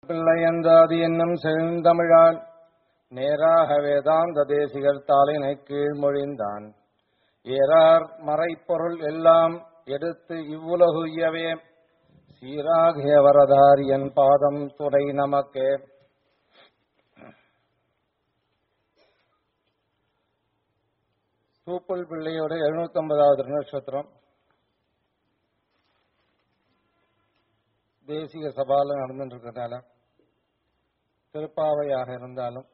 பிள்ளையந்தாதி என்னும் செழுந்தமிழால் நேராக வேதாந்த தேசிகர் தாளினை கீழ்மொழிந்தான் ஏறார் மறைப்பொருள் எல்லாம் எடுத்து இவ்வுலகுயவே சீராகிய வரதாரியன் பாதம் துறை நமக்கே தூப்புள் பிள்ளையோட எழுநூத்தி ஐம்பதாவது நட்சத்திரம் தேசிய சபால நடந்துட்டு இருக்கிறதால திருப்பாவையாக இருந்தாலும்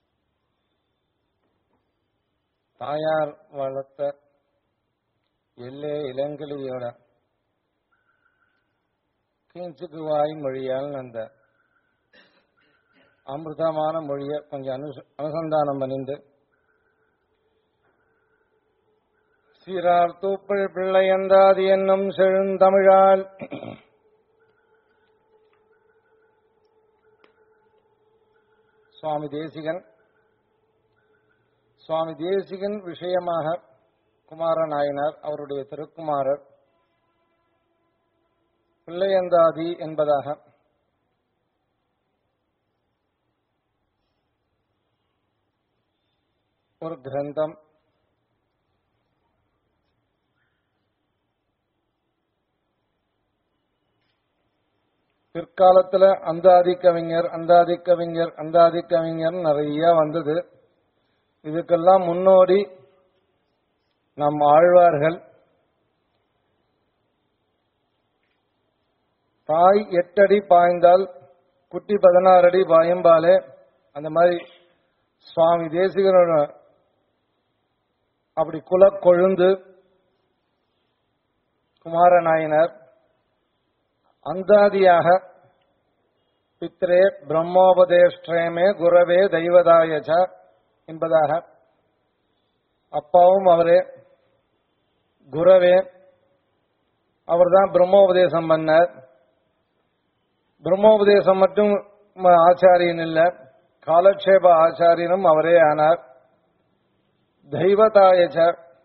தாயார் வளர்த்த எல்லே இளங்கிளியோட கீஞ்சுக்கு வாய் மொழியால் அந்த அமிர்தமான மொழியை கொஞ்சம் அனு அனுசந்தானம் பண்ணிட்டு சீரார் தூப்பள் பிள்ளையந்தாதி என்னும் செழுந்தமிழால் சுவாமி தேசிகன் சுவாமி தேசிகன் விஷயமாக குமார நாயனார் அவருடைய திருக்குமாரர் பிள்ளையந்தாதி என்பதாக ஒரு கிரந்தம் பிற்காலத்துல அந்தாதி கவிஞர் அந்தாதி கவிஞர் அந்தாதி கவிஞர் நிறைய வந்தது இதுக்கெல்லாம் முன்னோடி நம் ஆழ்வார்கள் தாய் எட்டடி பாய்ந்தால் குட்டி பதினாறு அடி பாயும்பாலே அந்த மாதிரி சுவாமி தேசிகனோட அப்படி குல கொழுந்து குமாரநாயனர் அந்தாதியாக பித்ரே பிரம்மோபதேஷ்டமே குரவே தெய்வதாயச்ச என்பதாக அப்பாவும் அவரே குரவே அவர்தான் பிரம்மோபதேசம் பண்ணார் பிரம்மோபதேசம் மட்டும் ஆச்சாரியன் இல்ல காலக்ஷேப ஆச்சாரியனும் அவரே ஆனார் தெய்வதாயச்ச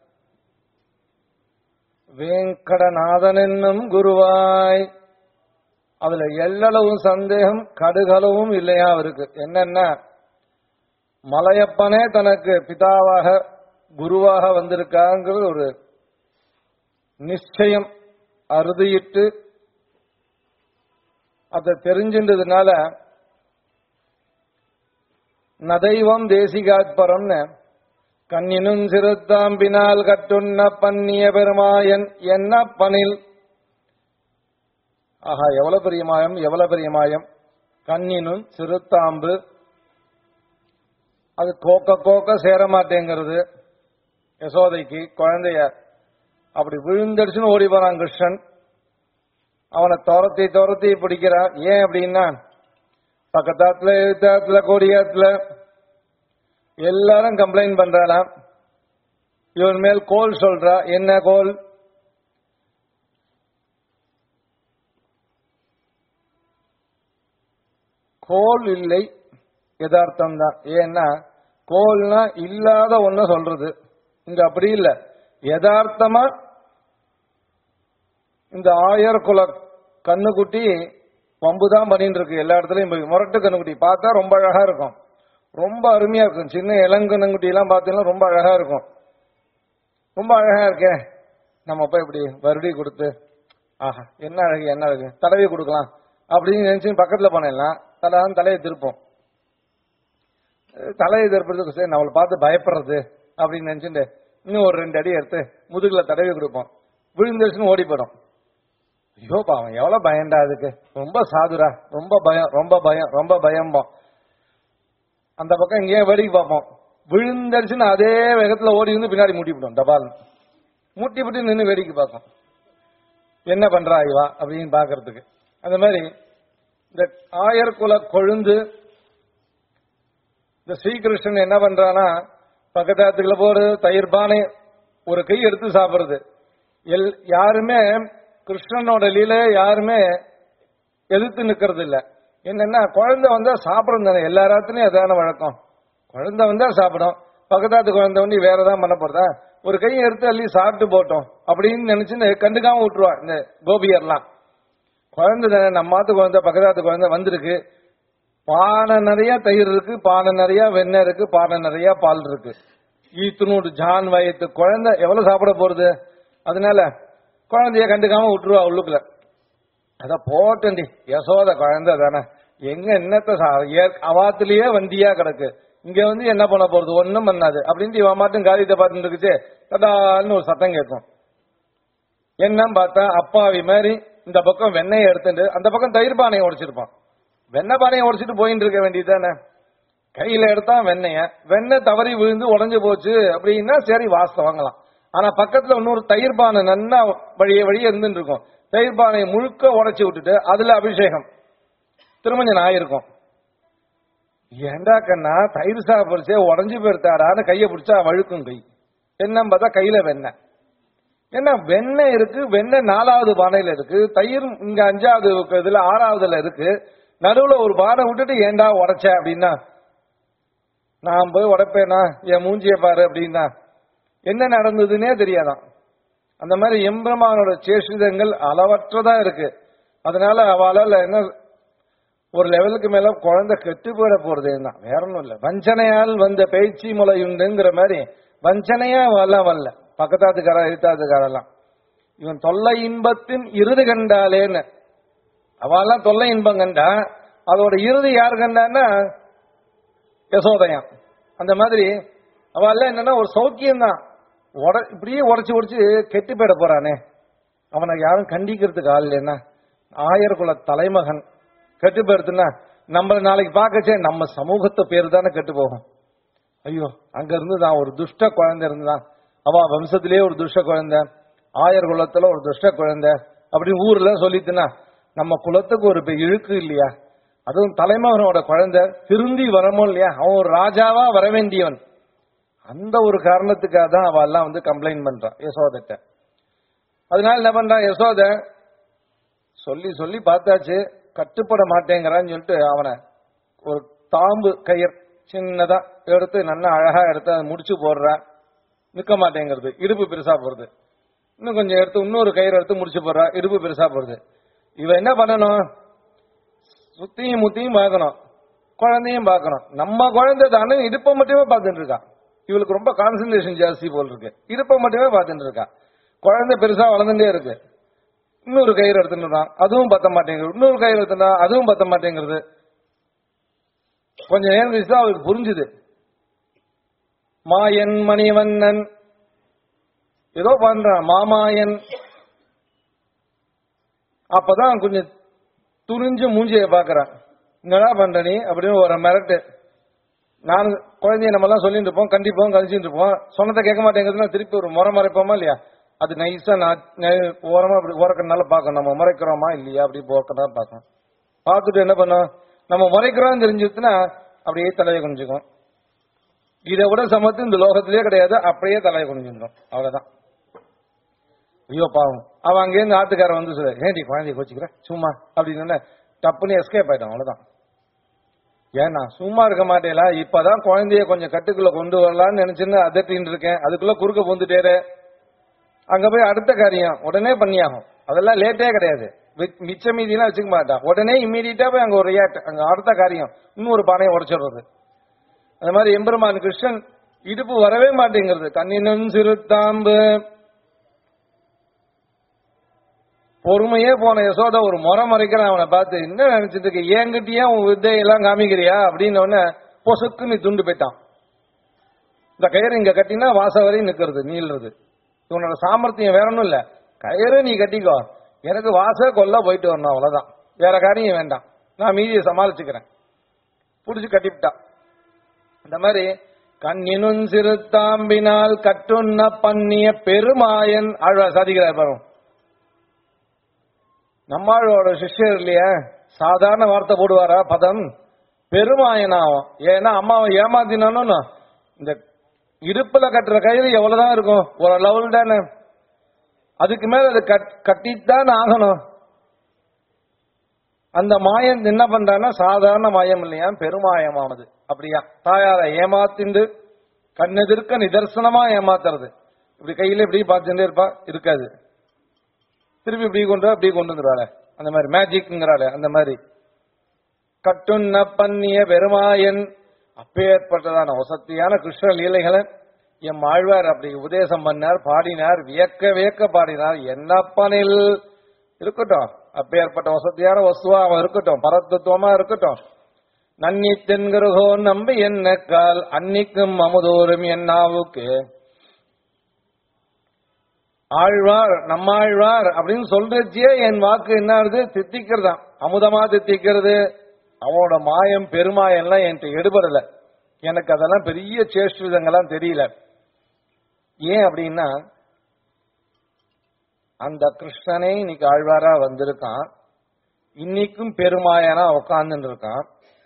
வேங்கடநாதன் என்னும் குருவாய் அதுல எல்லளவும் சந்தேகம் கடுகளவும் இல்லையா அவருக்கு என்னன்னா மலையப்பனே தனக்கு பிதாவாக குருவாக வந்திருக்காங்கிறது ஒரு நிச்சயம் அறுதியிட்டு அதை தெரிஞ்சின்றதுனால நதைவம் தேசிகாத்பரம்னு கண்ணினும் சிறுத்தாம்பினால் கட்டுண்ண பன்னிய பெருமாயன் என்ன பனில் ஆஹா எவ்வளவு பெரிய மாயம் எவ்வளவு பெரிய மாயம் கண்ணினும் சிறுத்தாம்பு அது கோக்க கோக்க சேர மாட்டேங்கிறது யசோதைக்கு குழந்தைய அப்படி விழுந்தடிச்சுன்னு ஓடி போறான் கிருஷ்ணன் அவனை துரத்தி துரத்தி பிடிக்கிறான் ஏன் அப்படின்னா பக்கத்தாத்துல எழுத்தாத்துல கொடியாத்துல எல்லாரும் கம்ப்ளைண்ட் பண்றாளாம் இவன் மேல் கோல் சொல்றா என்ன கோல் கோல் இல்லை யதார்த்தம் தான் ஏன்னா கோல்னா இல்லாத ஒண்ணு சொல்றது இங்க அப்படி இல்ல யதார்த்தமா இந்த ஆயர் குல கண்ணுக்குட்டி பம்பு தான் பண்ணிட்டு இருக்கு எல்லா இடத்துலயும் போய் முரட்டு கண்ணுக்குட்டி பார்த்தா ரொம்ப அழகா இருக்கும் ரொம்ப அருமையா இருக்கும் சின்ன இளங்கண்ணுக்குட்டி எல்லாம் பார்த்தீங்கன்னா ரொம்ப அழகா இருக்கும் ரொம்ப அழகா இருக்கே நம்ம போய் இப்படி வருடி கொடுத்து ஆஹா என்ன அழகு என்ன அழகு தடவி கொடுக்கலாம் அப்படின்னு நினைச்சு பக்கத்துல போனேன்னா தலான்னு தலையை திருப்போம் தலையை திருப்புறதுக்கு சரி நம்மளை பார்த்து பயப்படுறது அப்படின்னு நினைச்சுட்டு இன்னும் ஒரு ரெண்டு அடி எடுத்து முதுகுல தடவி கொடுப்போம் விழுந்துருச்சுன்னு ஓடி போயிடும் ஐயோ பாவம் எவ்வளவு பயம்டா அதுக்கு ரொம்ப சாதுரா ரொம்ப பயம் ரொம்ப பயம் ரொம்ப பயம்போம் அந்த பக்கம் இங்கேயே வேடிக்கை பார்ப்போம் விழுந்தடிச்சுன்னு அதே வேகத்துல ஓடி வந்து பின்னாடி மூட்டிவிடும் தபால் மூட்டி விட்டு நின்று வேடிக்கை பார்க்கும் என்ன பண்றா இவா அப்படின்னு பாக்குறதுக்கு அந்த மாதிரி இந்த ஆயர் குல கொழுந்து இந்த ஸ்ரீகிருஷ்ணன் என்ன பண்றானா பக்கத்தாத்துக்குள்ள போறது தயிர் பானை ஒரு கை எடுத்து சாப்பிடுறது எல் யாருமே கிருஷ்ணனோட லீல யாருமே எதிர்த்து நிக்கிறது இல்ல என்னன்னா குழந்தை வந்தா சாப்பிடும் தானே எல்லா ராத்திரியும் அதான வழக்கம் குழந்தை வந்தா சாப்பிடும் பக்கத்தாத்து குழந்தை வந்து வேற ஏதாவது பண்ண போறதா ஒரு கையை எடுத்து அள்ளி சாப்பிட்டு போட்டோம் அப்படின்னு நினைச்சு கண்டுக்காம விட்டுருவா இந்த கோபியர்லாம் குழந்தை தானே நம்ம மாத்து குழந்தை பக்கத்தாத்து குழந்தை வந்திருக்கு பானை நிறைய தயிர் இருக்கு பானை நிறைய வெண்ணெய் இருக்கு பானை நிறைய பால் இருக்கு ஈத்துனூறு ஜான் வயத்து குழந்தை எவ்வளவு சாப்பிட போறது அதனால குழந்தைய கண்டுக்காம விட்டுருவா உள்ளுக்குள்ள அதான் போட்டண்டி யசோத குழந்தை தானே எங்க என்னத்த சா ஏற்- அவாத்துலயே வண்டியா கிடக்கு இங்க வந்து என்ன பண்ண போறது ஒண்ணும் பண்ணாது அப்படின்ட்டு இவன் மட்டும் காரியத்தை பார்த்துட்டு இருக்குச்சு தடால்னு ஒரு சத்தம் கேட்கும் என்னன்னு பார்த்தா அப்பாவி மாதிரி இந்த பக்கம் வெண்ணெயை எடுத்துட்டு அந்த பக்கம் தயிர் பானையை உடைச்சிருப்பான் வெண்ணெய் பானையை உடைச்சிட்டு போயிட்டு இருக்க வேண்டியதுதானே கையில எடுத்தா வெண்ணெய வெண்ணெய் தவறி விழுந்து உடைஞ்சு போச்சு அப்படின்னா சரி வாசத்தை வாங்கலாம் ஆனா பக்கத்துல இன்னொரு தயிர் பானை நன்னா வழிய வழியே இருந்துட்டு இருக்கும் தயிர் பானையை முழுக்க உடைச்சு விட்டுட்டு அதுல அபிஷேகம் திருமஞ்சன் ஆயிருக்கும் ஏண்டா கண்ணா தயிர் சாப்பிடுச்சே உடஞ்சு போயிருத்தாடான்னு கையை பிடிச்சா வழுக்கும் கை என்னன்னு பார்த்தா கையில வெண்ணெய் என்ன வெண்ணெய் இருக்கு வெண்ணெய் நாலாவது பானையில இருக்கு தயிர் இங்க அஞ்சாவது இதுல ஆறாவதுல இருக்கு நடுவுல ஒரு பானை விட்டுட்டு ஏண்டா உடைச்ச அப்படின்னா நான் போய் உடைப்பேனா என் மூஞ்சிய பாரு அப்படின்னா என்ன நடந்ததுன்னே தெரியாதான் அந்த மாதிரி எம்பெருமானோட சேஷிதங்கள் அளவற்றதா இருக்கு அதனால அவளால என்ன ஒரு லெவலுக்கு மேல குழந்தை கெட்டு போயிட போறது என்ன வேற ஒண்ணும் இல்ல வஞ்சனையால் வந்த பேச்சு முளையுண்டுங்கிற மாதிரி வஞ்சனையா வரல வரல பக்கத்தாத்துக்கார எழுத்தாத்துக்காரெல்லாம் இவன் தொல்லை இன்பத்தின் இறுதி கண்டாலேன்னு அவெல்லாம் தொல்லை இன்பம் கண்டா அதோட இறுதி யார் கண்டான்னா யசோதயம் அந்த மாதிரி அவெல்லாம் என்னன்னா ஒரு சௌக்கியம் தான் உட இப்படியே உடைச்சு உடைச்சு கெட்டு போயிட போறானே அவனை யாரும் கண்டிக்கிறதுக்கு ஆள் இல்லைன்னா ஆயர்குல தலைமகன் கெட்டு போயிருதுன்னா நம்மள நாளைக்கு பார்க்கச்சே நம்ம சமூகத்து பேர் தானே கெட்டு போகும் ஐயோ அங்க இருந்து தான் ஒரு துஷ்ட குழந்தை இருந்தான் அவ வம்சத்திலேயே ஒரு துஷ்ட குழந்தை ஆயர் குலத்துல ஒரு துஷ்ட குழந்தை அப்படி ஊர்ல சொல்லிட்டுனா நம்ம குலத்துக்கு ஒரு பெ- இழுக்கு இல்லையா அதுவும் தலைமகனோட குழந்தை திருந்தி வரமோ இல்லையா அவன் ஒரு ராஜாவா வர வேண்டியவன் அந்த ஒரு காரணத்துக்காக தான் அவ எல்லாம் வந்து கம்ப்ளைண்ட் பண்றான் யசோதட்ட அதனால என்ன பண்றான் யசோத சொல்லி சொல்லி பார்த்தாச்சு கட்டுப்பட மாட்டேங்கிறான்னு சொல்லிட்டு அவனை ஒரு தாம்பு கயிர் சின்னதா எடுத்து நல்லா அழகா எடுத்து அதை முடிச்சு போடுறா நிக்க மாட்டேங்கிறது இடுப்பு பெருசா போறது இன்னும் கொஞ்சம் எடுத்து இன்னொரு கயிறு எடுத்து முடிச்சு போடுறா இடுப்பு பெருசா போறது இவ என்ன பண்ணணும் சுத்தியும் முத்தியும் பார்க்கணும் குழந்தையும் பார்க்கணும் நம்ம குழந்தை தானே இடுப்பை மட்டுமே பார்த்துட்டு இருக்கா இவளுக்கு ரொம்ப கான்சென்ட்ரேஷன் ஜாஸ்தி போல் இருக்கு இடுப்பை மட்டுமே பார்த்துட்டு இருக்கா குழந்தை பெருசா வளர்ந்துட்டே இருக்கு இன்னொரு கயிறு எடுத்துட்டான் அதுவும் பத்த மாட்டேங்குது இன்னொரு கயிறு எடுத்துட்டா அதுவும் பத்த மாட்டேங்கிறது கொஞ்ச நேரம் கழிச்சு தான் அவருக்கு புரிஞ்சுது மாயன் மணிவண்ணன் ஏதோ பண்றான் மாமாயன் அப்பதான் கொஞ்சம் துணிஞ்சு மூஞ்சிய பாக்குறான் என்னடா பண்ற நீ அப்படின்னு ஒரு மிரட்டு நான் குழந்தைய நம்ம எல்லாம் சொல்லிட்டு இருப்போம் கண்டிப்போம் கழிச்சுட்டு இருப்போம் சொன்னதை கேட்க மாட்டேங்கிறதுனா திருப்பி ஒரு முறை மறைப்போமா இல்லையா அது நைஸா நான் நெ- ஓரமா அப்படி ஓரக்கனால பார்க்கணும் நம்ம முறைக்கிறோமா இல்லையா அப்படி போக்கதான் பார்க்கணும் பார்த்துட்டு என்ன பண்ணோம் நம்ம முறைக்கிறோம் தெரிஞ்சுச்சுன்னா அப்படியே தலையை குனிஞ்சுக்கும் இதை விட சமத்து இந்த லோகத்திலேயே கிடையாது அப்படியே தலையை குனிஞ்சிருந்தோம் அவ்வளவுதான் ஐயோ பாவம் அவன் அங்கேருந்து ஆட்டுக்காரன் வந்து சொல்ல ஏன்டி குழந்தைய கோச்சிக்கிற சும்மா அப்படின்னு டப்புன்னு எஸ்கேப் ஆயிட்டான் அவ்வளவுதான் ஏன்னா சும்மா இருக்க மாட்டேலா இப்பதான் குழந்தைய கொஞ்சம் கட்டுக்குள்ள கொண்டு வரலாம்னு நினைச்சுன்னு அதட்டின்னு இருக்கேன் அதுக்குள்ள குறுக்க பொந்துட்டேரு அங்க போய் அடுத்த காரியம் உடனே பண்ணியாகும் அதெல்லாம் லேட்டே கிடையாது வி- மிச்ச மீதியெல்லாம் வச்சுக்க மாட்டான் உடனே இம்மீடியட்டா போய் அங்க ஒரு ரியாக்ட் அங்க அடுத்த காரியம் இன்னொரு பானையை உடைச்சிடுறது அந்த மாதிரி எம்பெருமான் கிருஷ்ணன் இடுப்பு வரவே மாட்டேங்கிறது கண்ணினும் சிறுத்தாம்பு பொறுமையே போன யசோதா ஒரு முறை மறைக்கிறான் அவனை பார்த்து என்ன நினைச்சிட்டு இருக்க ஏங்கிட்டயே உன் வித்தையெல்லாம் காமிக்கிறியா அப்படின்னு உடனே பொசுக்கு நீ துண்டு போயிட்டான் இந்த கயிறு இங்க கட்டினா வாச வரையும் நிக்கிறது நீள்றது இவனோட சாமர்த்தியம் வேற ஒண்ணும் இல்ல கயிறு நீ கட்டிக்கோ எனக்கு வாச கொல்ல போயிட்டு வரணும் அவ்வளவுதான் வேற காரியம் வேண்டாம் நான் மீதியை சமாளிச்சுக்கிறேன் புடிச்சு கட்டிவிட்டான் இந்த மாதிரி கண்ணினும் சிறுத்தாம்பினால் கட்டுண்ண பண்ணிய பெருமாயன் ஆழ்வா சாதிக்கிறார் பாருங்க நம்மாழ்வோட சிஷ்யர் இல்லையா சாதாரண வார்த்தை போடுவாரா பதம் பெருமாயனாகும் ஏன்னா அம்மாவை ஏமாத்தினானு இந்த இடுப்புல கட்டுற கயிறு எவ்வளவுதான் இருக்கும் ஒரு லெவல் தானே அதுக்கு மேல அது கட் கட்டித்தான் ஆகணும் அந்த மாயம் என்ன பண்றான்னா சாதாரண மாயம் இல்லையா பெருமாயமானது அப்படியா தாயார ஏமாத்திண்டு கண்ணெதிர்க்க நிதர்சனமா ஏமாத்துறது இப்படி கையில இப்படி பார்த்துட்டே இருப்பா இருக்காது திருப்பி இப்படி கொண்டு வா, இப்படி கொண்டு வந்துருவாளே அந்த மாதிரி மேஜிக்ங்கிறாளே அந்த மாதிரி கட்டுண்ண பண்ணிய பெருமாயன் அப்பேற்பட்டதான வசத்தியான கிருஷ்ண லீலைகளை எம் ஆழ்வார் அப்படி உபதேசம் பண்ணார் பாடினார் வியக்க வியக்க பாடினார் என்னப்பனில் இருக்கட்டும் அப்பேற்பட்ட வசதியான வஸ்துவா அவன் இருக்கட்டும் பரத்தத்துவமா இருக்கட்டும் நன்னி தென்கருகோ நம்பி என்ன கால் அன்னிக்கும் அமுதோறும் என்னாவுக்கு ஆழ்வார் நம்மாழ்வார் அப்படின்னு சொல்றச்சியே என் வாக்கு என்ன ஆகுது தித்திக்கிறதா அமுதமா தித்திக்கிறது அவனோட மாயம் பெருமாயம்லாம் என்கிட்ட எடுபடல எனக்கு அதெல்லாம் பெரிய சேஷ்டிதங்கள்லாம் தெரியல ஏன் அப்படின்னா அந்த கிருஷ்ணனே இன்னைக்கு ஆழ்வாரா வந்திருக்கான் இன்னைக்கும் பெருமாயனா உட்கார்ந்துட்டு இருக்கான்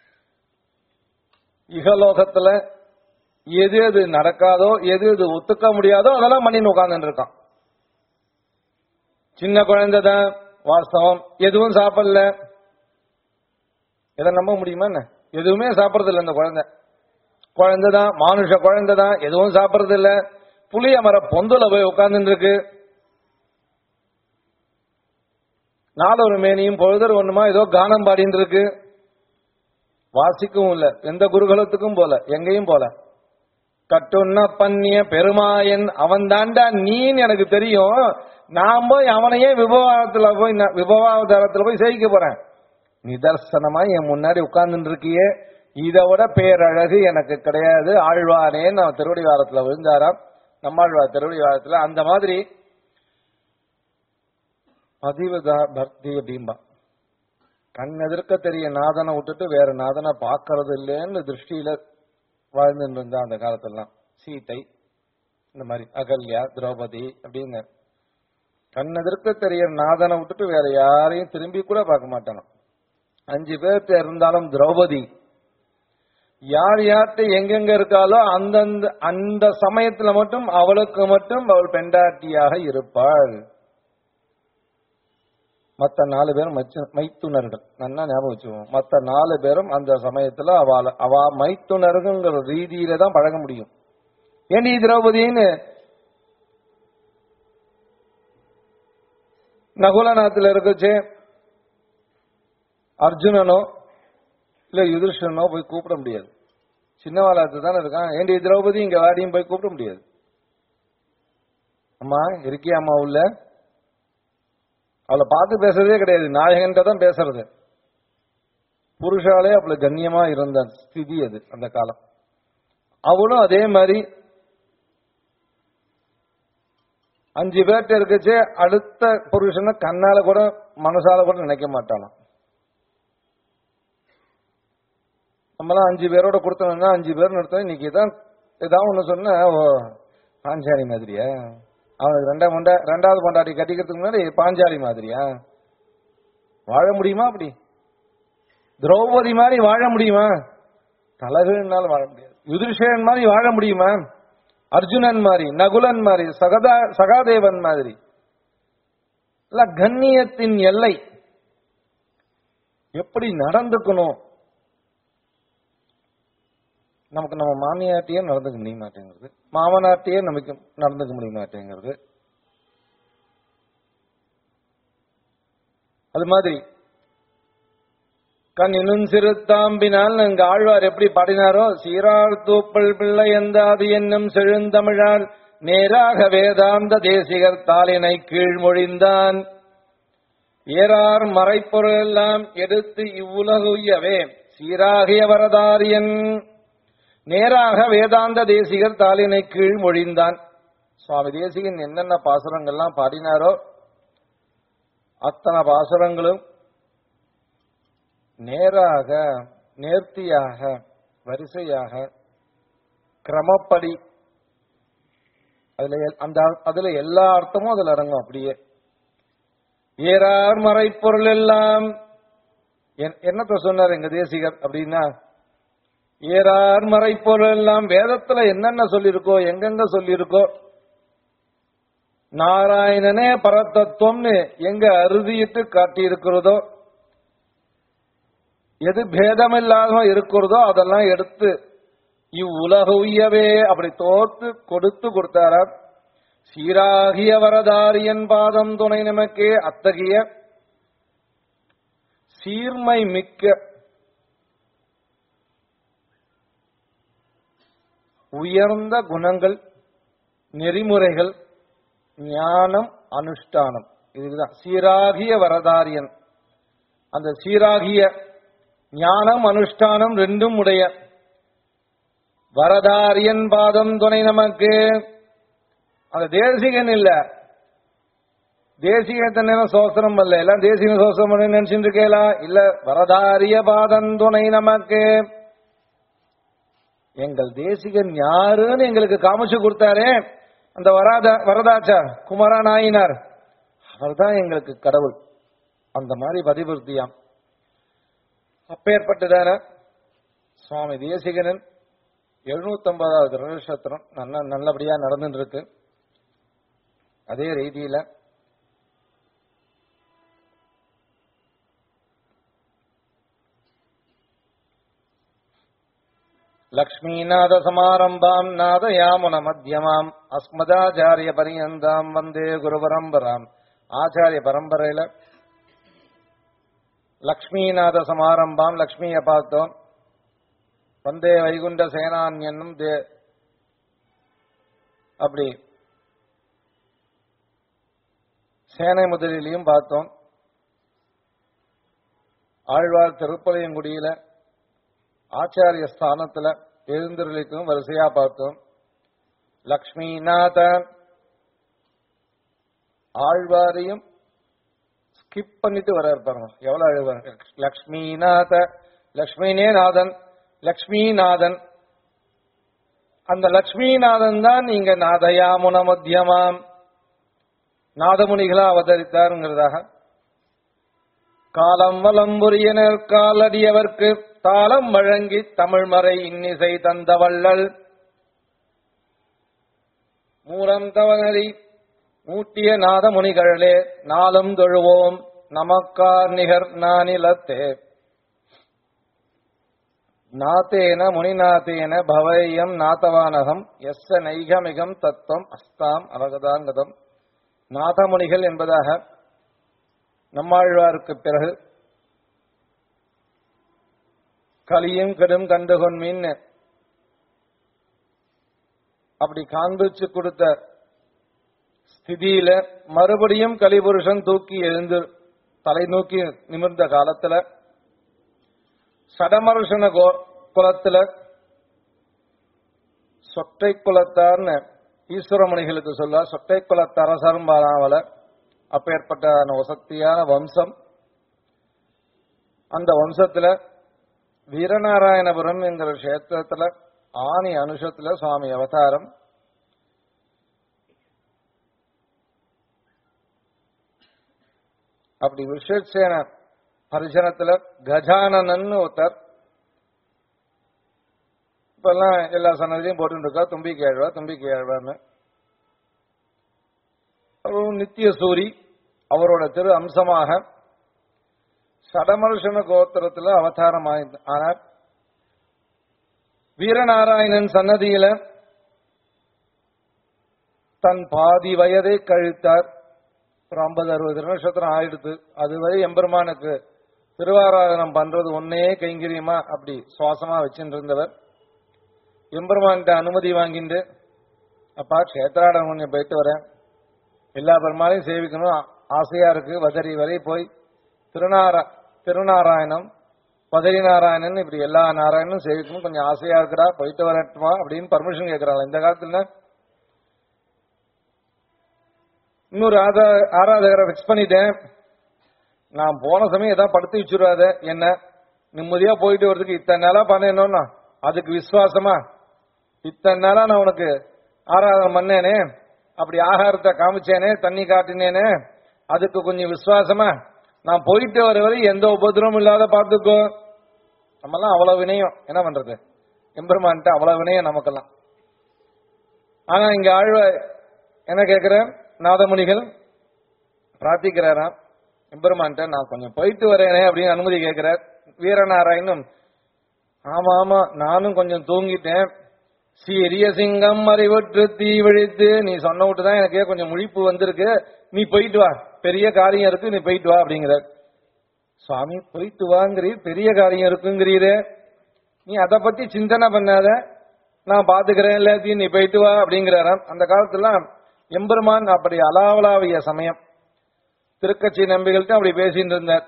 இகலோகத்துல எது எது நடக்காதோ எது எது ஒத்துக்க முடியாதோ அதெல்லாம் பண்ணின்னு உட்கார்ந்துட்டு இருக்கான் சின்ன குழந்தை தான் வாஸ்தவம் எதுவும் சாப்பிடல எதை நம்ப முடியுமா என்ன எதுவுமே சாப்பிடறது இல்ல இந்த குழந்தை குழந்தை தான் மானுஷ குழந்தை தான் எதுவும் சாப்பிடறது இல்ல புளிய மர பொந்துல போய் உட்கார்ந்துட்டு இருக்கு நாலொரு மேனியும் பொழுதர் ஒண்ணுமா ஏதோ கானம் பாடிட்டு இருக்கு வாசிக்கவும் இல்ல எந்த குருகுலத்துக்கும் போல எங்கேயும் போல கட்டுண்ண பண்ணிய பெருமாயன் அவன் தாண்டா நீன்னு எனக்கு தெரியும் நான் போய் அவனையே விபவாதத்துல போய் நான் விபவாவதாரத்துல போய் சேவிக்க போறேன் நிதர்சனமா என் முன்னாடி உட்கார்ந்துட்டு இருக்கியே இதை விட பேரழகு எனக்கு கிடையாது ஆழ்வானே நான் திருவடி வாரத்துல விழுந்தாராம் நம்மாழ்வார் திருவடி வாரத்துல அந்த மாதிரி பதிவுதா பக்தி அப்படிம்பா கண் எதிர்க்க தெரிய நாதனை விட்டுட்டு வேற நாதனை பார்க்கறது இல்லைன்னு திருஷ்டியில வாழ்ந்துட்டு இருந்தா அந்த காலத்துலாம் சீதை இந்த மாதிரி அகல்யா திரௌபதி அப்படின்னு கண் எதிர்க்க தெரிய நாதனை விட்டுட்டு வேற யாரையும் திரும்பி கூட பார்க்க மாட்டானோ அஞ்சு பேர்த்த இருந்தாலும் திரௌபதி யார் யார்கிட்ட எங்கெங்க இருக்காளோ அந்தந்த அந்த சமயத்துல மட்டும் அவளுக்கு மட்டும் அவள் பெண்டாட்டியாக இருப்பாள் மத்த நாலு பேரும் மச்ச- மைத்துனர்கள் நல்லா ஞாபகம் வச்சுக்கோங்க மத்த நாலு பேரும் அந்த சமயத்துல அவள அவ மைத்துனருங்கிற ரீதியில தான் பழக முடியும் ஏண்டி திரௌபதின்னு நகுலநாத்துல இருக்குச்சு அர்ஜுனனோ இல்ல யுதிஷ்டனோ போய் கூப்பிட முடியாது சின்னவாளாத்து தானே இருக்கான் ஏண்டி திரௌபதி இங்க வாடியும் போய் கூப்பிட முடியாது அம்மா இருக்கியா அம்மா உள்ள அவளை பார்த்து பேசுறதே கிடையாது நாயகன்கிட்ட தான் பேசுறது புருஷாலே அவளை கண்ணியமா இருந்த ஸ்திதி அது அந்த காலம் அவளும் அதே மாதிரி அஞ்சு பேர்ட்ட இருக்கச்சே அடுத்த புருஷனை கண்ணால கூட மனசால கூட நினைக்க மாட்டாளாம் நம்மளாம் அஞ்சு பேரோட கொடுத்தோம்னா அஞ்சு பேர் நடத்தோம் இன்னைக்கு தான் ஏதாவது ஒண்ணு சொன்னா ஓ பாஞ்சாலி மாதிரியா அவனுக்கு ரெண்டாம் கொண்டா ரெண்டாவது கொண்டாடி கட்டிக்கிறதுக்கு முன்னாடி பாஞ்சாலி மாதிரியா வாழ முடியுமா அப்படி திரௌபதி மாதிரி வாழ முடியுமா தலகனால வாழ முடியாது யுதிர்ஷன் மாதிரி வாழ முடியுமா அர்ஜுனன் மாதிரி நகுலன் மாதிரி சகதா சகாதேவன் மாதிரி இல்ல கண்ணியத்தின் எல்லை எப்படி நடந்துக்கணும் நமக்கு நம்ம மாமியாட்டியே நடந்துக்க முடிய மாட்டேங்கிறது மாமனாட்டியே நமக்கு நடந்துக்க முடிய மாட்டேங்கிறது அது மாதிரி கண்ணினும் சிறுத்தாம்பினால் இங்க ஆழ்வார் எப்படி பாடினாரோ சீரார் தூப்பல் பிள்ளை எந்தாது என்னும் செழுந்தமிழால் நேராக வேதாந்த தேசிகர் தாளினை கீழ்மொழிந்தான் ஏறார் மறைப்பொருள் எல்லாம் எடுத்து இவ்வுலகுயவே சீராகிய வரதாரியன் நேராக வேதாந்த தேசிகர் தாளினை கீழ் மொழிந்தான் சுவாமி தேசிகன் என்னென்ன பாசுரங்கள்லாம் பாடினாரோ அத்தனை பாசுரங்களும் நேராக நேர்த்தியாக வரிசையாக கிரமப்படி அதுல எல்- அந்த அதுல எல்லா அர்த்தமும் அதுல அடங்கும் அப்படியே ஏறார் மறைப்பொருள் எல்லாம் என்- என்னத்த சொன்னார் எங்க தேசிகர் அப்படின்னா ஏறார் மறைப்பொருள் எல்லாம் வேதத்துல என்னென்ன சொல்லியிருக்கோ எங்கெங்க சொல்லியிருக்கோ நாராயணனே பரதத்துவம்னு எங்க அறுதியிட்டு காட்டியிருக்கிறதோ எது பேதமில்லாம இருக்கிறதோ அதெல்லாம் எடுத்து இவ்வுலக உய்யவே அப்படி தோத்து கொடுத்து கொடுத்தாராம் சீராகிய வரதாரியன் பாதம் துணை நமக்கே அத்தகைய சீர்மை மிக்க உயர்ந்த குணங்கள் நெறிமுறைகள் ஞானம் அனுஷ்டானம் இதுதான் சீராகிய வரதாரியன் அந்த சீராகிய ஞானம் அனுஷ்டானம் ரெண்டும் உடைய வரதாரியன் பாதம் துணை நமக்கு அந்த தேசிகன் இல்ல தேசிகத்தை நேரம் சோசனம் அல்ல எல்லாம் தேசிக சோசனம் பண்ணி நினைச்சுட்டு இருக்கலாம் இல்ல வரதாரிய பாதம் துணை நமக்கு எங்கள் தேசிகன் யாருன்னு எங்களுக்கு காமிச்சு கொடுத்தாரே அந்த வராத வரதாச்சார் குமாரா நாயினார் அவர்தான் எங்களுக்கு கடவுள் அந்த மாதிரி பதிபுறுத்தியாம் அப்பேற்பட்டதான சுவாமி தேசிகனன் எழுநூத்தி ஐம்பதாவது நட்சத்திரம் நல்ல நல்லபடியா நடந்துட்டு இருக்கு அதே ரீதியில லக்ஷ்மீநாத சமாரம்பாம் நாதயாமுன மத்தியமாம் அஸ்மதாச்சாரிய பரியந்தாம் வந்தே குரு பரம்பராம் ஆச்சாரிய பரம்பரையில லக்ஷ்மீநாத சமாரம்பாம் லக்ஷ்மிய பார்த்தோம் வந்தே வைகுண்ட சேனான்யன்னும் தே அப்படி சேனை முதலிலையும் பார்த்தோம் ஆழ்வார் திருப்பலையங்குடியில ஆச்சாரிய ஸ்தானத்துல எழுந்தருளிக்கும் வரிசையா பார்த்தோம் லக்ஷ்மிநாத ஆழ்வாரையும் ஸ்கிப் பண்ணிட்டு வர பாருங்க எவ்வளவு அழுவாங்க லக்ஷ்மிநாத லக்ஷ்மினே நாதன் லக்ஷ்மிநாதன் அந்த லக்ஷ்மிநாதன் தான் இங்க நாதயாமுன மத்தியமாம் நாதமுனிகளா அவதரித்தாருங்கிறதாக காலம் வலம்புரியனர் காலடியவர்க்கு தாளம் வழங்கி தமிழ்மறை இன்னிசை தந்த வள்ளல் மூலம் தவநரி மூட்டிய நாதமுனிகளே நாளும் தொழுவோம் நமக்கார் நிகர் நானிலத்தே நாத்தேன முனிநாத்தேன பவயம் நாதவானகம் எஸ்ஸ நைகமிகம் தத்துவம் அஸ்தாம் அவகதாங்கதம் நாதமுனிகள் என்பதாக நம்மாழ்வாருக்கு பிறகு கலியும் கடும் கண்டுகொன்மின் அப்படி காண்பிச்சு கொடுத்த ஸ்திதியில மறுபடியும் கலிபுருஷன் தூக்கி எழுந்து தலை நோக்கி நிமிர்ந்த காலத்துல சடமருஷன கோ- குலத்துல சொட்டை குலத்தார்னு ஈஸ்வரமணிகளுக்கு சொல்ல சொட்டை குலத்தரசரும்பாலாவல அப்பேற்பட்ட வசத்தியான வம்சம் அந்த வம்சத்துல வீரநாராயணபுரம் என்கிற கஷேத்திரத்துல ஆணி அனுஷத்துல சுவாமி அவதாரம் அப்படி விஷேசேன பரிசனத்துல கஜானனன் ஒருத்தர் இப்பெல்லாம் எல்லா சன்னதிலையும் போட்டு இருக்கா தும்பிக்கை ஆழ்வா தும்பிக்கை ஆழ்வான்னு அவரும் நித்திய சூரி அவரோட திரு அம்சமாக சடமருஷன கோத்திரத்துல அவதாரம் ஆயி- ஆனார் வீரநாராயணன் சன்னதியில தன் பாதி வயதை கழித்தார் ஒரு ஐம்பது அறுபது நட்சத்திரம் ஆயிடுத்து அதுவரை எம்பெருமானுக்கு திருவாராதனம் பண்றது ஒன்னே கைங்கரியமா அப்படி சுவாசமா வச்சுட்டு இருந்தவர் எம்பெருமான்கிட்ட அனுமதி வாங்கிட்டு அப்பா கஷேத்ராடம் கொஞ்சம் போயிட்டு வரேன் எல்லா பெருமாளையும் சேவிக்கணும் ஆ- ஆசையா இருக்கு வதரி வரை போய் திருநாரா திருநாராயணம் பதரி நாராயணன் இப்படி எல்லா நாராயணனும் சேவிக்கணும் கொஞ்சம் ஆசையா இருக்குடா போயிட்டு வரட்டுமா அப்படின்னு பர்மிஷன் கேட்கறாங்க இந்த காலத்துல இன்னொரு ஆதா- ஆராதகரை ஃபிக்ஸ் பண்ணிட்டேன் நான் போன சமயம் ஏதாவது படுத்து வச்சுருவாத என்ன நிம்மதியா போயிட்டு வரதுக்கு இத்தனை நாளா பண்ணேன்னா அதுக்கு விசுவாசமா இத்தனை நாளா நான் உனக்கு ஆராதனை பண்ணேனே அப்படி ஆகாரத்தை காமிச்சேனே தண்ணி காட்டினேனே அதுக்கு கொஞ்சம் விசுவாசமா நான் போயிட்டு வர வரை எந்த உபதிரமும் இல்லாத பார்த்துக்கோ நம்மலாம் அவ்வளவு வினயம் என்ன பண்றது எம்பெருமான்ட்டு அவ்வளவு வினயம் நமக்கெல்லாம் ஆனா இங்க ஆழ்வ என்ன கேக்குற நாதமுனிகள் பிரார்த்திக்கிறாராம் எம்பெருமான்ட்ட நான் கொஞ்சம் போயிட்டு வரேனே அப்படின்னு அனுமதி கேட்கிறார் வீரநாராயணும் ஆமா ஆமா நானும் கொஞ்சம் தூங்கிட்டேன் சீரிய சிங்கம் அறிவற்று தீ விழித்து நீ சொன்ன விட்டு தான் எனக்கே கொஞ்சம் முழிப்பு வந்திருக்கு நீ போயிட்டு வா பெரிய காரியம் இருக்கு நீ போயிட்டு வா அப்படிங்கிறார் சுவாமி போயிட்டு வாங்கிறீர் பெரிய காரியம் இருக்குங்கிறீரே நீ அதை பத்தி சிந்தனை பண்ணாத நான் பாத்துக்கிறேன் எல்லாத்தையும் நீ போயிட்டு வா அப்படிங்கிறாராம் அந்த காலத்துல எம்பெருமான் அப்படி அலாவலாவிய சமயம் திருக்கட்சி நம்பிகள்கிட்ட அப்படி பேசிட்டு இருந்தார்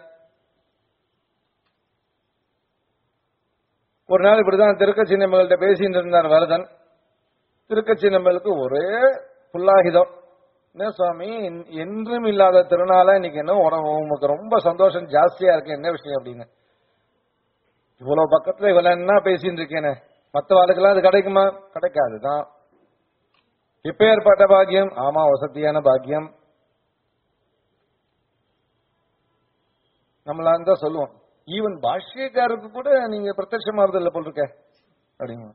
ஒரு நாள் இப்படிதான் திருக்கட்சி நம்பிகள்கிட்ட பேசிட்டு இருந்தார் வரதன் திருக்கட்சி நம்பளுக்கு ஒரே புல்லாகிதம் என்ன சுவாமி என்- என்றும் இல்லாத திருநாளா இன்னைக்கு என்ன உட- உமக்கு ரொம்ப சந்தோஷம் ஜாஸ்தியா இருக்கு என்ன விஷயம் அப்படின்னு இவ்வளவு பக்கத்துல இவ்வளவு என்ன பேசிட்டு இருக்கேனே மத்த வாழ்க்கெல்லாம் அது கிடைக்குமா கிடைக்காதுதான் இப்ப ஏற்பட்ட பாக்கியம் ஆமா வசதியான பாக்கியம் நம்மளா இருந்தா சொல்லுவோம் ஈவன் பாஷ்யக்காரருக்கு கூட நீங்க பிரத்யட்சமாறது இல்ல போல் இருக்க அப்படிங்க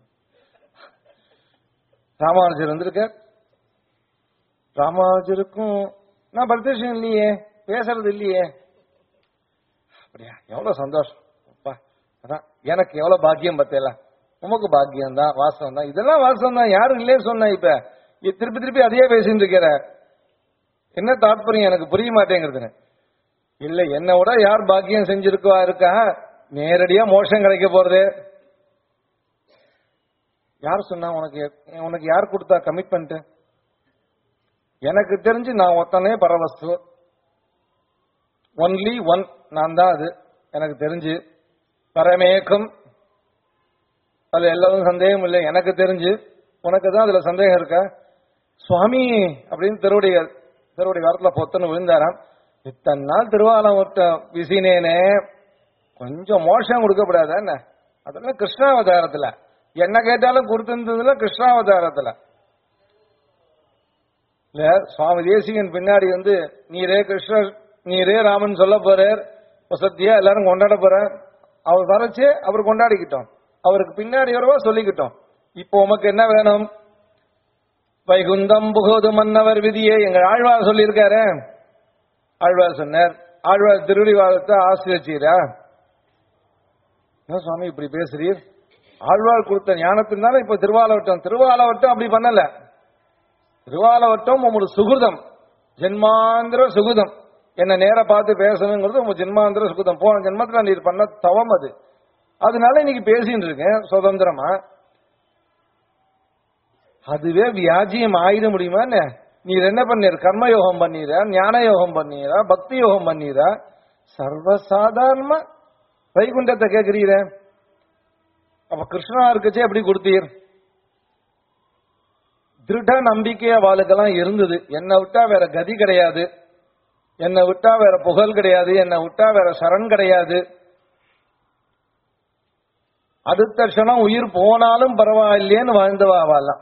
ராமானுஜர் வந்திருக்க ராமானுஜருக்கும் நான் பிரத்யட்சம் இல்லையே பேசுறது இல்லையே அப்படியா எவ்வளவு சந்தோஷம் அப்பா அதான் எனக்கு எவ்வளவு பாக்கியம் பத்தல உமக்கு பாக்கியம் தான் வாசம் தான் இதெல்லாம் வாசம் தான் யாரும் இல்லையே சொன்ன இப்ப இ- திருப்பி திருப்பி அதையே பேசிட்டு இருக்கிற என்ன தாத்பரியம் எனக்கு புரிய மாட்டேங்கிறதுன்னு இல்ல என்ன விட யார் பாக்கியம் செஞ்சிருக்கா இருக்கா நேரடியா மோஷம் கிடைக்க போறது யார் சொன்னா உனக்கு உனக்கு யார் கொடுத்தா கமிட்மெண்ட் எனக்கு தெரிஞ்சு நான் ஒத்தனே பரவஸ்து ஒன்லி ஒன் நான் தான் அது எனக்கு தெரிஞ்சு பரமேகம் அதுல எல்லாரும் சந்தேகம் இல்லை எனக்கு தெரிஞ்சு உனக்கு தான் அதுல சந்தேகம் இருக்கா சுவாமி அப்படின்னு திருவடி திருவடி வாரத்துல பொத்துன்னு விழுந்தாராம் இத்தனை நாள் திருவாலம் விட்ட விசினேனே கொஞ்சம் மோஷம் கொடுக்கப்படாதா என்ன அதெல்லாம் கிருஷ்ணாவதாரத்துல என்ன கேட்டாலும் கொடுத்திருந்ததுல கிருஷ்ணாவதாரத்துல இல்ல சுவாமி தேசிகன் பின்னாடி வந்து நீரே கிருஷ்ணர் நீரே ராமன் சொல்ல போறார் வசத்தியா எல்லாரும் கொண்டாட போறார் அவர் வரைச்சு அவர் கொண்டாடிக்கிட்டோம் அவருக்கு பின்னாடி வரவா சொல்லிக்கிட்டோம் இப்போ உமக்கு என்ன வேணும் வைகுந்தம் புகோது மன்னவர் விதியே எங்க ஆழ்வார் சொல்லியிருக்காரு ஆழ்வார் சொன்னார் ஆழ்வார் திருவிழிவாதத்தை ஆசிரியச்சீரா என்ன சுவாமி இப்படி பேசுறீர் ஆழ்வார் கொடுத்த ஞானத்தினால இப்ப திருவாலவட்டம் திருவாலவட்டம் அப்படி பண்ணல திருவாலவட்டம் உங்களோட சுகிருதம் ஜென்மாந்திர சுகிருதம் என்ன நேர பார்த்து பேசணுங்கிறது உங்க ஜென்மாந்திர சுகிருதம் போன ஜென்மத்துல நீர் பண்ண தவம் அது அதனால இன்னைக்கு பேசிட்டு இருக்கேன் சுதந்திரமா அதுவே வியாஜியம் ஆயிட முடியுமா என்ன நீர் என்ன பண்ணீர் கர்மயோகம் பண்ணீரா ஞான யோகம் பண்ணீரா பக்தி யோகம் பண்ணீரா சர்வசாதாரணமா வைகுண்டத்தை கேட்கிறீர அப்ப கிருஷ்ணா இருக்குச்சே எப்படி கொடுத்தீர் திருட நம்பிக்கை அவளுக்கெல்லாம் இருந்தது என்னை விட்டா வேற கதி கிடையாது என்னை விட்டா வேற புகழ் கிடையாது என்னை விட்டா வேற சரண் கிடையாது அடுத்த க்ஷணம் உயிர் போனாலும் பரவாயில்லையேன்னு வாழ்ந்தவா அவெல்லாம்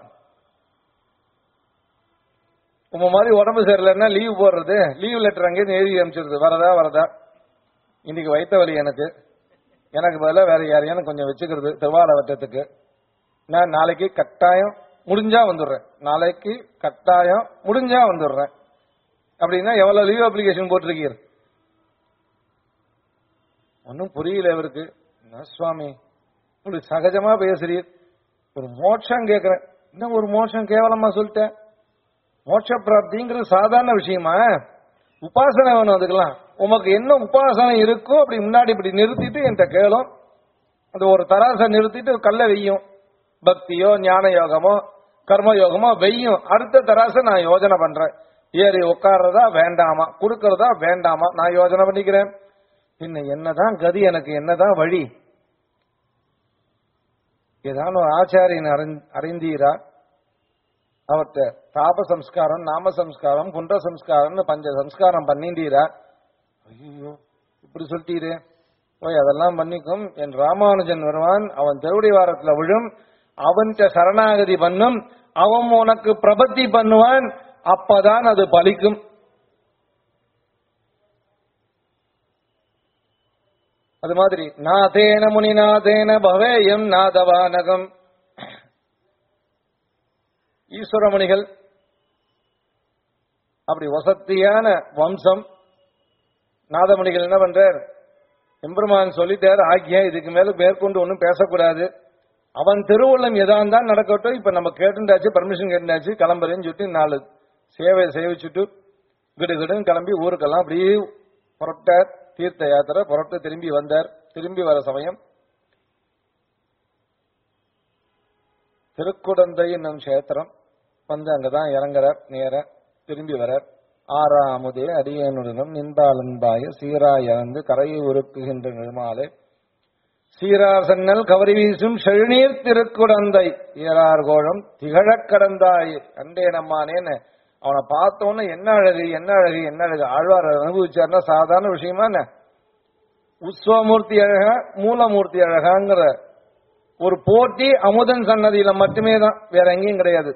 உங்க மாதிரி உடம்பு சரியில்லைன்னா லீவ் போடுறது லீவ் லெட்டர் அங்கேயிருந்து எழுதி அனுப்பிச்சிருது வரதா வரதா இன்னைக்கு வைத்த வலி எனக்கு எனக்கு பதிலாக வேற யாரையானு கொஞ்சம் வச்சுக்கிறது திருவார வட்டத்துக்கு நான் நாளைக்கு கட்டாயம் முடிஞ்சா வந்துடுறேன் நாளைக்கு கட்டாயம் முடிஞ்சா வந்துடுறேன் அப்படின்னா எவ்வளவு லீவ் அப்ளிகேஷன் போட்டிருக்கீர் ஒன்னும் புரியல இவருக்கு என்ன சுவாமி உங்களுக்கு சகஜமா பேசுறீர் ஒரு மோட்சம் கேட்கிறேன் என்ன ஒரு மோட்சம் கேவலமா சொல்லிட்டேன் மோட்ச பிராப்திங்கிறது சாதாரண விஷயமா உபாசனை வேணும் அதுக்கெல்லாம் உமக்கு என்ன உபாசனை இருக்கோ அப்படி முன்னாடி இப்படி நிறுத்திட்டு என்கிட்ட கேளும் அது ஒரு தராசை நிறுத்திட்டு கல்ல வெய்யும் பக்தியோ ஞான யோகமோ கர்ம யோகமோ வெய்யும் அடுத்த தராசை நான் யோஜனை பண்றேன் ஏறி உட்கார்றதா வேண்டாமா கொடுக்கறதா வேண்டாமா நான் யோஜனை பண்ணிக்கிறேன் பின்ன என்னதான் கதி எனக்கு என்னதான் வழி ஏதாவது ஒரு ஆச்சாரியன் அறிந்- அறிந்தீரா அவர்கிட்ட தாப சம்ஸ்காரம் நாம சம்ஸ்காரம் குண்ட சம்ஸ்காரம்னு பஞ்ச சம்ஸ்காரம் பண்ணிண்டீரா ஐயோ இப்படி சொல்லிட்டீரே போய் அதெல்லாம் பண்ணிக்கும் என் ராமானுஜன் வருவான் அவன் திருவடி வாரத்துல விழும் அவன்கிட்ட சரணாகதி பண்ணும் அவன் உனக்கு பிரபத்தி பண்ணுவான் அப்பதான் அது பலிக்கும் அது மாதிரி நாதேன முனிநாதேன பவேயம் நாதவானகம் ஈஸ்வரமணிகள் அப்படி வசத்தியான வம்சம் நாதமணிகள் என்ன பண்றார் எம்பெருமான் சொல்லிட்டார் ஆக்கியா இதுக்கு மேல மேற்கொண்டு ஒன்றும் பேசக்கூடாது அவன் திருவுள்ளம் எதான் தான் நடக்கட்டும் இப்ப நம்ம கேட்டுண்டாச்சு பர்மிஷன் கேட்டுண்டாச்சு கிளம்புறேன்னு சொல்லிட்டு நாலு சேவை சேவிச்சுட்டு கிடுகிடுன்னு கிளம்பி ஊருக்கெல்லாம் அப்படியே புறப்பட்டார் தீர்த்த யாத்திரை புறப்பட்டு திரும்பி வந்தார் திரும்பி வர சமயம் திருக்குடந்தை என்னும் கஷேத்திரம் வந்து அங்கதான் இறங்குறார் நேர திரும்பி வரார் ஆறாமுதே அடியனுடனும் நின்பாலன்பாய சீராய் இறந்து கரையை உருக்குகின்ற நிர்மாலே சீரார் சன்னல் கவரி வீசும் செழுநீர் திருக்குடந்தை ஈரார் கோழம் திகழக் கடந்தாய் கண்டே நம்மானேன்னு அவனை பார்த்தோன்னு என்ன அழகு என்ன அழகு என்ன அழகு ஆழ்வார் அனுபவிச்சார்னா சாதாரண விஷயமா என்ன உத்சவமூர்த்தி அழகா மூலமூர்த்தி அழகாங்கிற ஒரு போட்டி அமுதன் சன்னதியில மட்டுமே தான் வேற எங்கேயும் கிடையாது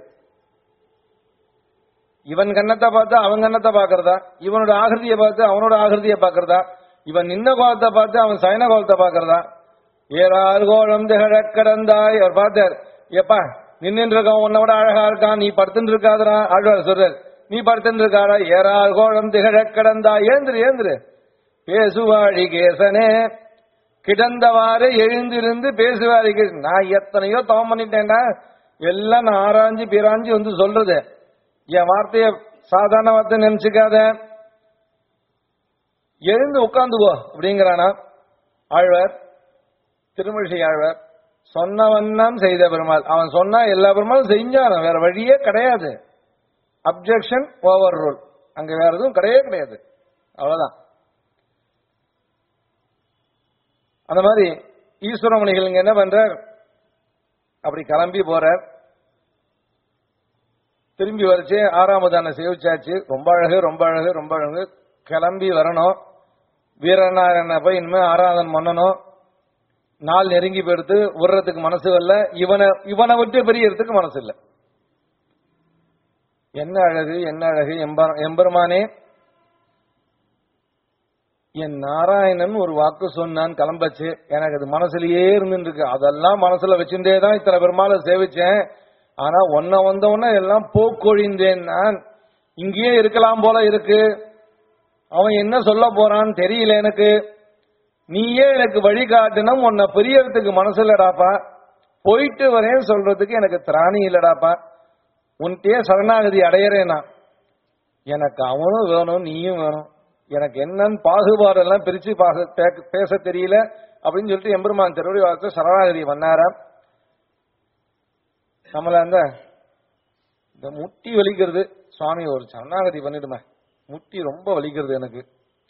இவன் கண்ணத்தை பார்த்து அவன் கண்ணத்தை பாக்குறதா இவனோட ஆகிருதியை பார்த்து அவனோட ஆகிருதியை பாக்குறதா இவன் நின்ன கோலத்தை பார்த்து அவன் சயன கோலத்தை பாக்குறதா ஏறாறு கோலம் திகழ கடந்தாய் அவர் பார்த்தார் எப்பா நின்று இருக்கான் உன்னை விட அழகா இருக்கான் நீ படுத்துட்டு இருக்காதரா ஆழ்வார் சொல்றார் நீ படுத்துட்டு இருக்காரா ஏறாறு கோலம் திகழ கடந்தாய் ஏந்திரு ஏந்திரு பேசுவாழி கேசனே கிடந்தவாறு எழுந்திருந்து பேசுவாரி கேசன் நான் எத்தனையோ தவம் பண்ணிட்டேன்டா எல்லாம் நான் ஆராய்ஞ்சு பிராஞ்சு வந்து சொல்றது என் வார்த்தைய சாதாரண வார்த்தை நினைச்சுக்காத எழுந்து உட்கார்ந்துக்கோ அப்படிங்கிறானா ஆழ்வார் திருமழிசை ஆழ்வார் சொன்னவண்ணம் செய்த பெருமாள் அவன் சொன்னா எல்லா பெருமாளும் செஞ்சான் வேற வழியே கிடையாது அப்ஜெக்ஷன் ஓவர் ரூல் அங்க வேற எதுவும் கிடையவே கிடையாது அவ்வளவுதான் அந்த மாதிரி ஈஸ்வரமணிகள் இங்க என்ன பண்றார் அப்படி கிளம்பி போறார் திரும்பி வரைச்சு ஆறாமதான சேவிச்சாச்சு ரொம்ப அழகு ரொம்ப அழகு ரொம்ப அழகு கிளம்பி வரணும் வீரநாராயண போய் இனிமே ஆராதனை பண்ணணும் நாள் நெருங்கி போயிடுத்து விடுறதுக்கு மனசு வரல இவனை இவனை விட்டு பெரியறதுக்கு மனசு இல்லை என்ன அழகு என்ன அழகு எம்ப- எம்பெருமானே என் நாராயணன் ஒரு வாக்கு சொன்னான் கிளம்பச்சு எனக்கு அது மனசுலயே இருந்துட்டு இருக்கு அதெல்லாம் மனசுல வச்சுட்டே தான் இத்தனை பெருமாளை சேவிச்சேன் ஆனா ஒன்ன வந்தவொன்னே எல்லாம் போக்கொழிந்தேன் நான் இங்கேயே இருக்கலாம் போல இருக்கு அவன் என்ன சொல்ல போறான்னு தெரியல எனக்கு நீயே எனக்கு வழிகாட்டணும் உன்னை பிரியறதுக்கு மனசு இல்லடாப்பா போயிட்டு வரேன்னு சொல்றதுக்கு எனக்கு திராணி இல்லடாப்பா உன்கிட்டயே சரணாகதி அடையறேன் நான் எனக்கு அவனும் வேணும் நீயும் வேணும் எனக்கு என்னன்னு பாகுபாடெல்லாம் பிரிச்சு பாக பே- பேச தெரியல அப்படின்னு சொல்லிட்டு எம்பெருமான் திருவடி வார்த்தை சரணாகதி பண்ணாராம் நம்மள அந்த இந்த முட்டி வலிக்கிறது சுவாமி ஒரு சரணாகதி பண்ணிடுமே முட்டி ரொம்ப வலிக்கிறது எனக்கு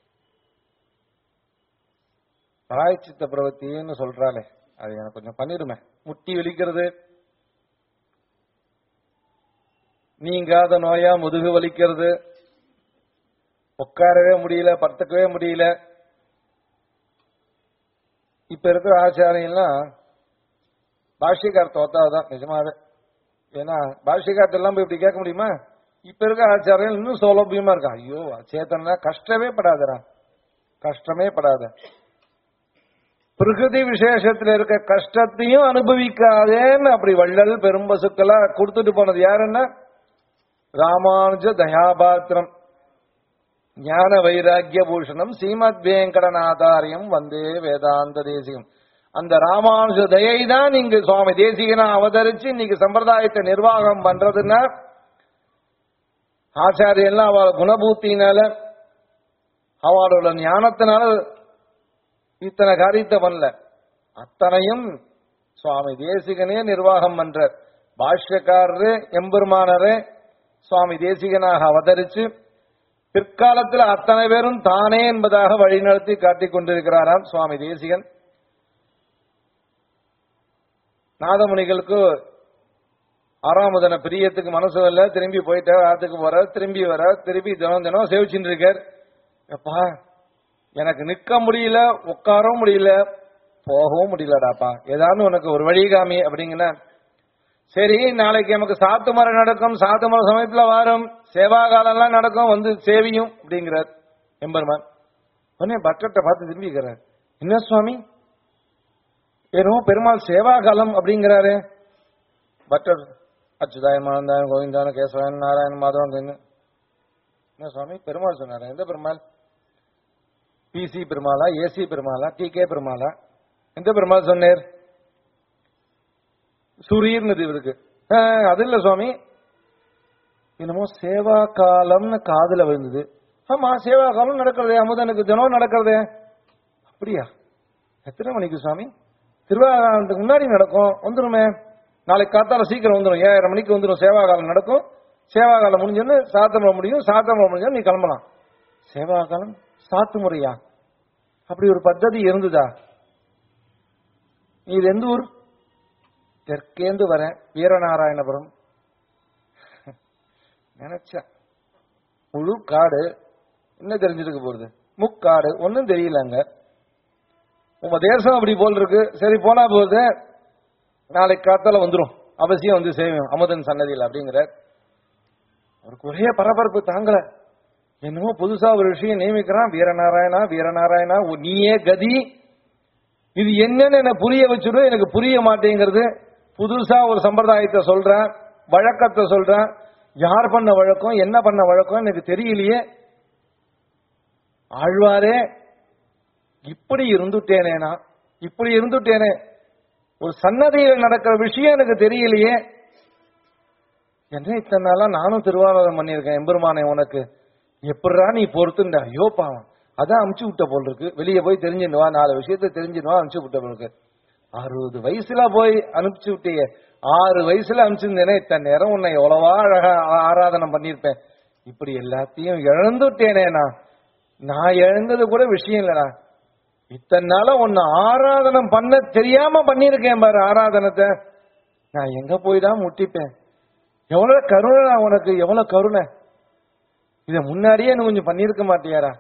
பிராயச்சித்த பிரவத்தின்னு சொல்றாளே அது எனக்கு கொஞ்சம் பண்ணிடுமே முட்டி வலிக்கிறது நீங்காத நோயா முதுகு வலிக்கிறது உட்காரவே முடியல படுத்துக்கவே முடியல இப்ப இருக்கிற ஆச்சாரியெல்லாம் பாஷ்யக்கார் தோத்தாதான் நிஜமாவே ஏன்னா பாஷ்யக்கார்ட்ட எல்லாம் போய் இப்படி கேட்க முடியுமா இப்ப இருக்க ஆச்சாரியம் இன்னும் சௌலபியமா இருக்கா ஐயோ சேத்தனா கஷ்டமே படாதடா கஷ்டமே படாத பிரகிருதி விசேஷத்துல இருக்க கஷ்டத்தையும் அனுபவிக்காதேன்னு அப்படி வள்ளல் பெரும்பசுக்களா கொடுத்துட்டு போனது யாருன்னா ராமானுஜ தயாபாத்திரம் ஞான வைராக்கிய பூஷணம் ஸ்ரீமத் வேங்கடநாதாரியம் வந்தே வேதாந்த தேசிகம் அந்த ராமானுஜ தயை தான் இங்கு சுவாமி தேசிகனா அவதரிச்சு இன்னைக்கு சம்பிரதாயத்தை நிர்வாகம் பண்றதுன்னா ஆச்சாரியெல்லாம் அவள் குணபூத்தினால அவளோட ஞானத்தினால இத்தனை காரியத்தை பண்ணல அத்தனையும் சுவாமி தேசிகனே நிர்வாகம் பண்றார் பாஷ்யக்காரரு எம்பெருமானரே சுவாமி தேசிகனாக அவதரிச்சு பிற்காலத்தில் அத்தனை பேரும் தானே என்பதாக வழிநடத்தி காட்டிக் கொண்டிருக்கிறாராம் சுவாமி தேசிகன் நாதமுனிகளுக்கு ஆறாமதன பிரியத்துக்கு மனசு வரல திரும்பி போயிட்டார் ஆத்துக்கு போற திரும்பி வர திருப்பி தினம் தினம் சேவிச்சுட்டு இருக்கார் எப்பா எனக்கு நிக்க முடியல உட்காரவும் முடியல போகவும் முடியலடாப்பா ஏதாவது உனக்கு ஒரு வழிகாமி அப்படிங்கிற சரி நாளைக்கு நமக்கு சாத்து மரம் நடக்கும் சாத்து மரம் சமயத்துல வரும் சேவா காலம்லாம் நடக்கும் வந்து சேவியும் அப்படிங்கிறார் எம்பெருமான் உடனே பட்டத்தை பார்த்து திரும்பிக்கிறார் என்ன சுவாமி ஏனோ பெருமாள் சேவா காலம் அப்படிங்கிறாரு பட்டர் அச்சுதாயன் மானந்தாயன் கோவிந்தான கேசவன் நாராயணன் மாதவன் என்ன என்ன சுவாமி பெருமாள் சொன்னாரு எந்த பெருமாள் பிசி பெருமாளா ஏசி பெருமாளா டி கே பெருமாளா எந்த பெருமாள் சொன்னேர் சூரியர்னது இவருக்கு ஆ, அது இல்ல சுவாமி என்னமோ சேவா காலம்னு காதுல விழுந்தது ஆமா சேவா காலம் நடக்கிறதே அமுதனுக்கு தினம் நடக்கிறதே அப்படியா எத்தனை மணிக்கு சுவாமி திருவாரூரத்துக்கு முன்னாடி நடக்கும் வந்துருமே நாளைக்கு காத்தால சீக்கிரம் வந்துடும் ஏழரை மணிக்கு வந்துடும் சேவா காலம் நடக்கும் சேவா காலம் முடிஞ்சோன்னு சாத்தமரம் முடியும் சாத்தமரம் முடிஞ்சோன்னு நீ கிளம்பலாம் சேவா காலம் சாத்து முறையா அப்படி ஒரு பద్ధதி இருந்ததா நீ இது எந்த ஊர் தெற்கேந்து வரேன் வீரநாராயணபுரம் நினைச்சேன் முழு காடு என்ன தெரிஞ்சிருக்க போகுது முக்காடு ஒன்னும் தெரியலங்க உங்க தேசம் அப்படி போல் இருக்கு சரி போனா போகுது நாளைக்கு காத்தால வந்துரும் அவசியம் வந்து சேவியம் அமுதன் சன்னதியில் அப்படிங்கிற அவருக்கு ஒரே பரபரப்பு தாங்கல என்னமோ புதுசா ஒரு விஷயம் நியமிக்கிறான் வீரநாராயணா வீரநாராயணா ஓ, நீயே கதி இது என்னன்னு என்ன புரிய வச்சுடு எனக்கு புரிய மாட்டேங்கிறது புதுசா ஒரு சம்பிரதாயத்தை சொல்றேன் வழக்கத்தை சொல்றேன் யார் பண்ண வழக்கம் என்ன பண்ண வழக்கம் எனக்கு தெரியலையே ஆழ்வாரே இப்படி இருந்துட்டேனே நான் இப்படி இருந்துட்டேனே ஒரு சன்னதியில் நடக்கிற விஷயம் எனக்கு தெரியலையே என்ன இத்தனை நாளா நானும் திருவாரூரம் பண்ணியிருக்கேன் எம்பெருமானே உனக்கு எப்படிரா நீ பொறுத்துண்ட ஐயோ பாவம் அதான் அமுச்சு விட்ட போல் இருக்கு வெளியே போய் தெரிஞ்சுன்னு வா நாலு விஷயத்த தெரிஞ்சுன்னு வா அமுச்சு விட்ட போல் இருக்கு அறுபது வயசுல போய் அனுப்பிச்சு விட்டியே ஆறு வயசுல அனுப்பிச்சிருந்தேனே இத்தனை நேரம் உன்னை எவ்வளவா அழகா ஆ- ஆராதனம் பண்ணியிருப்பேன் இப்படி எல்லாத்தையும் இழந்துட்டேனே நான் நான் இழந்தது கூட விஷயம் இல்லடா இத்தனை நாளா உன்னை ஆராதனம் பண்ண தெரியாம பண்ணியிருக்கேன் பாரு ஆராதனத்தை நான் எங்க போய் தான் முட்டிப்பேன் எவ்வளவு கருணை நான் உனக்கு எவ்வளவு கருணை இத முன்னாடியே நீ கொஞ்சம் பண்ணியிருக்க மாட்டியாரா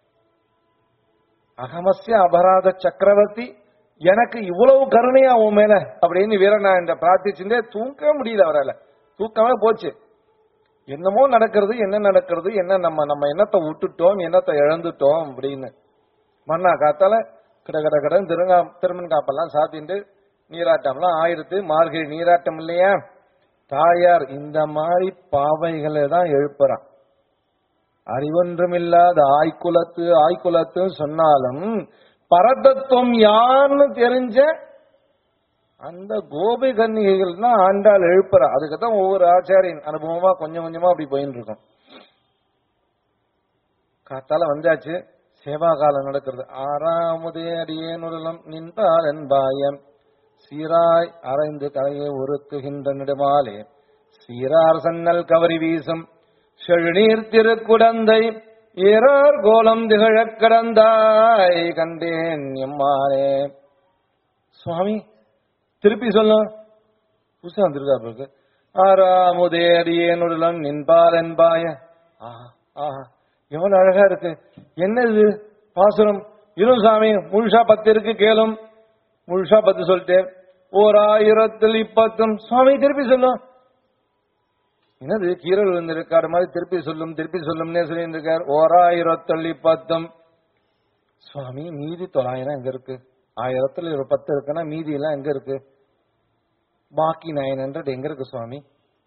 அகமஸ்ய அபராத சக்கரவர்த்தி எனக்கு இவ்வளவு கருணையா உன் மேல அப்படின்னு வீரநாயண்ட பிரார்த்திச்சுட்டே தூக்க முடியல அவரால தூக்கமே போச்சு என்னமோ நடக்கிறது என்ன நடக்கிறது என்ன நம்ம நம்ம என்னத்தை விட்டுட்டோம் என்னத்தை இழந்துட்டோம் அப்படின்னு மண்ணா காத்தால கிட கிட கடன் திருங்கா திருமண் காப்பெல்லாம் சாத்திட்டு நீராட்டம்லாம் ஆயிரத்து மார்கழி நீராட்டம் இல்லையா தாயார் இந்த மாதிரி பாவைகளை தான் எழுப்புறான் அறிவொன்றுமில்லாத ஆய்குலத்து ஆய்குலத்து சொன்னாலும் பரதத்துவம் யான்னு தெரிஞ்ச அந்த கோபி கன்னிகைகள் தான் ஆண்டாள் எழுப்புறா அதுக்கு தான் ஒவ்வொரு ஆச்சாரியின் அனுபவமா கொஞ்சம் கொஞ்சமா அப்படி போயின்னு இருக்கும் காத்தால வந்தாச்சு சேவா காலம் நடக்கிறது ஆறாமுதே அடியேனுடலம் நின்றால் என்பாயம் சீராய் அரைந்து தலையை உருக்குகின்ற நெடுமாலே சீரார் சன்னல் கவரி வீசும் செழுநீர் திருக்குடந்தை ஏறார் கோலம் திகழக் கடந்தாய் கண்டேன் எம்மானே சுவாமி திருப்பி சொல்லும் புதுசா வந்திருக்கா பிறகு ஆறாமுதே அடியேனுடலம் நின்பால் என்பாய ஆஹா ஆஹா எவ்வளவு அழகா இருக்கு என்ன இது பாசுரம் இரும் சாமி முழுசா பத்து இருக்கு கேளும் முழுசா பத்து சொல்லிட்டேன் ஓர் ஆயிரத்தில் இப்பத்தும் சுவாமி திருப்பி சொல்லும் என்னது கீரல் விழுந்திருக்காரு மாதிரி திருப்பி சொல்லும் திருப்பி சொல்லும்னே சொல்லிட்டு இருக்கார் ஓர் ஆயிரத்தில் இப்பத்தும் சுவாமி மீதி தொள்ளாயிரம் எங்க இருக்கு ஆயிரத்துல ஒரு பத்து இருக்குன்னா மீதி எல்லாம் எங்க இருக்கு பாக்கி நைன் ஹண்ட்ரட் எங்க இருக்கு சுவாமி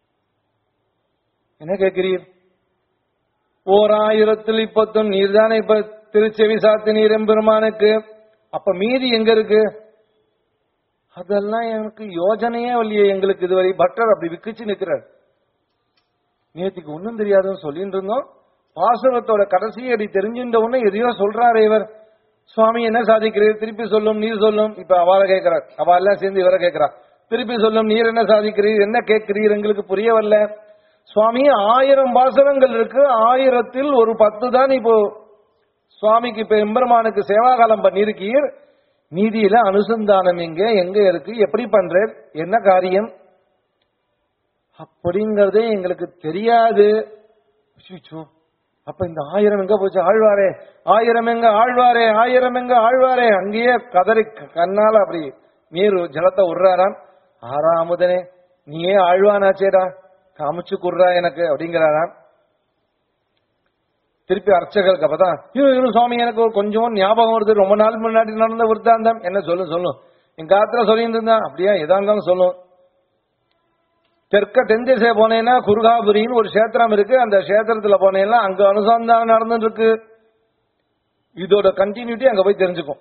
என்ன கேட்கிறீர் ஓர் ஆயிரத்தில் இப்பத்தும் நீர் தானே இப்ப திருச்செவி சாத்து நீர் எம்பெருமானுக்கு அப்ப மீதி எங்க இருக்கு அதெல்லாம் எனக்கு யோஜனையே இல்லையே எங்களுக்கு இதுவரை பட்டர் அப்படி விக்கிச்சு நிக்கிறார் நேத்திக்கு ஒண்ணும் தெரியாதுன்னு சொல்லிட்டு இருந்தோம் பாசுரத்தோட கடைசி அடி தெரிஞ்சின்ற உடனே எதையோ சொல்றாரு இவர் சுவாமி என்ன சாதிக்கிறீர் திருப்பி சொல்லும் நீர் சொல்லும் இப்ப அவளை கேட்கிறார் அவ எல்லாம் சேர்ந்து இவரை கேட்கிறா திருப்பி சொல்லும் நீர் என்ன சாதிக்கிறீர் என்ன கேட்கிறீர் எங்களுக்கு புரிய வரல சுவாமி ஆயிரம் பாசுரங்கள் இருக்கு ஆயிரத்தில் ஒரு பத்து தான் இப்போ சுவாமிக்கு இப்ப எம்பெருமானுக்கு சேவாகாலம் பண்ணிருக்கீர் மீதியில அனுசந்தானம் எங்க எங்க இருக்கு எப்படி பண்றேன் என்ன காரியம் அப்படிங்கறதே எங்களுக்கு தெரியாது அச்சச்சோ. அப்ப இந்த ஆயிரம் எங்க போச்சு ஆழ்வாரே ஆயிரம் எங்க ஆழ்வாரே ஆயிரம் எங்க ஆழ்வாரே அங்கேயே கதறி க- கண்ணால அப்படி நீர் ஜலத்தை விடுறாராம் ஆறாமுதனே நீயே ஆழ்வானாச்சேடா காமிச்சு குடுறா எனக்கு அப்படிங்கிறாராம் திருப்பி அர்ச்சகருக்கு அப்பதான் இரு இரு சுவாமி எனக்கு ஒரு கொஞ்சம் ஞாபகம் வருது ரொம்ப நாள் முன்னாடி நடந்த விருத்தாந்தம் என்ன சொல்லும் சொல்லும் என் காத்துல சொல்லிட்டு இருந்தா அப்படியா எதா இருந்தாலும் சொல்லும் தெற்க தென் திசை போனேன்னா குருகாபுரின்னு ஒரு கஷேத்திரம் இருக்கு அந்த கஷேத்திரத்துல போனேன்னா அங்க அனுசந்தானம் நடந்துட்டு இருக்கு இதோட கண்டினியூட்டி அங்க போய் தெரிஞ்சுக்கும்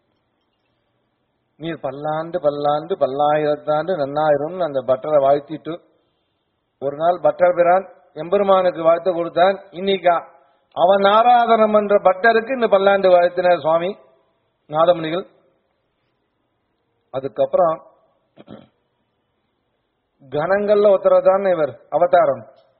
நீர் பல்லாண்டு பல்லாண்டு பல்லாயிரத்தாண்டு நன்னாயிரம்னு அந்த பட்டரை வாழ்த்திட்டு ஒரு நாள் பட்டர் பிரான் எம்பெருமானுக்கு வாழ்த்து கொடுத்தான் இன்னைக்கா அவன் ஆராதனம் பண்ற பட்டருக்கு இந்த பல்லாண்டு வாழ்த்தினார் சுவாமி நாதமுனிகள் அதுக்கப்புறம் கணங்கள்ல ஒருத்தரதான் இவர் அவதாரம்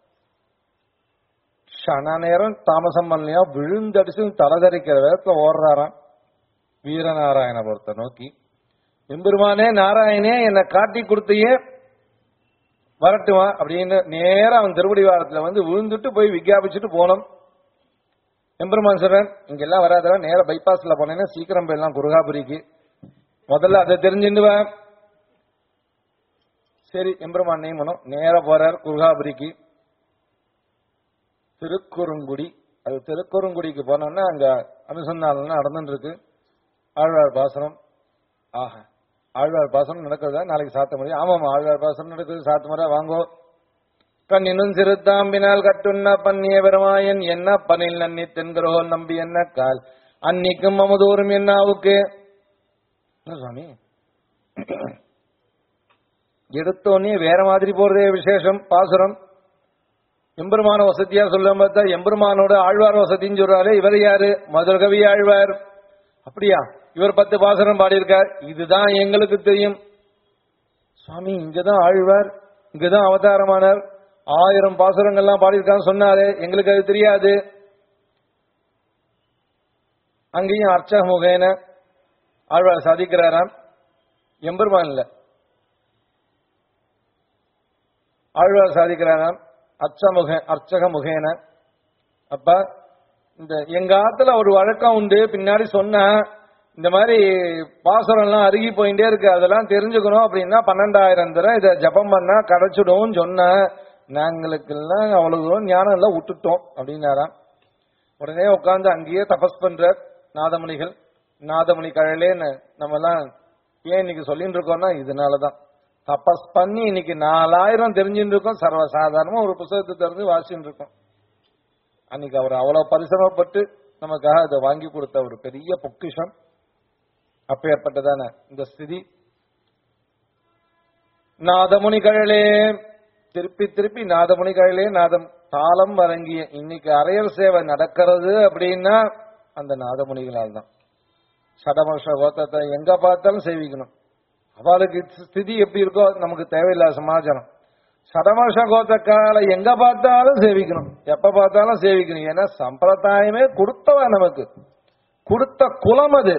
க்ஷண நேரம் தாமசம் பண்ணலையா விழுந்தடிச்சு தலைதறிக்கிற வேகத்துல ஓடுறாராம் வீரநாராயணபுரத்தை நோக்கி எம்பெருமானே நாராயணே என்னை காட்டி கொடுத்தையே வரட்டுமா அப்படின்னு நேரா அவன் திருவடி வாரத்துல வந்து விழுந்துட்டு போய் விஞ்ஞாபிச்சுட்டு போனோம் எம்பெருமான் சொல்றேன் இங்க எல்லாம் வராதவா நேரா பைபாஸ்ல போனேன்னா சீக்கிரம் போயிடலாம் குருகாபுரிக்கு முதல்ல அதை தெரிஞ்சுட்டு வா சரி எம்பெருமான் நியமனம் நேரா போறார் குருகாபுரிக்கு திருக்குறுங்குடி அது திருக்குறுங்குடிக்கு போனோம்னா அங்க அனுசந்தானம் நடந்துட்டு இருக்கு ஆழ்வார் பாசனம் ஆஹா ஆழ்வார் பாசனம் நடக்குதா நாளைக்கு சாத்த முடியும் ஆமாமா ஆழ்வார் பாசனம் நடக்குது சாத்த முறை வாங்கோ கண்ணினும் சிறுத்தாம்பினால் கட்டுண்ண பண்ணிய பெருமாயன் என்ன பனில் நன்னி தென்கிறோ நம்பி என்ன கால் அன்னிக்கும் அமுதூரும் என்னாவுக்கு என்ன சுவாமி எடுத்தோடனே வேற மாதிரி போறதே விசேஷம் பாசுரம் எம்பெருமான வசதியா சொல்லும் பார்த்தா எம்பெருமானோட ஆழ்வார் வசதின்னு சொல்றாரு இவர் யாரு மதுரகவி ஆழ்வார் அப்படியா இவர் பத்து பாசுரம் பாடியிருக்கார் இதுதான் எங்களுக்கு தெரியும் சுவாமி இங்கதான் ஆழ்வார் இங்கதான் அவதாரமானார் ஆயிரம் பாசுரங்கள்லாம் பாடியிருக்கான்னு சொன்னாரு எங்களுக்கு அது தெரியாது அங்கேயும் அர்ச்சக முகேன ஆழ்வார் சாதிக்கிறாராம் எம்பெருமான் இல்ல ஆழ்வார் சாதிக்கிறாராம் அச்சமுக அர்ச்சக முகேன அப்ப இந்த எங்க ஆத்துல ஒரு வழக்கம் உண்டு பின்னாடி சொன்ன இந்த மாதிரி பாசுரம் எல்லாம் அருகி போயிட்டே இருக்கு அதெல்லாம் தெரிஞ்சுக்கணும் அப்படின்னா பன்னெண்டாயிரம் தடவை இதை ஜபம் பண்ணா கிடைச்சிடும் சொன்ன நாங்களுக்கெல்லாம் அவ்வளவு தூரம் ஞானம் எல்லாம் விட்டுட்டோம் அப்படின்னாராம் உடனே உட்கார்ந்து அங்கேயே தபஸ் பண்ற நாதமணிகள் நாதமணி கழலேன்னு நம்ம எல்லாம் ஏன் இன்னைக்கு சொல்லிட்டு இருக்கோம்னா இதனாலதான் தபஸ் பண்ணி இன்னைக்கு நாலாயிரம் தெரிஞ்சுட்டு இருக்கோம் சர்வசாதாரணமா ஒரு புத்தகத்தை திறந்து வாசிச்சுட்டு இருக்கோம் அன்னைக்கு அவர் அவ்வளவு பரிசிரமப்பட்டு நமக்காக அதை வாங்கி கொடுத்த ஒரு பெரிய பொக்கிஷம் அப்பேற்பட்டதான இந்த ஸ்திதி நாதமுனிகளே திருப்பி திருப்பி நாதமுனிகளே நாதம் தாளம் வழங்கிய இன்னைக்கு அரையர் சேவை நடக்கிறது அப்படின்னா அந்த நாதமுனிகளால் தான் சடமர்ஷ கோத்தத்தை எங்க பார்த்தாலும் சேவிக்கணும் அவளுக்கு ஸ்திதி எப்படி இருக்கோ நமக்கு தேவையில்லாத சமாச்சாரம் சடமர்ஷ கோத்தக்கால எங்க பார்த்தாலும் சேவிக்கணும் எப்ப பார்த்தாலும் சேவிக்கணும் ஏன்னா சம்பிரதாயமே கொடுத்தவ நமக்கு கொடுத்த குலம் அது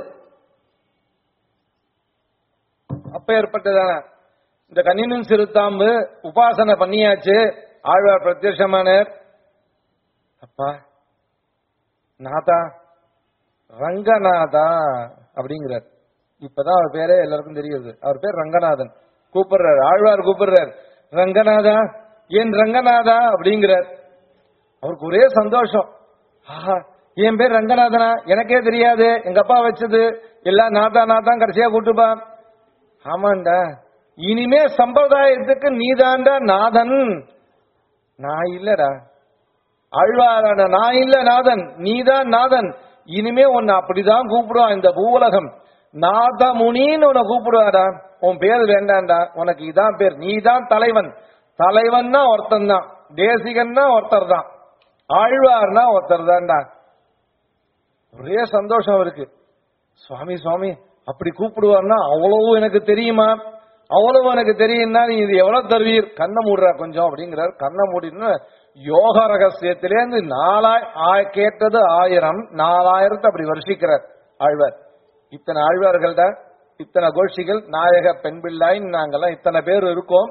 அப்ப ஏற்பட்டதான இந்த கண்ணினும் சிறுத்தாம்பு உபாசனை பண்ணியாச்சு ஆழ்வார் பிரத்யட்சமானார் அப்பா நாதா ரங்கநாதா அப்படிங்கிறார் இப்பதான் அவர் பேரே எல்லாருக்கும் தெரியுது அவர் பேர் ரங்கநாதன் கூப்பிடுறார் ஆழ்வார் கூப்பிடுறார் ரங்கநாதா ஏன் ரங்கநாதா அப்படிங்கிறார் அவருக்கு ஒரே சந்தோஷம் ஆஹா என் பேர் ரங்கநாதனா எனக்கே தெரியாது எங்க அப்பா வச்சது எல்லாம் நாதா நாதான் கடைசியா கூட்டுப்பா ஆமாண்டா இனிமே சம்பிரதாயத்துக்கு நீதாண்டா நாதன் நான் இல்லடா ஆழ்வாரான நான் இல்ல நாதன் நீதான் நாதன் இனிமே உன்னை அப்படிதான் கூப்பிடுவான் இந்த பூவுலகம் நாதமுனின்னு உன்னை கூப்பிடுவாடா உன் பேர் வேண்டாம்டா உனக்கு இதான் பேர் நீதான் தலைவன் தலைவன்னா ஒருத்தன் தான் தேசிகன்னா ஒருத்தர் தான் ஆழ்வார்னா ஒருத்தர் தான்டா ஒரே சந்தோஷம் இருக்கு சுவாமி சுவாமி அப்படி கூப்பிடுவார்னா அவ்வளவு எனக்கு தெரியுமா அவ்வளவு எனக்கு தெரியும்னா நீ இது எவ்வளவு தருவீர் கண்ணை மூடுறா கொஞ்சம் அப்படிங்கிறார் கண்ணை மூடின்னு யோக ரகசியத்திலேருந்து நாலாய் ஆ- கேட்டது ஆயிரம் நாலாயிரத்தை அப்படி வருஷிக்கிறார் ஆழ்வார் இத்தனை ஆழ்வார்கள் தான் இத்தனை கோஷ்டிகள் நாயக பெண் பிள்ளாயின்னு நாங்கெல்லாம் இத்தனை பேர் இருக்கோம்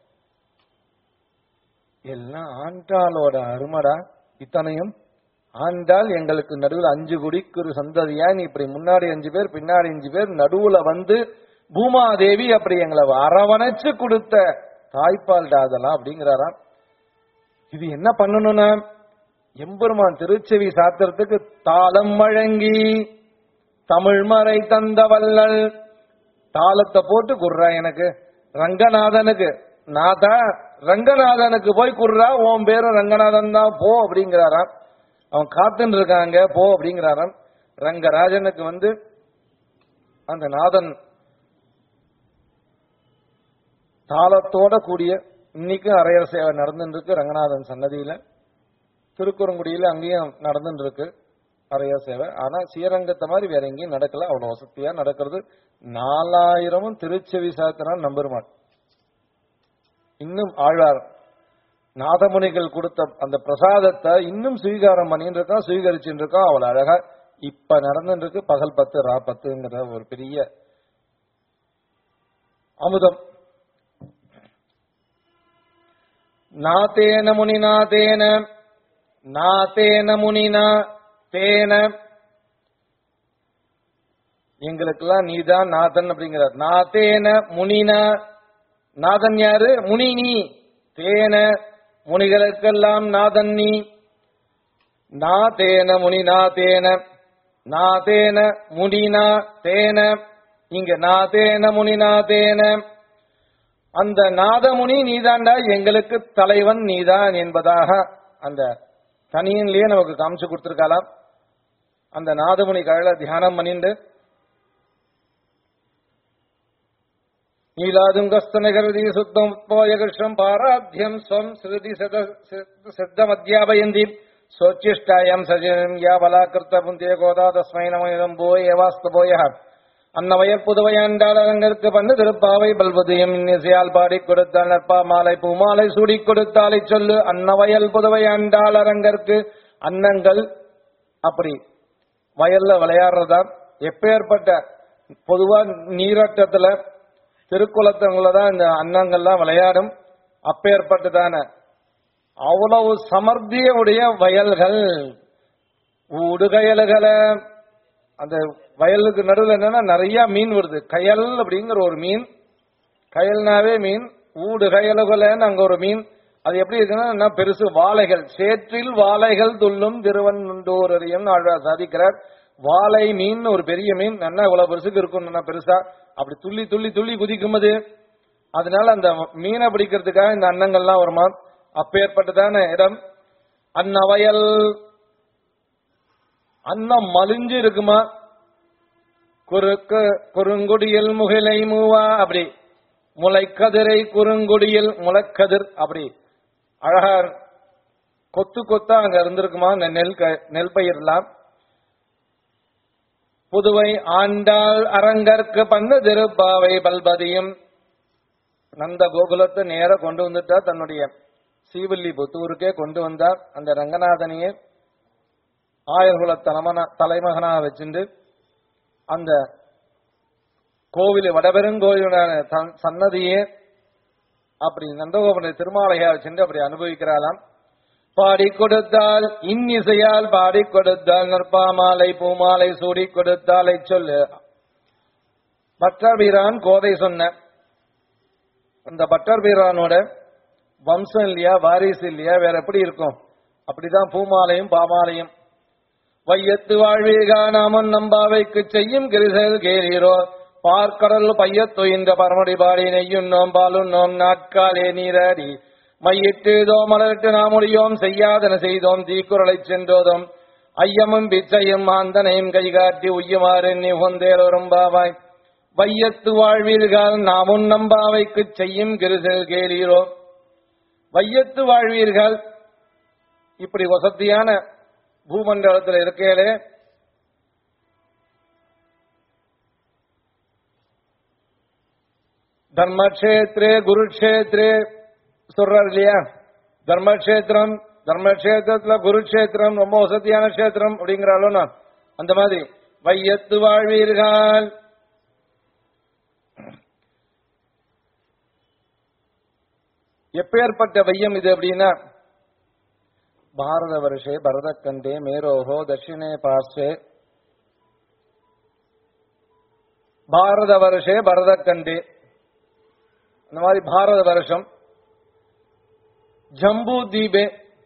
எல்லாம் ஆண்டாளோட அருமடா இத்தனையும் ஆண்டாள் எங்களுக்கு நடுவில் அஞ்சு குடிக்கு ஒரு சந்ததியா நீ இப்படி முன்னாடி அஞ்சு பேர் பின்னாடி அஞ்சு பேர் நடுவுல வந்து பூமாதேவி அப்படி எங்களை அரவணைச்சு கொடுத்த தாய்ப்பால்டா அதெல்லாம் அப்படிங்கிறாராம் இது என்ன பண்ணணும்னா எம்பெருமான் திருச்செவி சாத்திரத்துக்கு தாளம் வழங்கி தமிழ் மறை தந்த வல்லல் தாளத்தை போட்டு குர்றா எனக்கு ரங்கநாதனுக்கு நாதா ரங்கநாதனுக்கு போய் குர்றா உன் பேரும் ரங்கநாதன் தான் போ அப்படிங்கிறாராம் அவன் காத்துன்னு இருக்காங்க போ அப்படிங்கிறாராம் ரங்கராஜனுக்கு வந்து அந்த நாதன் தாளத்தோட கூடிய இன்னைக்கும் அரையர் சேவை நடந்துட்டு இருக்கு ரங்கநாதன் சன்னதியில திருக்குறங்குடியில அங்கேயும் நடந்துட்டு இருக்கு அரையர் சேவை ஆனா ஸ்ரீரங்கத்தை மாதிரி வேற எங்கேயும் நடக்கல அவ்வளவு வசதியா நடக்கிறது நாலாயிரமும் திருச்செவி சாத்தினான் நம்பெருமாள் இன்னும் ஆழ்வார் நாதமுனிகள் கொடுத்த அந்த பிரசாதத்தை இன்னும் ஸ்வீகாரம் பண்ணிட்டு இருக்கான் ஸ்வீகரிச்சுட்டு இருக்கான் அவ்வளவு அழகா இப்ப நடந்துட்டு இருக்கு பகல் பத்து ரா பத்துங்கிற ஒரு பெரிய அமுதம் நாத்தேன முனினா தேன நாத்தேன முனினா தேன எங்களுக்கெல்லாம் நீதான் நாதன் அப்படிங்கிறார் நாத்தேன முனினா நாதன் யாரு முனி நீ தேன முனிகளுக்கெல்லாம் நாதன் நீ நாதேன முனினா தேன நாதேன முனினா தேன இங்க நாதேன முனினா தேன அந்த நாதமுனி நீதாண்டா எங்களுக்கு தலைவன் நீதான் என்பதாக அந்த தனியன்லயே நமக்கு காமிச்சு கொடுத்திருக்கலாம் அந்த நாதமுனி கழல தியானம் பண்ணிண்டு நீலாதுங்கஸ்தனகரதி சுத்தம் உத்போயகிருஷ்ணம் பாராத்தியம் ஸ்வம் ஸ்ருதி சித்தமத்தியாபயந்தி சோச்சிஷ்டாயம் சஜனம் யா பலாக்கிருத்த புந்திய கோதா தஸ்மை நமயம் போய் ஏவாஸ்தபோய அன்னவயற் புதுவையாண்டாளரங்கிற்கு பண்ணு திருப்பாவை பல்புதியம் இன்னிசையால் பாடிக் கொடுத்தால் நற்பா மாலை பூமாலை சூடிக் கொடுத்தாலை சொல்லு அன்னவயல் புதுவையாண்டாளரங்கற்கு அன்னங்கள் அப்படி வயல்ல விளையாடுறதா எப்பேற்பட்ட பொதுவா நீரோட்டத்துல திருக்குளத்தங்களதான் இந்த அன்னங்கள்லாம் விளையாடும் அப்பேற்பட்டதான அவ்வளவு சமர்த்தியுடைய வயல்கள் ஊடுகயல்களை அந்த வயலுக்கு நடுவில் என்னன்னா நிறைய மீன் வருது கயல் அப்படிங்கிற ஒரு மீன் கயல்னாவே மீன் ஊடு கயலுகலன்னு அங்க ஒரு மீன் அது எப்படி இருக்குன்னா என்ன பெருசு வாழைகள் சேற்றில் வாழைகள் துள்ளும் திருவன்னுண்டோர் அறியும் ஆழ்வார் சாதிக்கிறார் வாழை மீன் ஒரு பெரிய மீன் என்ன இவ்வளவு பெருசுக்கு இருக்கும் என்ன பெருசா அப்படி துள்ளி துள்ளி துள்ளி குதிக்கும் அது அதனால அந்த மீனை பிடிக்கிறதுக்காக இந்த அன்னங்கள்லாம் வருமா அப்பேற்பட்டதான இடம் அன்னவயல் அன்னம் மலிஞ்சு இருக்குமா குறுக்கு குறுங்குடியில் முகிலை மூவா அப்படி முளைக்கதிரை குறுங்குடியில் முளைக்கதிர் அப்படி அழகா கொத்து கொத்தா அங்க இருந்திருக்குமா இந்த நெல் க- நெல் பயிர்லாம் புதுவை ஆண்டாள் அரங்கற்கு பண்ண திருப்பாவை பல்பதியும் நந்த கோகுலத்தை நேர கொண்டு வந்துட்டா தன்னுடைய சீவல்லி புத்தூருக்கே கொண்டு வந்தார் அந்த ரங்கநாதனையே ஆயர்குல தலைமன தலைமகனா வச்சுண்டு அந்த கோவில் வடபெருங்கோயிலான தன்- சன்னதியே அப்படி நந்தகோபுர திருமாலையா வச்சுட்டு அப்படி அனுபவிக்கிறாளாம் பாடி கொடுத்தால் இன்னிசையால் பாடி கொடுத்தால் நற்பாமாலை பூமாலை சூடி கொடுத்தாலை சொல்லு பட்டர் வீரான் கோதை சொன்ன அந்த பட்டர் வீரானோட வம்சம் இல்லையா வாரிசு இல்லையா வேற எப்படி இருக்கும் அப்படிதான் பூமாலையும் பாமாலையும் வையத்து வாழ்வீகா நாமன் நம்பாவைக்கு செய்யும் கிரிசல் கேரீரோ பார்க்கடல் பையத்தொயின்ற பரமடி பாடி நெய்யுண்ணோம் பாலுண்ணோம் நாட்காலே நீராடி மையிட்டு இதோ மலரிட்டு நாமுடியோம் செய்யாதன செய்தோம் தீக்குறளை சென்றோதும் ஐயமும் பிச்சையும் மாந்தனையும் கைகாட்டி உய்யுமாறு நீ உந்தேரோரும் பாவாய் வையத்து வாழ்வீர்கள் நாமும் நம்பாவைக்கு செய்யும் கிரிசல் கேளீரோ வையத்து வாழ்வீர்கள் இப்படி வசதியான பூமண்டலத்தில் இருக்கையிலே தர்மக்ஷேத்ரே குருக்ஷேத்ரே சொல்றாரு இல்லையா தர்மக்ஷேத்திரம் தர்மக்ஷேத்திரத்துல குருக்ஷேத்திரம் ரொம்ப வசதியான கஷேத்திரம் அப்படிங்கிறாலும் நான் அந்த மாதிரி வையத்து வாழ்வீர்கள் எப்பேற்பட்ட வையம் இது அப்படின்னா பாரத வருஷே பரதக்கண்டே மேரோஹோ தட்சிணே பார்ஸ்வே பாரத வருஷே பரதக்கண்டே இந்த மாதிரி பாரத வருஷம் ஜம்பு தீபே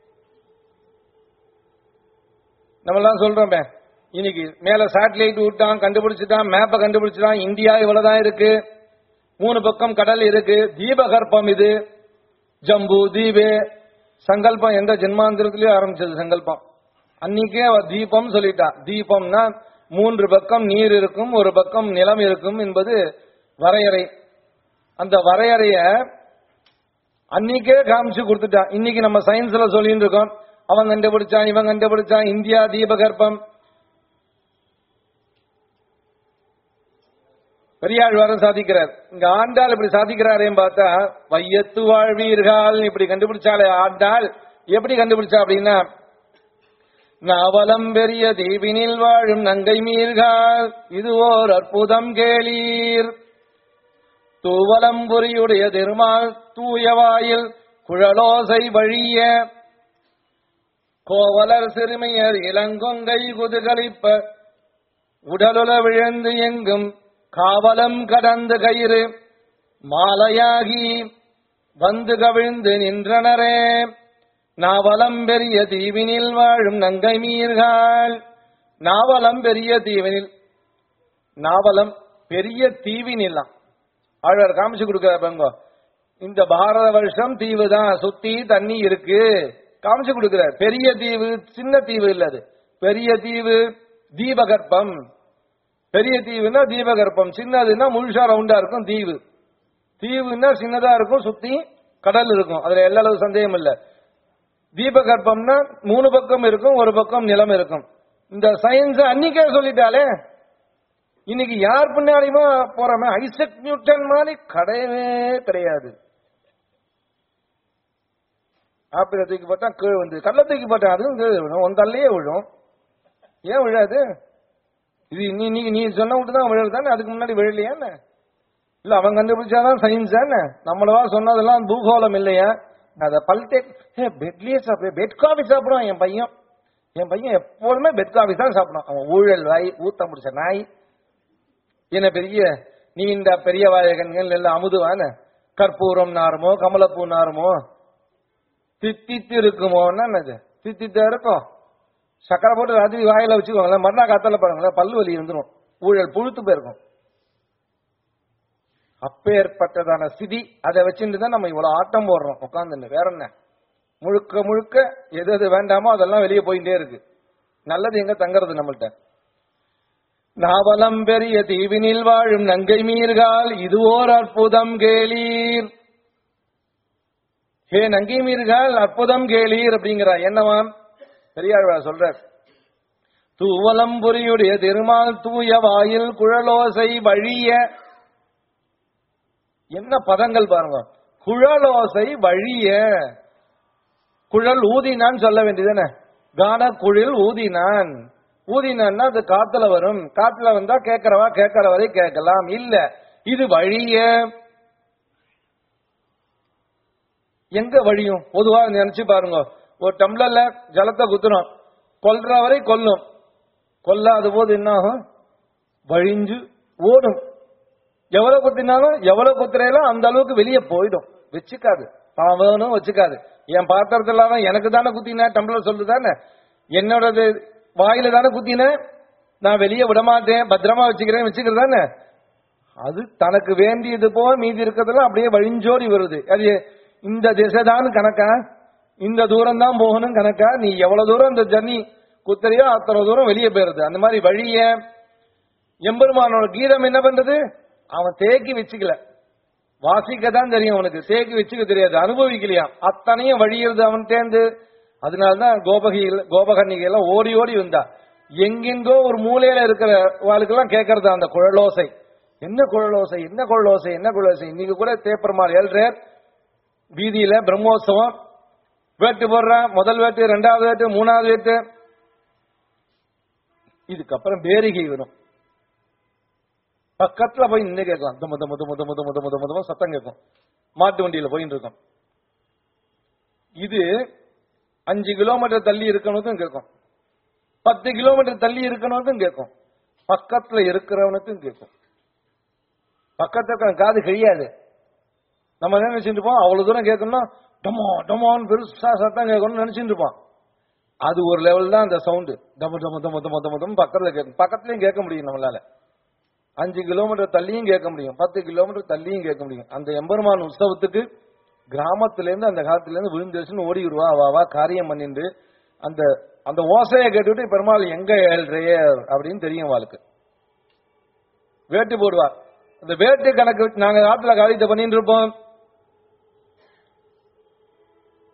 நம்மலாம் சொல்றோமே இன்னைக்கு மேல சேட்டலைட் விட்டான் கண்டுபிடிச்சிட்டான் மேப்பை கண்டுபிடிச்சிட்டான் இந்தியா இவ்வளவுதான் இருக்கு மூணு பக்கம் கடல் இருக்கு தீபகற்பம் இது ஜம்பு தீபே சங்கல்பம் எந்த ஜென்மாந்திரத்திலயும் ஆரம்பிச்சது சங்கல்பம் அன்னைக்கே அவ தீபம் சொல்லிட்டா தீபம்னா மூன்று பக்கம் நீர் இருக்கும் ஒரு பக்கம் நிலம் இருக்கும் என்பது வரையறை அந்த வரையறைய அன்னைக்கே காமிச்சு கொடுத்துட்டான் இன்னைக்கு நம்ம சயின்ஸ்ல சொல்லிட்டு இருக்கோம் அவன் கண்டுபிடிச்சான் இவன் கண்டுபிடிச்சான் இந்தியா தீபகற்பம் பெரியாழ்வாரும் சாதிக்கிறார் இங்க ஆண்டாள் இப்படி சாதிக்கிறாரேன்னு பார்த்தா வையத்து வாழ்வீர்கள் இப்படி கண்டுபிடிச்சாலே ஆண்டாள் எப்படி கண்டுபிடிச்சா அப்படின்னா நவலம் பெரிய தீவினில் வாழும் நங்கை மீர்கள் இது ஓர் அற்புதம் கேளீர் தூவலம் புரியுடைய திருமால் தூயவாயில் குழலோசை வழிய கோவலர் சிறுமியர் இளங்கொங்கை குதுகலிப்ப உடலுல விழுந்து எங்கும் காவலம் கடந்து கயிறு மாலையாகி வந்து கவிழ்ந்து நின்றனரே நாவலம் பெரிய தீவினில் வாழும் நங்கை மீர்கள் நாவலம் பெரிய தீவினில் நாவலம் பெரிய தீவினில்லாம் ஆழ்வார் காமிச்சு கொடுக்கிற பங்கோ இந்த பாரத வருஷம் தீவு தான் சுத்தி தண்ணி இருக்கு காமிச்சு கொடுக்கிறார் பெரிய தீவு சின்ன தீவு இல்ல அது பெரிய தீவு தீபகற்பம் பெரிய தீவுனா தீபகற்பம் சின்னதுன்னா முழுசா ரவுண்டா இருக்கும் தீவு தீவுன்னா சின்னதா இருக்கும் சுத்தி கடல் இருக்கும் அதுல எல்லா அளவு சந்தேகம் இல்ல தீபகற்பம்னா மூணு பக்கம் இருக்கும் ஒரு பக்கம் நிலம் இருக்கும் இந்த சயின்ஸ் அன்னைக்கே சொல்லிட்டாலே இன்னைக்கு யார் பின்னாடியுமா போறோமே ஐசக் நியூட்டன் மாதிரி கிடையவே கிடையாது ஆப்பிள தூக்கி போட்டா கீழ் வந்து கடலை தூக்கி போட்டா அதுவும் கீழ் விழும் உன் தள்ளையே விழும் ஏன் விழாது இது நீ நீ நீ சொன்ன விட்டு தான் விழுது தானே அதுக்கு முன்னாடி விழலையா என்ன இல்ல அவன் கண்டுபிடிச்சாதான் சயின்ஸ் தானே நம்மளவா சொன்னதெல்லாம் பூகோளம் இல்லையா அத பல்டெக் பெட்லயே சாப்பிடு பெட் காஃபி சாப்பிடுவான் என் பையன் என் பையன் எப்போதுமே பெட் காஃபி தான் சாப்பிடுவான் அவன் ஊழல் வாய் ஊத்த முடிச்ச நாய் என்ன பெரிய நீண்ட பெரிய வாயகன்கள் எல்லாம் அமுதுவான கற்பூரம் நாருமோ கமலப்பூ நாருமோ தித்தித்து இருக்குமோ என்னது தித்தித்தா இருக்கும் சக்கரை போட்டு ராத்திரி வாயில வச்சுக்கோங்களேன் மறுநாள் காத்தால பாருங்களேன் பல்லு வலி இருந்துரும் ஊழல் புழுத்து போயிருக்கும் அப்பேற்பட்டதான ஸ்திதி அதை வச்சுட்டு தான் நம்ம இவ்வளவு ஆட்டம் போடுறோம் உட்காந்துன்னு வேற என்ன முழுக்க முழுக்க எது எது வேண்டாமோ அதெல்லாம் வெளியே போயிட்டே இருக்கு நல்லது எங்க தங்கறது நம்மள்ட்ட நாவலம் பெரிய தீவினில் வாழும் நங்கை மீர்கள் இது ஓர் அற்புதம் கேளீர் ஹே நங்கை மீர்கள் அற்புதம் கேளீர் அப்படிங்கிறார் என்னவாம் பெரியாழ்வார் சொல்றார் தூவலம் புரியுடைய திருமால் தூய வாயில் குழலோசை வழிய என்ன பதங்கள் பாருங்க குழலோசை வழிய குழல் ஊதினான் சொல்ல வேண்டியதுதானே கான குழில் ஊதினான் ஊதினான்னா அது காத்துல வரும் காத்துல வந்தா கேட்கறவா கேட்கற வரை கேட்கலாம் இல்ல இது வழிய எங்க வழியும் பொதுவா நினைச்சு பாருங்க ஒரு டம்ளர்ல ஜலத்தை குத்துறோம் கொல்ற வரை கொல்லும் கொல்லாத போது என்ன ஆகும் வழிஞ்சு ஓடும் எவ்வளவு குத்தினாலும் எவ்வளவு குத்துறையில அந்த அளவுக்கு வெளியே போயிடும் வச்சுக்காது தான் வேணும் வச்சுக்காது என் பாத்திரத்துல தான் எனக்கு தானே குத்தின டம்ளர் சொல்லுதானே என்னோடது வாயில தானே குத்தின நான் வெளியே விட மாட்டேன் பத்திரமா வச்சுக்கிறேன் வச்சுக்கிறது தானே அது தனக்கு வேண்டியது போக மீதி இருக்கிறதெல்லாம் அப்படியே வழிஞ்சோடி வருது அது இந்த திசைதான் கணக்கா இந்த தூரம் தான் போகணும் கணக்கா நீ எவ்வளவு தூரம் இந்த ஜர்னி குத்துறையோ அத்தனை தூரம் வெளியே போயிருது அந்த மாதிரி வழிய எம்பெருமானோட கீதம் என்ன பண்றது அவன் தேக்கி வச்சுக்கல வாசிக்க தான் தெரியும் அவனுக்கு தேக்கி வச்சுக்க தெரியாது அனுபவிக்கலையாம் அத்தனையும் வழியிறது அவன் தேர்ந்து அதனாலதான் கோபகிகள் கோபகன்னிகை எல்லாம் ஓடி ஓடி வந்தா எங்கெங்கோ ஒரு மூலையில இருக்கிற வாழ்க்கெல்லாம் கேட்கறது அந்த குழலோசை என்ன குழலோசை என்ன குழலோசை என்ன குழலோசை இன்னைக்கு கூட தேப்பெருமாள் ஏழ்றார் வீதியில பிரம்மோத்சவம் வேட்டு போடுறான் முதல் வேட்டு ரெண்டாவது வேட்டு மூணாவது வேட்டு இதுக்கப்புறம் பேரிகை வரும் பக்கத்துல போய் நின்று கேட்கலாம் தும தும தும தும தும தும தும தும சத்தம் கேட்கும் மாட்டு வண்டியில போயிட்டு இருக்கோம் இது அஞ்சு கிலோமீட்டர் தள்ளி இருக்கவனுக்கும் கேட்கும் பத்து கிலோமீட்டர் தள்ளி இருக்கவனுக்கும் கேட்கும் பக்கத்துல இருக்கிறவனுக்கும் கேட்கும் பக்கத்துல இருக்கிற காது கிழியாது நம்ம என்ன நினைச்சிட்டு இருப்போம் அவ்வளவு தூரம் கேட்கணும்னா டமோ டமோன்னு பெருசா சத்தம் கேட்கணும்னு நினைச்சிட்டு இருப்போம் அது ஒரு லெவல் தான் அந்த சவுண்டு டம டம டம டம டம டம பக்கத்துல கேட்கும் பக்கத்துலயும் கேட்க முடியும் நம்மளால அஞ்சு கிலோமீட்டர் தள்ளியும் கேட்க முடியும் பத்து கிலோமீட்டர் தள்ளியும் கேட்க முடியும் அந்த எம்பெருமான் உற்சவத்துக்கு கிராமத்துல இருந்து அந்த காலத்துல இருந்து விழுந்துச்சுன்னு ஓடி வருவா அவாவா காரியம் பண்ணிட்டு அந்த அந்த ஓசையை கேட்டுவிட்டு பெருமாள் எங்க ஏழ்றையே அப்படின்னு தெரியும் அவளுக்கு வேட்டு போடுவா அந்த வேட்டு கணக்கு நாங்க ஆத்துல காரியத்தை பண்ணிட்டு இருப்போம்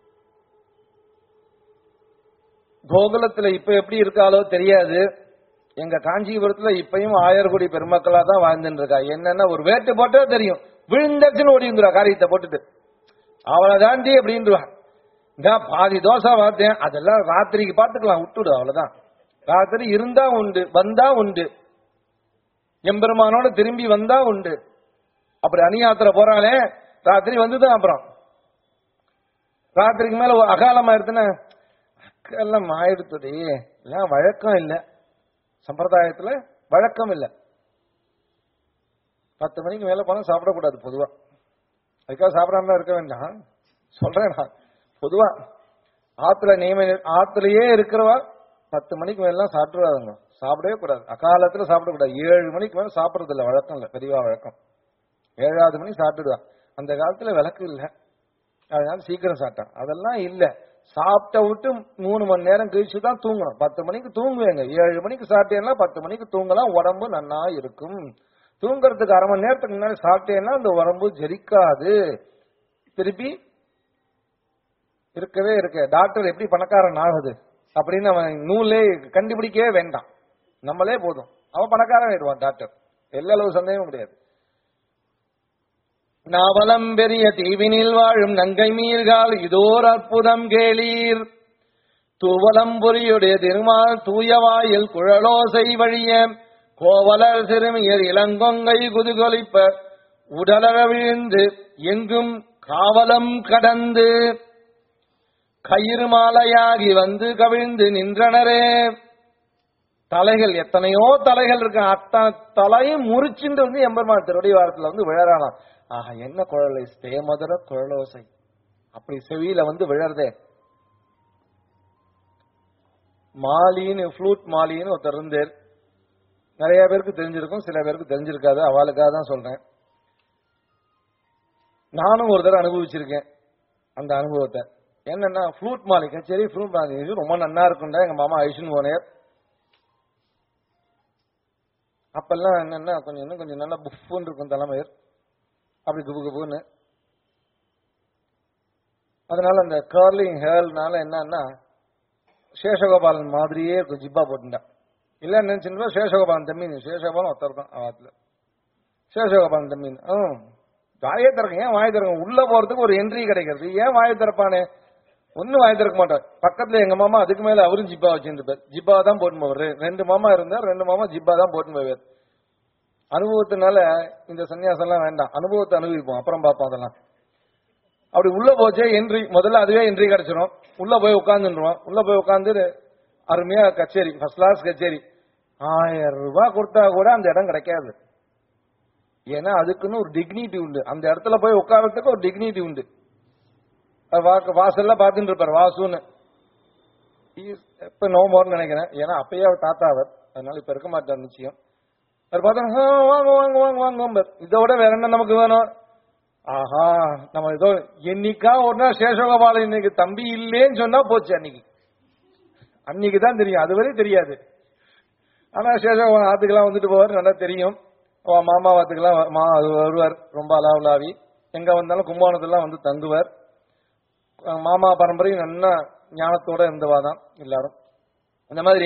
கோகுலத்துல இப்ப எப்படி இருக்காளோ தெரியாது எங்க காஞ்சிபுரத்துல இப்பயும் ஆயர்குடி பெருமக்களா தான் வாழ்ந்துட்டு இருக்கா என்னன்னா ஒரு வேட்டு போட்டே தெரியும் விழுந்தச்சுன்னு ஓடி வந்துருவா காரியத்தை போட்டுட்டு அவளை தாண்டி அப்படின்றவா இந்த பாதி தோசை பார்த்தேன் அதெல்லாம் ராத்திரிக்கு பார்த்துக்கலாம் விட்டுடு அவ்வளவுதான் ராத்திரி இருந்தா உண்டு வந்தா உண்டு எம்பெருமானோட திரும்பி வந்தா உண்டு அப்படி அணியாத்திர போறாளே ராத்திரி வந்துதான் அப்புறம் ராத்திரிக்கு மேல ஒரு அகாலம் ஆயிடுத்துன்னா அக்கெல்லாம் ஆயிடுத்துடி எல்லாம் வழக்கம் இல்ல சம்பிரதாயத்துல வழக்கம் இல்ல பத்து மணிக்கு மேல போனா சாப்பிடக்கூடாது பொதுவா அதுக்காக சாப்பிடாம இருக்க வேண்டாம் சொல்றேன் நான் பொதுவா ஆத்துல நியம ஆத்துலயே இருக்கிறவா பத்து மணிக்கு மேல சாப்பிடுவாங்க சாப்பிடவே கூடாது அகாலத்துல சாப்பிடக்கூடாது ஏழு மணிக்கு மேல சாப்பிடுறது இல்ல வழக்கம் இல்ல பெரியவா வழக்கம் ஏழாவது மணி சாப்பிட்டுடுவா அந்த காலத்துல விளக்கு இல்ல அதனால சீக்கிரம் சாப்பிட்டான் அதெல்லாம் இல்ல சாப்பிட்ட விட்டு மூணு மணி நேரம் கழிச்சு தான் தூங்கணும் பத்து மணிக்கு தூங்குவேங்க ஏழு மணிக்கு சாப்பிட்டேன்னா பத்து மணிக்கு தூங்கலாம் உடம்பு நன்னா இருக்கும் தூங்குறதுக்கு அரை மணி நேரத்துக்கு முன்னாடி சாப்பிட்டேன்னா அந்த உடம்பு ஜெரிக்காது திருப்பி இருக்கவே இருக்கு டாக்டர் எப்படி பணக்காரன் ஆகுது அப்படின்னு அவன் நூலே கண்டுபிடிக்கவே வேண்டாம் நம்மளே போதும் அவன் பணக்காரன் ஆயிடுவான் டாக்டர் எல்லா அளவு சந்தேகமும் கிடையாது நாவலம் பெரிய தீவினில் வாழும் நங்கை மீர்கால் இதோர் அற்புதம் கேளீர் தூவலம் பொறியுடைய திருமால் தூயவாயில் குழலோசை வழிய கோவலர் சிறுமியர் இளங்கொங்கை குதுகொலிப்ப உடலற விழுந்து எங்கும் காவலம் கடந்து கயிறு மாலையாகி வந்து கவிழ்ந்து நின்றனரே தலைகள் எத்தனையோ தலைகள் இருக்கு அத்தனை தலையும் முறிச்சுட்டு வந்து எம்பெருமான் திருவடி வாரத்துல வந்து விழறானாம் ஆஹா என்ன குழலை தேமதுர குழலோசை அப்படி செவியில வந்து விழறதே மாலின்னு ஃப்ளூட் மாலின்னு ஒருத்தர் இருந்தார் நிறைய பேருக்கு தெரிஞ்சிருக்கும் சில பேருக்கு தெரிஞ்சிருக்காது அவளுக்காக தான் சொல்றேன் நானும் ஒரு தடவை அனுபவிச்சிருக்கேன் அந்த அனுபவத்தை என்னன்னா ஃப்ளூட் மாலி கச்சேரி ஃப்ளூட் மாலி இது ரொம்ப நன்னா இருக்கும்டா எங்க மாமா ஐஷன் போனேர் அப்பெல்லாம் என்னன்னா கொஞ்சம் இன்னும் கொஞ்சம் நல்லா புஃப்னு இருக்கும் தலைமையர் அப்படி குபு குபுன்னு அதனால அந்த கர்லிங் ஹேர்னால என்னன்னா சேஷகோபாலன் மாதிரியே இருக்கும் ஜிப்பா போட்டுட்டான் இல்ல நினைச்சுட்டு சேஷகோபாலன் தம்பின்னு சேஷகோபாலன் ஒருத்தர் தான் ஆத்துல சேஷகோபாலன் தம்பின்னு ம் வாயை திறக்க ஏன் வாயை திறக்க உள்ள போறதுக்கு ஒரு என்ட்ரி கிடைக்கிறது ஏன் வாயை திறப்பானே ஒன்னும் வாயை திறக்க மாட்டார் பக்கத்துல எங்க மாமா அதுக்கு மேல அவரும் ஜிப்பா வச்சிருந்தார் ஜிப்பா தான் போட்டு போவார் ரெண்டு மாமா இருந்தார் ரெண்டு மாமா ஜிப்பா தான் போட்டு போவார் அனுபவத்தினால இந்த சன்னியாசம் எல்லாம் வேண்டாம் அனுபவத்தை அனுபவிப்போம் அப்புறம் பார்ப்போம் அதெல்லாம் அப்படி உள்ள போச்சே என்ட்ரி முதல்ல அதுவே என்ட்ரி கிடைச்சிரும் உள்ள போய் உட்காந்துருவோம் உள்ள போய் உட்காந்து அருமையா கச்சேரி ஃபர்ஸ்ட் கிளாஸ் கச்சேரி ஆயிரம் ரூபாய் கொடுத்தா கூட அந்த இடம் கிடைக்காது ஏன்னா அதுக்குன்னு ஒரு டிக்னிட்டி உண்டு அந்த இடத்துல போய் உட்காரத்துக்கு ஒரு டிக்னிட்டி உண்டு அது வாக்கு வாசல்ல பாத்துட்டு இருப்பார் வாசுன்னு He- இப்ப நோ மோர்னு நினைக்கிறேன் ஏன்னா அப்பயே அவர் தாத்தா அவர் அதனால இப்ப இருக்க மாட்டார் நிச்சயம் அவர் பார்த்தா "ஆ, வாங்க வாங்க வாங்க வாங்க இதோட வேற என்ன நமக்கு வேணும் ஆஹா நம்ம ஏதோ என்னைக்கா ஒரு நாள் சேஷகோபாலன் இன்னைக்கு தம்பி இல்லேன்னு சொன்னா போச்சு அன்னைக்கு அன்னைக்கு தான் தெரியும் அது வரை தெரியாது ஆனா சேஷகோபாலன் ஆத்துக்கெல்லாம் வந்துட்டு போவார் நல்லா தெரியும் அவ மாமா வாத்துக்கெல்லாம் வ- மா அது வருவார் ரொம்ப அலாவலாவி எங்க வந்தாலும் கும்பகோணத்துலாம் வந்து தங்குவார் அஹ் மாமா பரம்பரையும் நல்லா ஞானத்தோட இருந்தவா தான் எல்லாரும் அந்த மாதிரி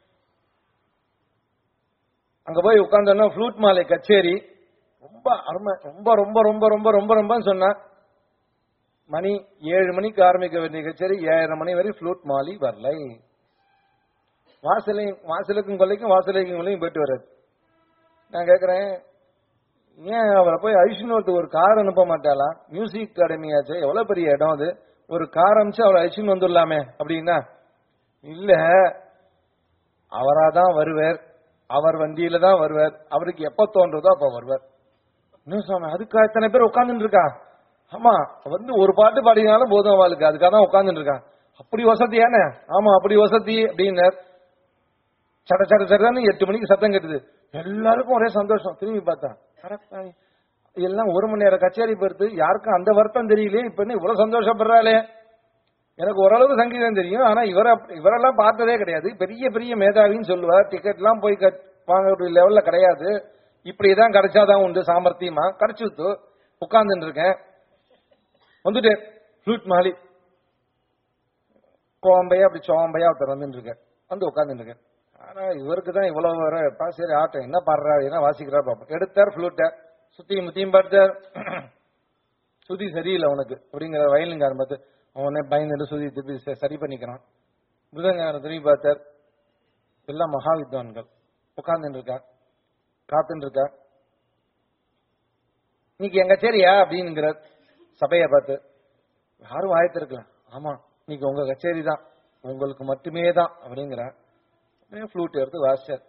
அங்க போய் உட்கார்ந்தோன்னா ஃப்ளூட் மாலை கச்சேரி ரொம்ப அருமை ரொம்ப ரொம்ப ரொம்ப ரொம்ப ரொம்ப ரொம்பன்னு சொன்னா மணி ஏழு மணிக்கு ஆரம்பிக்க வேண்டிய கச்சேரி ஏழரை மணி வரை ஃப்ளூட் மாலி வரலை வாசலையும் வாசலுக்கும் கொல்லைக்கும் வாசலைக்கும் கொல்லையும் போயிட்டு வர்றாரு நான் கேக்குறேன் ஏன் அவரை போய் ஐஷன் ஒரு கார் அனுப்ப மாட்டாளா மியூசிக் அகாடமியாச்சு எவ்வளவு பெரிய இடம் அது ஒரு கார் அனுப்பிச்சு அவரை ஐஷன் வந்துடலாமே அப்படின்னா இல்ல அவராதான் வருவார் அவர் வண்டியில தான் வருவார் அவருக்கு எப்ப தோன்றதோ அப்ப வருவார் இன்னும் சுவாமி அதுக்கு எத்தனை பேர் உட்கார்ந்துட்டு இருக்கா ஆமா வந்து ஒரு பாட்டு பாடினாலும் போதும் அவளுக்கு அதுக்காக தான் உட்கார்ந்துட்டு இருக்கா அப்படி வசதியானே ஆமா அப்படி வசதி அப்படின்னார் சட சட சடன்னு எட்டு மணிக்கு சத்தம் கேட்டுது எல்லாருக்கும் ஒரே சந்தோஷம் திரும்பி பார்த்தா கரெக்டா எல்லாம் ஒரு மணி நேரம் கச்சேரி பெருத்து யாருக்கும் அந்த வருத்தம் தெரியலையே இப்ப என்ன இவ்வளவு சந்தோஷப்படுறாளே எனக்கு ஓரளவு சங்கீதம் தெரியும் ஆனா இவர இவரெல்லாம் பார்த்ததே கிடையாது பெரிய பெரிய மேதாவின்னு சொல்லுவார் டிக்கெட் எல்லாம் போய் கட் வாங்க லெவல்ல கிடையாது இப்படிதான் கிடைச்சாதான் உண்டு சாமர்த்தியமா கிடைச்சுத்து உட்கார்ந்துட்டு இருக்கேன் வந்துட்டு ஃப்ளூட் மாலி கோம்பையா அப்படி சோம்பையா ஒருத்தர் வந்துட்டு இருக்கேன் வந்து உட்கார்ந்துட்டு இருக்கேன் ஆனா இவருக்கு தான் இவ்வளவு வர பா சரி ஆட்டம் என்ன பாடுறாரு என்ன வாசிக்கிறார் பாப்போம் எடுத்தார் ஃப்ளூட்டை சுத்தியும் முத்தியும் பார்த்தார் சுதி சரியில்லை உனக்கு அப்படிங்கிற வயலின்காரன் பார்த்து அவனே பயந்துட்டு சுதி திருப்பி ச- சரி பண்ணிக்கிறான் மிருதங்காரன் திரும்பி பார்த்தார் எல்லாம் மகா வித்வான்கள் உட்கார்ந்துட்டு இருக்கா காத்துட்டு இருக்கா இன்னைக்கு எங்க கச்சேரியா அப்படின்னுங்கிறார் சபையை பார்த்து யாரும் வாயத்திருக்கலாம் ஆமா இன்னைக்கு உங்க கச்சேரி தான் உங்களுக்கு மட்டுமே தான் அப்படிங்கிறார் ஃப்ளூட் எடுத்து வாசிச்சார்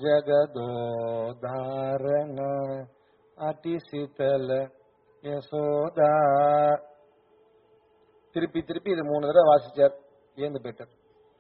ஜகதோதாரண அதி சீதல யசோதா திருப்பி திருப்பி இது மூணு தடவை வாசிச்சார் ஏந்து போயிட்டார்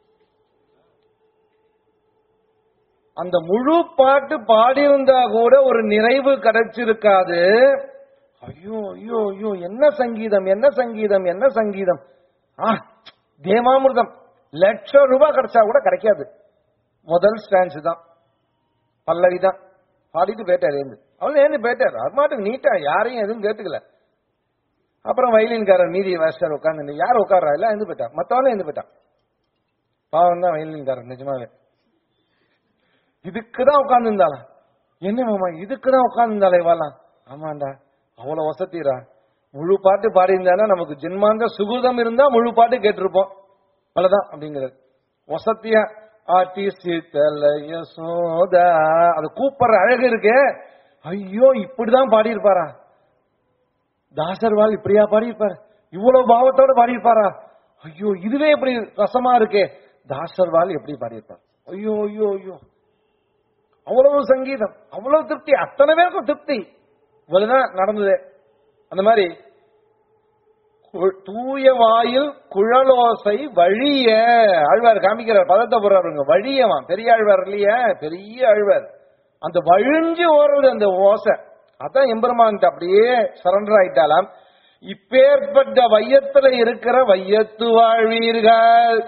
அந்த முழு பாட்டு பாடியிருந்தா கூட ஒரு நிறைவு கிடைச்சிருக்காது ஐயோ ஐயோ ஐயோ என்ன சங்கீதம் என்ன சங்கீதம் என்ன சங்கீதம் ஆ தேமாமிர்தம் லட்சம் ரூபாய் கிடைச்சா கூட கிடைக்காது முதல் ஸ்டான்ஸ் தான் பல்லவி தான் பாடிட்டு போயிட்டார் ஏந்து அவள் ஏந்து போயிட்டார் அது மாட்டுக்கு நீட்டா யாரையும் எதுவும் கேட்டுக்கல அப்புறம் வயலின்காரர் மீதி வாசிச்சார் உட்காந்து யார் உட்கார்றா எல்லாம் எழுந்து போயிட்டா மத்தவனும் எழுந்து போயிட்டான் பாவம் தான் வயலின்காரர் நிஜமாவே இதுக்குதான் உட்கார்ந்து இருந்தாளா என்ன மாமா இதுக்குதான் உட்கார்ந்து இருந்தாலே வாலாம் ஆமாண்டா அவ்வளவு வசதிரா முழு பாட்டு பாடியிருந்தானா நமக்கு ஜென்மாந்த சுகிருதம் இருந்தா முழு பாட்டு கேட்டிருப்போம் அவ்வளவுதான் அப்படிங்கிறது வசத்தியா ஆட்டி சீத்தலைய சோதா அது கூப்பிடுற அழகு இருக்கு ஐயோ இப்படிதான் பாடியிருப்பாரா தாசர்வால் இப்படியா பாடியிருப்பார் இவ்வளவு பாவத்தோட பாடியிருப்பாரா ஐயோ இதுவே எப்படி ரசமா இருக்கே தாசர்வால் எப்படி பாடியிருப்பார் ஐயோ ஐயோ ஐயோ அவ்வளவு சங்கீதம் அவ்வளவு திருப்தி அத்தனை பேருக்கும் திருப்தி இவ்வளவுதான் நடந்தது அந்த மாதிரி கு- தூய வாயில் குழலோசை வழிய ஆழ்வார் காமிக்கிறார் பதத்தை போடுறாருங்க வழியவான் பெரிய ஆழ்வார் இல்லையா பெரிய ஆழ்வார் அந்த வழிஞ்சு ஓடுறது அந்த ஓசை அதான் எம்பெருமான் அப்படியே சரண்டர் ஆயிட்டாலாம் இப்பேற்பட்ட வையத்துல இருக்கிற வையத்து வாழ்வீர்கள்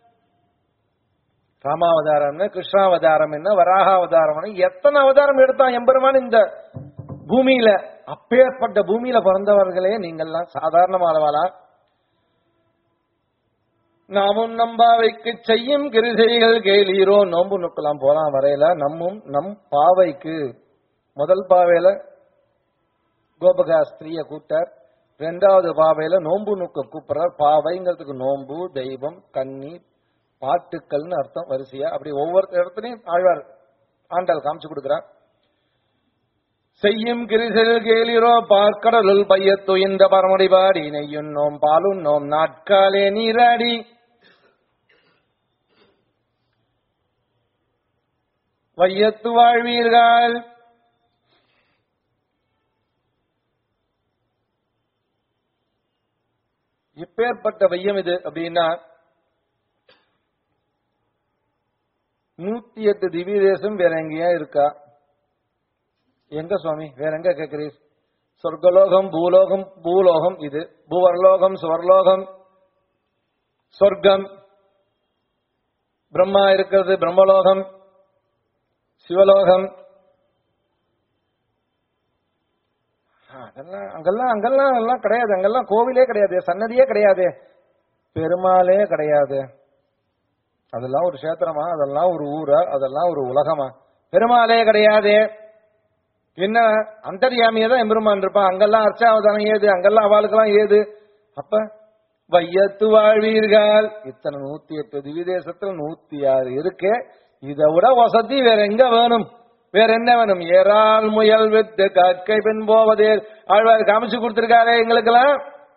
ராமாவதாரம் என்ன கிருஷ்ணாவதாரம் என்ன வராகாவதாரம் என்ன எத்தனை அவதாரம் எடுத்தான் எம்பெருமான் இந்த பூமியில அப்பேற்பட்ட பூமியில பிறந்தவர்களே நீங்கள்லாம் சாதாரணமானவாளா நாமும் நம்பாவைக்கு செய்யும் கிருசைகள் கேளீரோ நோம்பு நுக்கலாம் போலாம் வரையில நம்மும் நம் பாவைக்கு முதல் பாவையில கோபகா ஸ்திரிய கூட்டார் ரெண்டாவது பாவையில நோம்பு நுக்க கூப்பிடுறார் பாவைங்கிறதுக்கு நோம்பு தெய்வம் கன்னி பாட்டுக்கள்னு அர்த்தம் வரிசையா அப்படி ஒவ்வொரு இடத்துலையும் ஆழ்வார் ஆண்டாள் காமிச்சு கொடுக்கிறார் செய்யும் கிரிசல் கேளிரோ பார்க்கடலுள் பையத்துயிந்த பரமடி பாடி நெய்யுண்ணோம் பாலுண்ணோம் நாட்காலே நீராடி வையத்து வாழ்வீர்கள் இப்பேற்பட்ட வையம் இது அப்படின்னா நூத்தி எட்டு திவ்ய தேசம் வேற எங்கேயா இருக்கா எங்க சுவாமி வேற எங்க கேக்குறீர் சொர்க்கலோகம் பூலோகம் பூலோகம் இது பூவர்லோகம் சுவர்லோகம் சொர்க்கம் பிரம்மா இருக்கிறது பிரம்மலோகம் சிவலோகம் அதெல்லாம் அங்கெல்லாம் அங்கெல்லாம் எல்லாம் கிடையாது அங்கெல்லாம் கோவிலே கிடையாது சன்னதியே கிடையாது பெருமாளே கிடையாது அதெல்லாம் ஒரு கஷேத்திரமா அதெல்லாம் ஒரு ஊரா அதெல்லாம் ஒரு உலகமா பெருமாளே கிடையாது என்ன அந்தரியாமியே தான் எம்பெருமான் இருப்பான் அங்கெல்லாம் அர்ச்சாவதானம் ஏது அங்கெல்லாம் அவளுக்கெல்லாம் ஏது அப்ப வையத்து வாழ்வீர்கள் இத்தனை நூத்தி எட்டு திவிதேசத்துல நூத்தி ஆறு இருக்கு இதை விட வசதி வேற எங்க வேணும் வேற என்ன வேணும் ஏறால் முயல் வித்து கற்கை பெண் போவதே ஆழ்வார் காமிச்சு கொடுத்திருக்காரு எங்களுக்கெல்லாம்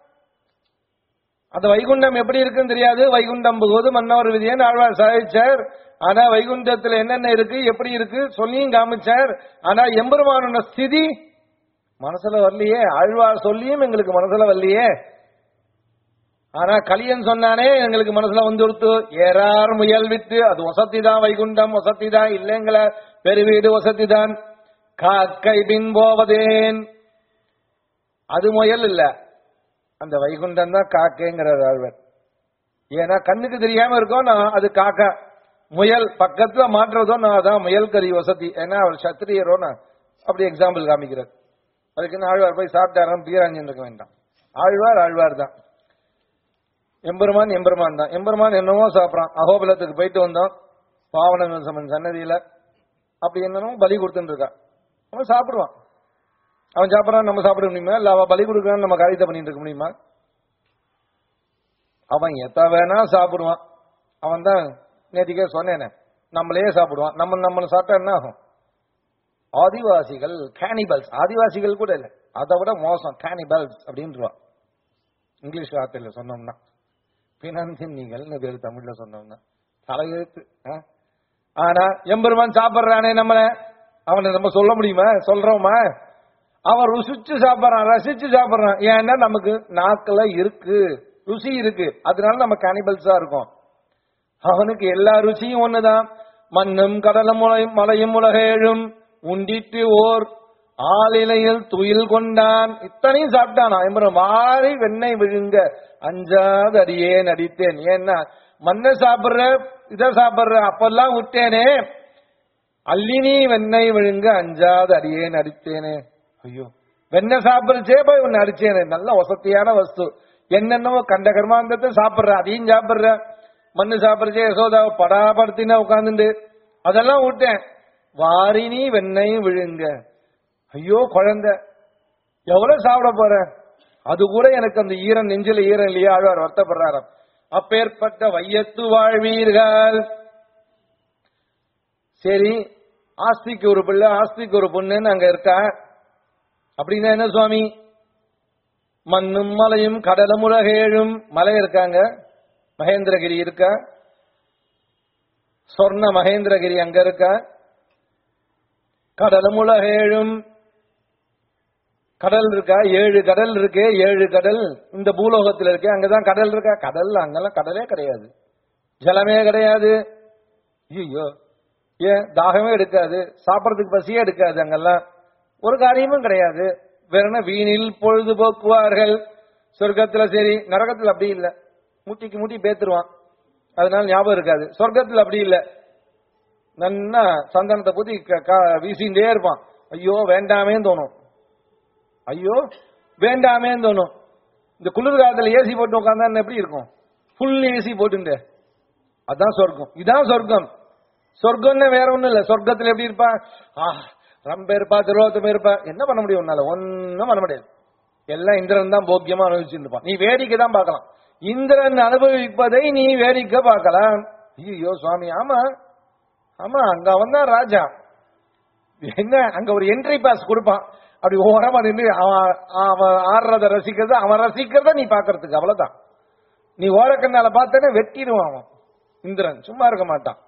அந்த வைகுண்டம் எப்படி இருக்குன்னு தெரியாது வைகுண்டம் புகுவது மன்னவர் விதியன் ஆழ்வார் சாதிச்சார் ஆனா வைகுண்டத்துல என்னென்ன இருக்கு எப்படி இருக்கு சொல்லியும் காமிச்சார் ஆனா எம்பெருமானோட ஸ்திதி மனசுல வரலையே ஆழ்வார் சொல்லியும் எங்களுக்கு மனசுல வரலையே ஆனா கலியன் சொன்னானே எங்களுக்கு மனசுல வந்துடுத்து ஏறார் முயல் வித்து அது வசதி தான் வைகுண்டம் வசதி தான் இல்லைங்கள பெருவீடு வசதி தான் காக்கை பின் போவதேன் அது முயல் இல்ல அந்த வைகுண்டம் தான் காக்கைங்கிறார் ஆழ்வர் ஏன்னா கண்ணுக்கு தெரியாம இருக்கோம் நான் அது காக்கா முயல் பக்கத்துல மாற்றுறதோ நான் அதான் முயல் கறி வசதி ஏன்னா அவர் சத்திரியரோ நான் அப்படி எக்ஸாம்பிள் காமிக்கிறார் அதுக்குன்னு ஆழ்வார் போய் சாப்பிட்டாராம் பீராஞ்சன் இருக்க வேண்டாம் ஆழ்வார் ஆழ்வார் தான் எம்பெருமான் எம்பெருமான் தான் எம்பெருமான் என்னவோ சாப்பிட்றான் அகோபலத்துக்கு போயிட்டு வந்தோம் பாவனசமன் சன்னதியில அப்படி என்னமோ பலி கொடுத்துட்டு இருக்கான் அவன் சாப்பிடுவான் அவன் சாப்பிடறான் நம்ம சாப்பிட முடியுமா இல்ல அவன் பலி கொடுக்கறான்னு நம்ம காரியத்தை பண்ணிட்டு இருக்க முடியுமா அவன் எத்த வேணா சாப்பிடுவான் அவன் தான் நேத்திக்கே சொன்னேனே நம்மளே சாப்பிடுவான் நம்ம நம்மள சாப்பிட்டா என்ன ஆகும் ஆதிவாசிகள் கேனிபல்ஸ் ஆதிவாசிகள் கூட இல்ல அதை விட மோசம் கேனிபல்ஸ் அப்படின்றான் இங்கிலீஷ் வார்த்தையில சொன்னோம்னா பிணந்தின்னிகள்னு பேரு தமிழ்ல சொன்னோம்னா தலையெழுத்து ஆ? ஆனா எம்பெருமான் சாப்பிடுறானே நம்மள அவனை நம்ம சொல்ல முடியுமா சொல்றோமா அவன் ருசிச்சு சாப்பிடுறான் ரசிச்சு சாப்பிடுறான் ஏன்னா நமக்கு நாக்குல இருக்கு ருசி இருக்கு அதனால நம்ம கேனிபல்ஸா இருக்கோம் அவனுக்கு எல்லா ருசியும் ஒண்ணுதான் மண்ணும் கடலும் முளையும் மலையும் உலகேழும் உண்டிட்டு ஓர் ஆளிலையில் துயில் கொண்டான் இத்தனையும் சாப்பிட்டானா எம்பரம் வாரி வெண்ணெய் விழுங்க அஞ்சாத அடியே நடித்தேன் ஏன்னா மண்ணை சாப்பிடுற இதை சாப்பிடுற அப்பெல்லாம் விட்டேனே அல்லினி வெண்ணெய் விழுங்க அஞ்சாத அடியே நடித்தேனே ஐயோ வெண்ணெய் சாப்பிடுச்சே போய் உன்னை அடிச்சேனே நல்ல வசதியான வஸ்து என்னென்னவோ கண்ட கர்மாந்தத்தை சாப்பிடுற அதையும் சாப்பிடுற மண்ணு சாப்பிடுச்சே யசோதாவை படாபடுத்தினா உட்காந்துண்டு அதெல்லாம் விட்டேன் வாரினி வெண்ணெய் விழுங்க ஐயோ குழந்தை எவ்வளவு சாப்பிட போற அது கூட எனக்கு அந்த ஈரம் நெஞ்சில ஈரம் இல்லையா ஆழ்வார் வருத்தப்படுறாராம் அப்பேற்பட்ட வையத்து வாழ்வீர்கள் சரி ஆஸ்திக்கு ஒரு பிள்ளை ஆஸ்திக்கு ஒரு பொண்ணுன்னு அங்க இருக்கா அப்படின்னா என்ன சுவாமி மண்ணும் மலையும் கடலும் உலகேழும் மலை இருக்காங்க மகேந்திரகிரி இருக்கா சொர்ண மகேந்திரகிரி அங்க இருக்கா கடலும் உலகேழும் கடல் இருக்கா ஏழு கடல் இருக்கு ஏழு கடல் இந்த பூலோகத்துல இருக்கு அங்கதான் கடல் இருக்கா கடல் அங்கெல்லாம் கடலே கிடையாது ஜலமே கிடையாது ஐயோ ஏன் தாகமே எடுக்காது சாப்பிடறதுக்கு பசியே எடுக்காது அங்கெல்லாம் ஒரு காரியமும் கிடையாது வேற என்ன வீணில் பொழுது போக்குவார்கள் சொர்க்கத்துல சரி நரகத்துல அப்படி இல்ல முட்டிக்கு முட்டி பேத்துருவான் அதனால ஞாபகம் இருக்காது சொர்க்கத்துல அப்படி இல்ல நன்னா சந்தனத்தை பூத்தி க- க- வீசிண்டே இருப்பான் ஐயோ வேண்டாமேன்னு தோணும் ஐயோ வேண்டாமேன்னு தோணும் இந்த குளிர் காலத்துல ஏசி போட்டு உட்காந்தா எப்படி இருக்கும் ஃபுல் ஏசி போட்டுண்டு அதான் சொர்க்கம் இதான் சொர்க்கம் சொர்க்கம்னு வேற ஒண்ணும் இல்ல சொர்க்கத்துல எப்படி இருப்பா ஆ ரொம்ப இருப்பா திருவோத்தம் இருப்பா என்ன பண்ண முடியும் உன்னால ஒன்னும் பண்ண முடியாது எல்லாம் இந்திரன் தான் போக்கியமா அனுபவிச்சுட்டு இருப்பான் நீ வேடிக்கை தான் பார்க்கலாம் இந்திரன் அனுபவிப்பதை நீ வேடிக்கை பார்க்கலாம் ஐயோ சுவாமி ஆமா ஆமா அங்க அவன் தான் ராஜா என்ன அங்க ஒரு என்ட்ரி பாஸ் கொடுப்பான் அப்படி ஓரமா நின்று அவன் அவன் ஆடுறத ரசிக்கிறத அவன் ரசிக்கிறத நீ பாக்குறதுக்கு அவ்வளவுதான் நீ ஓரக்கண்ணால பார்த்தேன்னா வெட்டிடுவான் அவன் இந்திரன் சும்மா இருக்க மாட்டான்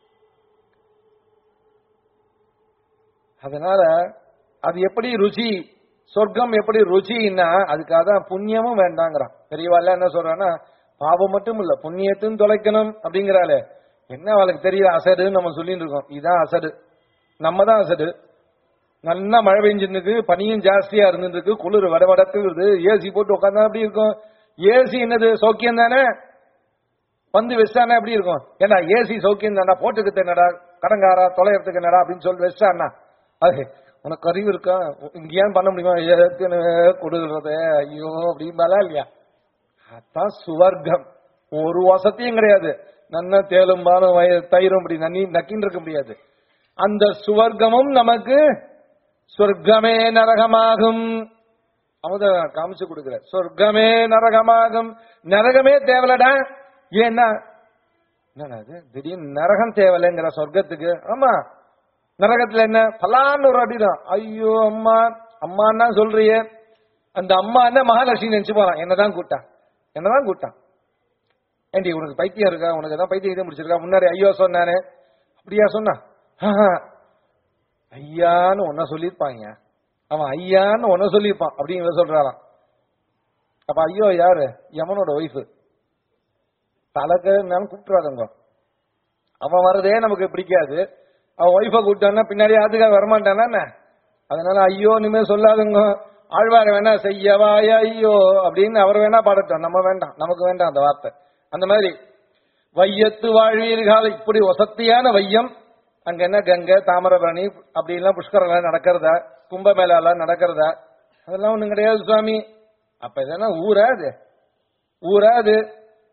அதனால அது எப்படி ருச்சி சொர்க்கம் எப்படி ருச்சின்னா அதுக்காக தான் புண்ணியமும் வேண்டாங்கிறான் பெரியவாள் என்ன சொல்றான்னா பாவம் மட்டும் இல்ல புண்ணியத்தையும் தொலைக்கணும் அப்படிங்கிறாளே என்ன அவளுக்கு தெரியல அசடுன்னு நம்ம சொல்லிட்டு இருக்கோம் இதான் அசடு நம்ம தான் அசடு நல்லா மழை பெஞ்சிருக்கு பனியும் ஜாஸ்தியா இருந்துருக்கு குளிர் வடவடக்குது ஏசி போட்டு உட்காந்தா எப்படி இருக்கும் ஏசி என்னது சௌக்கியம் தானே வந்து வச்சானா எப்படி இருக்கும் ஏன்னா ஏசி சௌக்கியம் தானே போட்டுக்கிட்டு என்னடா கடங்காரா தொலைறதுக்கு என்னடா அப்படின்னு சொல்லி வச்சானா அது உனக்கு அறிவு இருக்கா இங்க ஏன் பண்ண முடியுமா ஏற்கனவே கொடுக்கறதே ஐயோ அப்படிம்பாலா இல்லையா அதான் சுவர்க்கம் ஒரு வசதியும் கிடையாது நன்னா தேலும் பாலும் வய- தயிரும் அப்படி நன்னி நக்கின்னு இருக்க முடியாது அந்த சுவர்க்கமும் நமக்கு சொர்க்கமே நரகமாகும் அமுத காமிச்சு கொடுக்கிற சொர்க்கமே நரகமாகும் நரகமே தேவலடா ஏன்னா என்னடா இது திடீர்னு நரகம் தேவலைங்கிற சொர்க்கத்துக்கு ஆமா நரகத்துல என்ன பலான்னு ஒரு அடிதான் ஐயோ அம்மா அம்மான்னா சொல்றியே அந்த அம்மா என்ன மகாலட்சுமி நினைச்சு போறான் என்னதான் கூட்டான் என்னதான் கூட்டான் ஏண்டி உனக்கு பைத்தியம் இருக்கா உனக்கு ஏதாவது பைத்தியம் இதை முடிச்சிருக்கா முன்னாடி ஐயோ சொன்னானே அப்படியா சொன்னா ஆஹா. ஐயான்னு ஒன்ன சொல்லியிருப்பாங்க அவன் ஐயான்னு ஒன்ன சொல்லியிருப்பான் அப்படின்னு இவன் சொல்றாராம் அப்ப ஐயோ யாரு யமனோட ஒய்ஃபு தலைக்கு நான் கூப்பிட்டுறாதங்க அவன் வர்றதே நமக்கு பிடிக்காது அவன் ஒய்ஃபை கூப்பிட்டான்னா பின்னாடி அதுக்காக வரமாட்டானா என்ன? அதனால ஐயோ இனிமே சொல்லாதுங்க ஆழ்வார் வேணா செய்யவாய ஐயோ அப்படின்னு அவர் வேணா பாடட்டும் நம்ம வேண்டாம் நமக்கு வேண்டாம் அந்த வார்த்தை அந்த மாதிரி வையத்து வாழ்வீர்கள் இப்படி வசத்தியான வையம் அங்க என்ன கங்கை தாமிரபரணி அப்படி எல்லாம் புஷ்கரம் நடக்கிறதா கும்பமேளா எல்லாம் நடக்கிறதா அதெல்லாம் ஒண்ணும் கிடையாது சுவாமி அப்ப இதெல்லாம் ஊரா அது ஊரா அது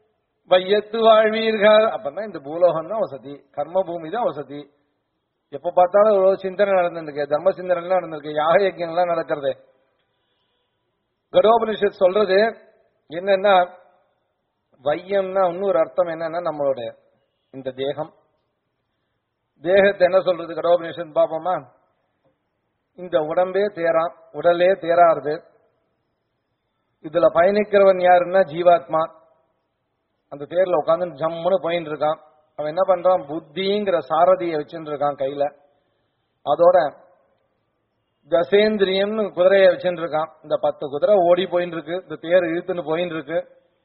வையத்து வாழ்வீர்கள் அப்பன்னா இந்த பூலோகம் தான் வசதி கர்ம பூமி தான் வசதி எப்ப பார்த்தாலும் ஒரு சிந்தனை நடந்திருக்கு தர்ம சிந்தனை நடந்திருக்கு யாக யஜ்யங்கள்லாம் நடக்கிறது கடோபனிஷத் சொல்றது என்னன்னா வையம்னா இன்னொரு அர்த்தம் என்னன்னா நம்மளுடைய இந்த தேகம் தேகத்தை என்ன சொல்றது கடோபனிஷத் பாப்போமா இந்த உடம்பே தேராம் உடலே தேராருது இதுல பயணிக்கிறவன் யாருன்னா ஜீவாத்மா அந்த தேர்ல உட்காந்து ஜம்முன்னு போயின்னு இருக்கான் அவன் என்ன பண்றான் புத்திங்கிற சாரதியை வச்சுட்டு இருக்கான் கையில அதோட தசேந்திரியம்னு குதிரையை வச்சுட்டு இருக்கான் இந்த பத்து குதிரை ஓடி போயின்னு இருக்கு இந்த தேர் இழுத்துன்னு போயின்னு இருக்கு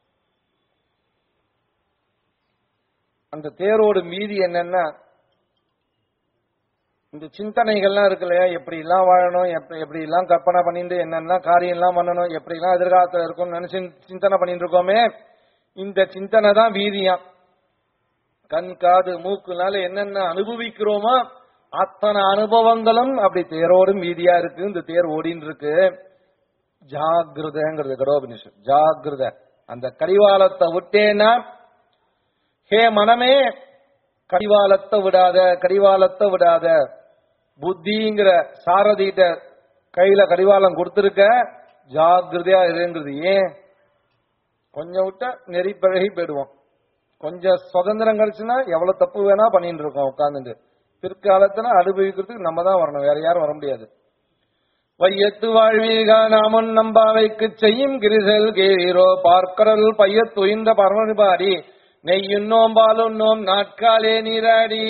அந்த தேரோட மீதி என்னன்னா இந்த சிந்தனைகள்லாம் இருக்கு இல்லையா எப்படி எல்லாம் வாழணும் எப்படி எப்படி எல்லாம் கற்பனை பண்ணிட்டு என்னென்ன காரியம் எல்லாம் பண்ணணும் எப்படி எல்லாம் எதிர்காலத்துல இருக்கும்னு நினைச்சு சிந்தனை பண்ணிட்டு இருக்கோமே இந்த சிந்தனை தான் வீதியாம் கண் காது மூக்குனால என்னென்ன அனுபவிக்கிறோமோ அத்தனை அனுபவங்களும் அப்படி தேரோடும் வீதியா இருக்கு இந்த தேர் ஓடின்னு இருக்கு ஜாகிரதங்கிறது கடோபனிஷம் ஜாகிரத அந்த கடிவாளத்தை விட்டேன்னா ஹே மனமே கடிவாளத்தை விடாத கடிவாளத்தை விடாத புத்திங்கிற சாரதிட்ட கையில கடிவாளம் கொடுத்திருக்க ஜாகிரதையா இருங்கிறது ஏன் கொஞ்சம் விட்டா நெறி பழகி போயிடுவோம் கொஞ்சம் சுதந்திரம் கிடைச்சுன்னா எவ்வளவு தப்பு வேணா பண்ணிட்டு இருக்கோம் உட்காந்துட்டு பிற்காலத்துல அனுபவிக்கிறதுக்கு நம்ம தான் வரணும் வேற யாரும் வர முடியாது வையத்து வாழ்வீக நாமும் நம்பாவைக்கு செய்யும் கிரிசல் கேரோ பார்க்கடல் பையத்துயின்ற பரமபாடி நெய்யுண்ணோம் பாலுண்ணோம் நாட்காலே நீராடி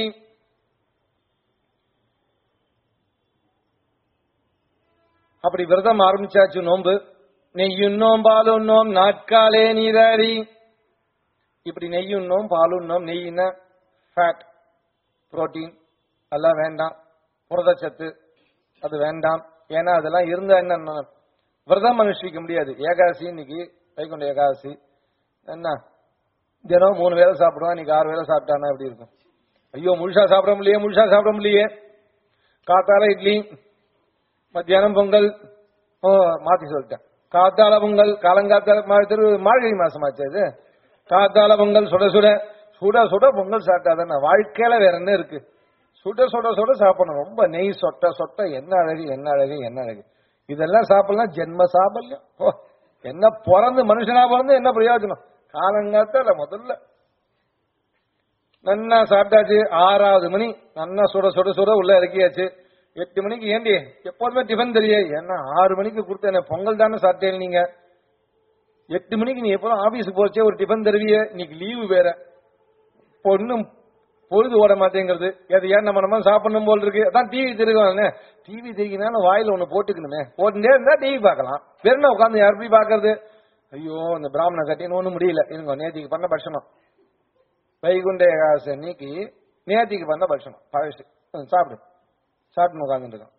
அப்படி விரதம் ஆரம்பிச்சாச்சு நோன்பு நெய்யுண்ணோம் பாலுண்ணோம் நாட்காலே நீராடி இப்படி நெய்யுண்ணோம் பாலுண்ணோம் நெய்யினா ஃபேட் புரோட்டீன் அதெல்லாம் வேண்டாம் புரதச்சத்து அது வேண்டாம் ஏன்னா அதெல்லாம் இருந்தா என்ன விரதம் அனுஷ்டிக்க முடியாது ஏகாதசி இன்னைக்கு வைகுண்ட ஏகாதசி என்ன தினம் மூணு வேளை சாப்பிடுவான் இன்னைக்கு ஆறு வேளை சாப்பிட்டானா எப்படி இருக்கும் ஐயோ முழுசா சாப்பிட முடியலையே முழுசா சாப்பிட முடியலையே காத்தால இட்லி மத்தியானம் பொங்கல் ஓ மாத்தி சொல்லிட்டேன் காத்தால பொங்கல் காலங்காத்தால மா- திரு மார்கழி மாசமாச்சு அது காத்தால பொங்கல் சுட சுட சுட சுட பொங்கல் சாப்பிட்டாதானே வாழ்க்கையில வேற என்ன இருக்கு சுட சுட சுட சாப்பிடணும் ரொம்ப நெய் சொட்ட சொட்ட என்ன அழகு என்ன அழகு என்ன அழகு இதெல்லாம் சாப்பிடலாம் ஜென்ம சாபல்யம் ஓ என்ன பிறந்து மனுஷனா பிறந்து என்ன பிரயோஜனம் காலங்காத்தால முதல்ல நன்னா சாப்பிட்டாச்சு ஆறாவது மணி நன்னா சுட சுட சுட உள்ள இறக்கியாச்சு எட்டு மணிக்கு ஏண்டி எப்போதுமே டிஃபன் தெரியே ஏன்னா ஆறு மணிக்கு கொடுத்தேன் பொங்கல் தானே சாப்பிட்டேன் நீங்க எட்டு மணிக்கு நீ எப்போதும் ஆபீஸ் போச்சே ஒரு டிஃபன் தருவிய இன்னைக்கு லீவு வேற பொண்ணும் பொழுது ஓட மாட்டேங்கிறது அது ஏன் நம்ம நம்ம சாப்பிடணும் போல் இருக்கு அதான் டிவி தெரியும் டிவி தெரியினாலும் வாயில ஒண்ணு போட்டுக்கணுமே போட்டுட்டே இருந்தா டிவி பார்க்கலாம் வேற என்ன உட்காந்து யார் போய் பாக்குறது ஐயோ இந்த பிராமண கட்டின்னு ஒண்ணும் முடியல இருங்க நேத்திக்கு பண்ண பட்சணம் வைகுண்ட ஏகாதசி அன்னைக்கு நேத்திக்கு பண்ண பட்சணம் பழசு ம், சாப்பிடு சாப்பிட்டு உட்காந்துட்டு இருக்கோம்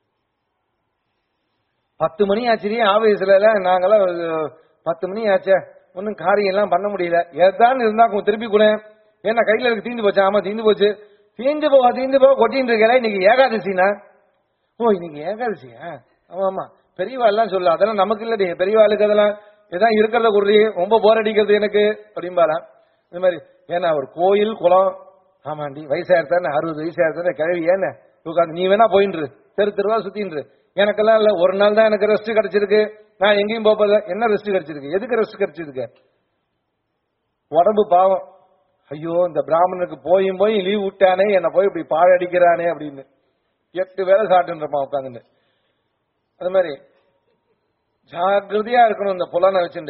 பத்து மணி ஆச்சுரி ஆபீஸ்ல நாங்கெல்லாம் அஹ், பத்து மணி ஆச்சே ஒன்னும் காரியம் எல்லாம் பண்ண முடியல ஏதான் இருந்தா கொஞ்சம் திருப்பி கூட ஏன்னா கையில இருக்கு தீந்து போச்சு ஆமா தீந்து போச்சு தீந்து போக தீந்து போக கொட்டின்னு இருக்கல இன்னைக்கு ஏகாதசினா ஓ இன்னைக்கு ஏகாதசியா ஆமா ஆமா பெரியவா எல்லாம் சொல்லு அதெல்லாம் நமக்கு இல்லடி பெரியவாளுக்கு அதெல்லாம் இதான் இருக்கிறத குடுறி ரொம்ப போர் அடிக்கிறது எனக்கு அப்படிம்பாரா இந்த மாதிரி ஏன்னா ஒரு கோயில் குளம் ஆமாண்டி வயசாயிருத்தானே அறுபது வயசாயிருத்தானே கிழவி ஏன்னு உட்காந்து நீ வேணா போயின்று தெரு தெருவா சுத்தின்று எனக்கெல்லாம் இல்ல ஒரு நாள் தான் எனக்கு ரெஸ்ட் கிடைச்சிருக்கு நான் எங்கேயும் போகல என்ன ரெஸ்ட் கிடைச்சிருக்கு எதுக்கு ரெஸ்ட் கிடைச்சிருக்கு உடம்பு பாவம் ஐயோ இந்த பிராமணனுக்கு போயும் போய் லீவ் விட்டானே என்ன போய் இப்படி பாழடிக்கிறானே அப்படின்னு எட்டு வேலை சாப்பிட்டுருப்பான் உட்காந்துட்டு அது மாதிரி ஜாகிரதையா இருக்கணும் இந்த புலனை வச்சுட்டு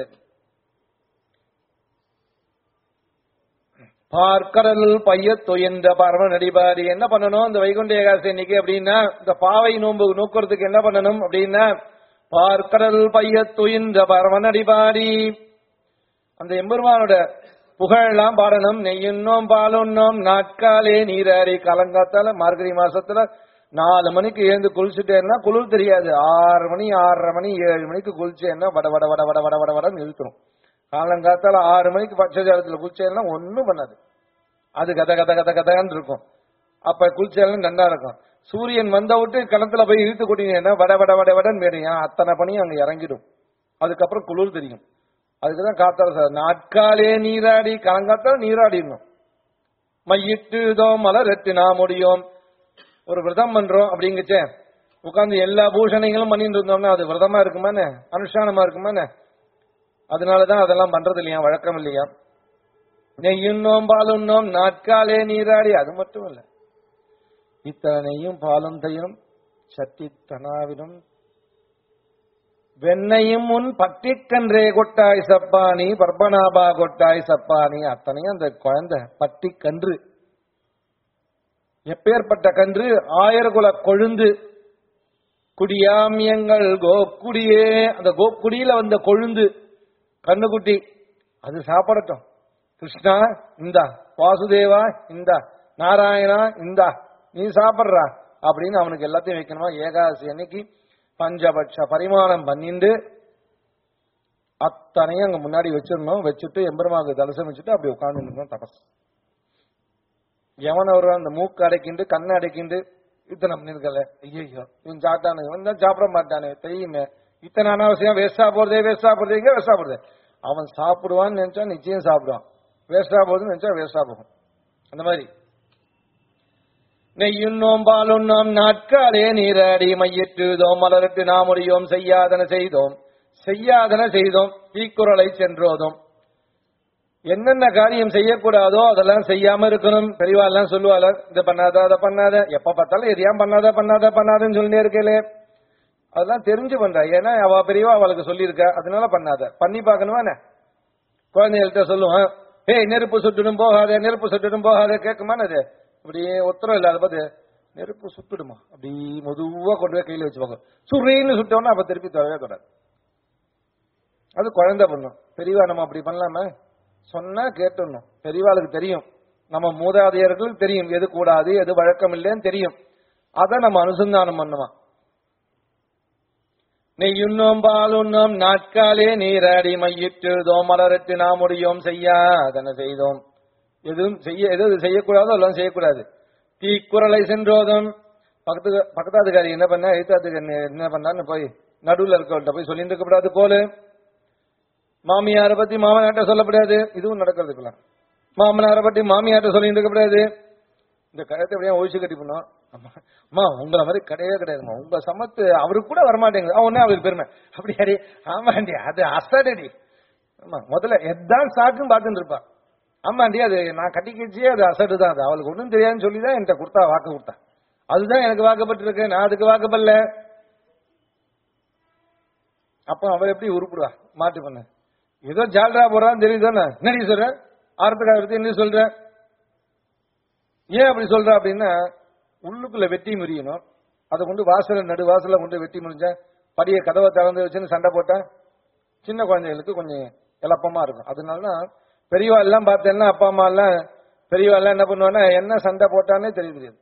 பார்க்கடல் பைய தொயன்ற பரம நடிபாரி என்ன பண்ணணும் இந்த வைகுண்ட ஏகாதசி இன்னைக்கு அப்படின்னா இந்த பாவை நோன்பு நோக்கிறதுக்கு என்ன பண்ணணும் அப்படின்னா பார்க்கடல் பைய தொயின்ற பரம நடிபாரி அந்த எம்பெருமானோட புகழெல்லாம் பாடணும் நெய்யுண்ணோம் பாலுண்ணோம் நாட்காலே நீராடி கலங்காத்தால மார்கழி மாசத்துல நாலு மணிக்கு எழுந்து குளிச்சுட்டேன்னா குளிர் தெரியாது ஆறு மணி ஆறரை மணி ஏழு மணிக்கு குளிச்சேன்னா வட வட வட வட வட வட வடன்னு இழுத்துரும் காலங்காத்தால ஆறு மணிக்கு பச்சை ஜலத்துல குளிச்சேன்னா ஒண்ணும் பண்ணாது அது கத கத கத கதன்னு இருக்கும் அப்ப குளிச்சாலும் நல்லா இருக்கும் சூரியன் வந்த விட்டு கிணத்துல போய் இழுத்து கொட்டினீங்கன்னா வட வட வட வடன்னு வேணும் அத்தனை பணியும் அங்க இறங்கிடும் அதுக்கப்புறம் குளிர் தெரியும் அதுக்குதான் காத்தால சார் நாட்காலே நீராடி காலங்காத்தால நீராடிடணும் மையிட்டு இதோ மலரட்டு நான் முடியும் ஒரு விரதம் பண்றோம் அப்படிங்கச்சே உட்கார்ந்து எல்லா பூஷணைகளும் பண்ணிட்டு இருந்தோம்னா அது விரதமா இருக்குமானே அனுஷ்டானமா இருக்குமானே அதனாலதான் அதெல்லாம் பண்றது இல்லையா வழக்கம் இல்லையா நெய்யுண்ணோம் பாலுண்ணோம் நாட்காலே நீராடி அது மட்டும் இல்ல இத்தனையும் பாலும் தயிரும் சட்டி தனாவிடும் வெண்ணையும் முன் பட்டிக்கன்றே கொட்டாய் சப்பானி பர்பனாபா கொட்டாய் சப்பானி அத்தனையும் அந்த குழந்தை பட்டி கன்று எப்பேற்பட்ட கன்று ஆயர்குல கொழுந்து குடியாமியங்கள் கோக்குடியே அந்த கோக்குடியில வந்த கொழுந்து கண்ணுக்குட்டி அது சாப்பிடட்டும் கிருஷ்ணா இந்தா வாசுதேவா இந்தா நாராயணா இந்தா நீ சாப்பிடுறா அப்படின்னு அவனுக்கு எல்லாத்தையும் வைக்கணுமா ஏகாதசி அன்னைக்கு பஞ்சபட்ச பரிமாணம் பண்ணிண்டு அத்தனையும் அங்க முன்னாடி வச்சிடணும் வச்சுட்டு எம்பெருமாவுக்கு தலசம் வச்சுட்டு அப்படி உட்கார்ந்து தபஸ் எவன் வருவான் அந்த மூக்கு அடைக்கிண்டு கண்ணை அடைக்கிண்டு இத்தனை பண்ணிருக்கல ஐயோ இவன் சாப்பிட்டானு இவன் தான் சாப்பிட மாட்டானே தெரியுமே இத்தனை அனாவசியம் வேஸ்டா போறதே வேஸ்டா போறதே எங்க வேஸ்டா போறது அவன் சாப்பிடுவான்னு நினைச்சா நிச்சயம் சாப்பிடுவான் வேஸ்டா போகுதுன்னு நினைச்சா வேஸ்டா போகும் அந்த மாதிரி நெய்யுண்ணோம் பாலுண்ணோம் நாட்காலே நீராடி மையிட்டுதோம் மலரட்டு நாமுடியோம் செய்யாதன செய்தோம் செய்யாதன செய்தோம் தீக்குறளை சென்றோதும் என்னென்ன காரியம் செய்யக்கூடாதோ அதெல்லாம் செய்யாம இருக்கணும் பெரியவா எல்லாம் சொல்லுவாள் இதை பண்ணாத அதை பண்ணாத எப்ப பார்த்தாலும் எதையாம் பண்ணாத பண்ணாத பண்ணாதன்னு சொல்லிட்டே இருக்கலே அதெல்லாம் தெரிஞ்சு பண்றா ஏன்னா அவ பெரியவா அவளுக்கு சொல்லியிருக்கா அதனால பண்ணாத பண்ணி பார்க்கணுமா என்ன குழந்தைகள்கிட்ட சொல்லுவான் ஏய் நெருப்பு சுட்டுடும் போகாத நெருப்பு சுட்டுடும் போகாத கேட்குமான்னு அது அப்படியே உத்தரம் இல்லாத பார்த்து நெருப்பு சுட்டுடுமா அப்படி மெதுவா கொண்டு போய் கையில வச்சுப்பாங்க சுரின்னு சுட்டோம்னா அப்ப திருப்பி தொடவே கூடாது அது குழந்தை பண்ணும் பெரியவா நம்ம அப்படி பண்ணலாமா சொன்னா கேட்டுடணும் பெரியவாளுக்கு தெரியும் நம்ம மூதாதையர்களுக்கு தெரியும் எது கூடாது எது வழக்கம் இல்லைன்னு தெரியும் அதை நம்ம அனுசந்தானம் பண்ணுவான் நெய்யுண்ணோம் பாலுண்ணோம் நாட்காலே நீராடி மையிட்டுதோம் மலரட்டு நாம் முடியோம் செய்யா அதனை செய்தோம் எதுவும் செய்ய எது எது செய்யக்கூடாதோ எல்லாம் செய்யக்கூடாது தீக்குறளை சென்றோதும் பக்கத்து பக்கத்தாதுக்காரி என்ன பண்ண எழுத்தாத்துக்காரி என்ன பண்ணான்னு போய் நடுவுல இருக்கவள்கிட்ட போய் சொல்லிட்டு இருக்கக்கூடாது கோலு மாமியாரை பத்தி மாமனார்ட்ட சொல்லக்கூடாது இதுவும் நடக்கிறதுக்குலாம் மாமனாரை பத்தி மாமியார்ட்ட சொல்லிட்டு இருக்கக்கூடாது இந்த கழுத்தை எப்படியா ஒழிச்சு கட்டி பண்ணோம் அம்மா உங்களை மாதிரி கிடையவே கிடையாதுமா உங்க சமத்து அவருக்கு கூட வரமாட்டேங்குது அவனே அவருக்கு பெருமை அப்படியாடி ஆமாண்டி அது அசடடி ஆமா முதல்ல எதான் சாக்குன்னு பார்த்துட்டு இருப்பா ஆமாண்டி அது நான் கட்டிக்கிச்சே அது அசடு தான் அது அவளுக்கு ஒன்றும் தெரியாதுன்னு சொல்லி தான் என்கிட்ட கொடுத்தா வாக்கு கொடுத்தா அதுதான் எனக்கு வாக்கப்பட்டிருக்கு நான் அதுக்கு வாக்கப்படல அப்போ அவ எப்படி உருப்பிடுவா மாட்டு பண்ண ஏதோ ஜால்ரா போறான்னு தெரியுது தானே என்னடி சொல்ற ஆரத்துக்காக என்ன சொல்ற ஏன் அப்படி சொல்ற அப்படின்னா உள்ளுக்குள்ள வெட்டி முறியணும் அதை கொண்டு வாசல நடு வாசல்ல கொண்டு வெட்டி முறிஞ்சா படிய கதவை திறந்து வச்சுன்னு சண்டை போட்டா சின்ன குழந்தைகளுக்கு கொஞ்சம் எளப்பமா இருக்கும் அதனால பெரியவா எல்லாம் பார்த்தேன்னா அப்பா அம்மா எல்லாம் பெரியவா எல்லாம் என்ன பண்ணுவான்னா என்ன சண்டை போட்டானே தெரிய தெரியாது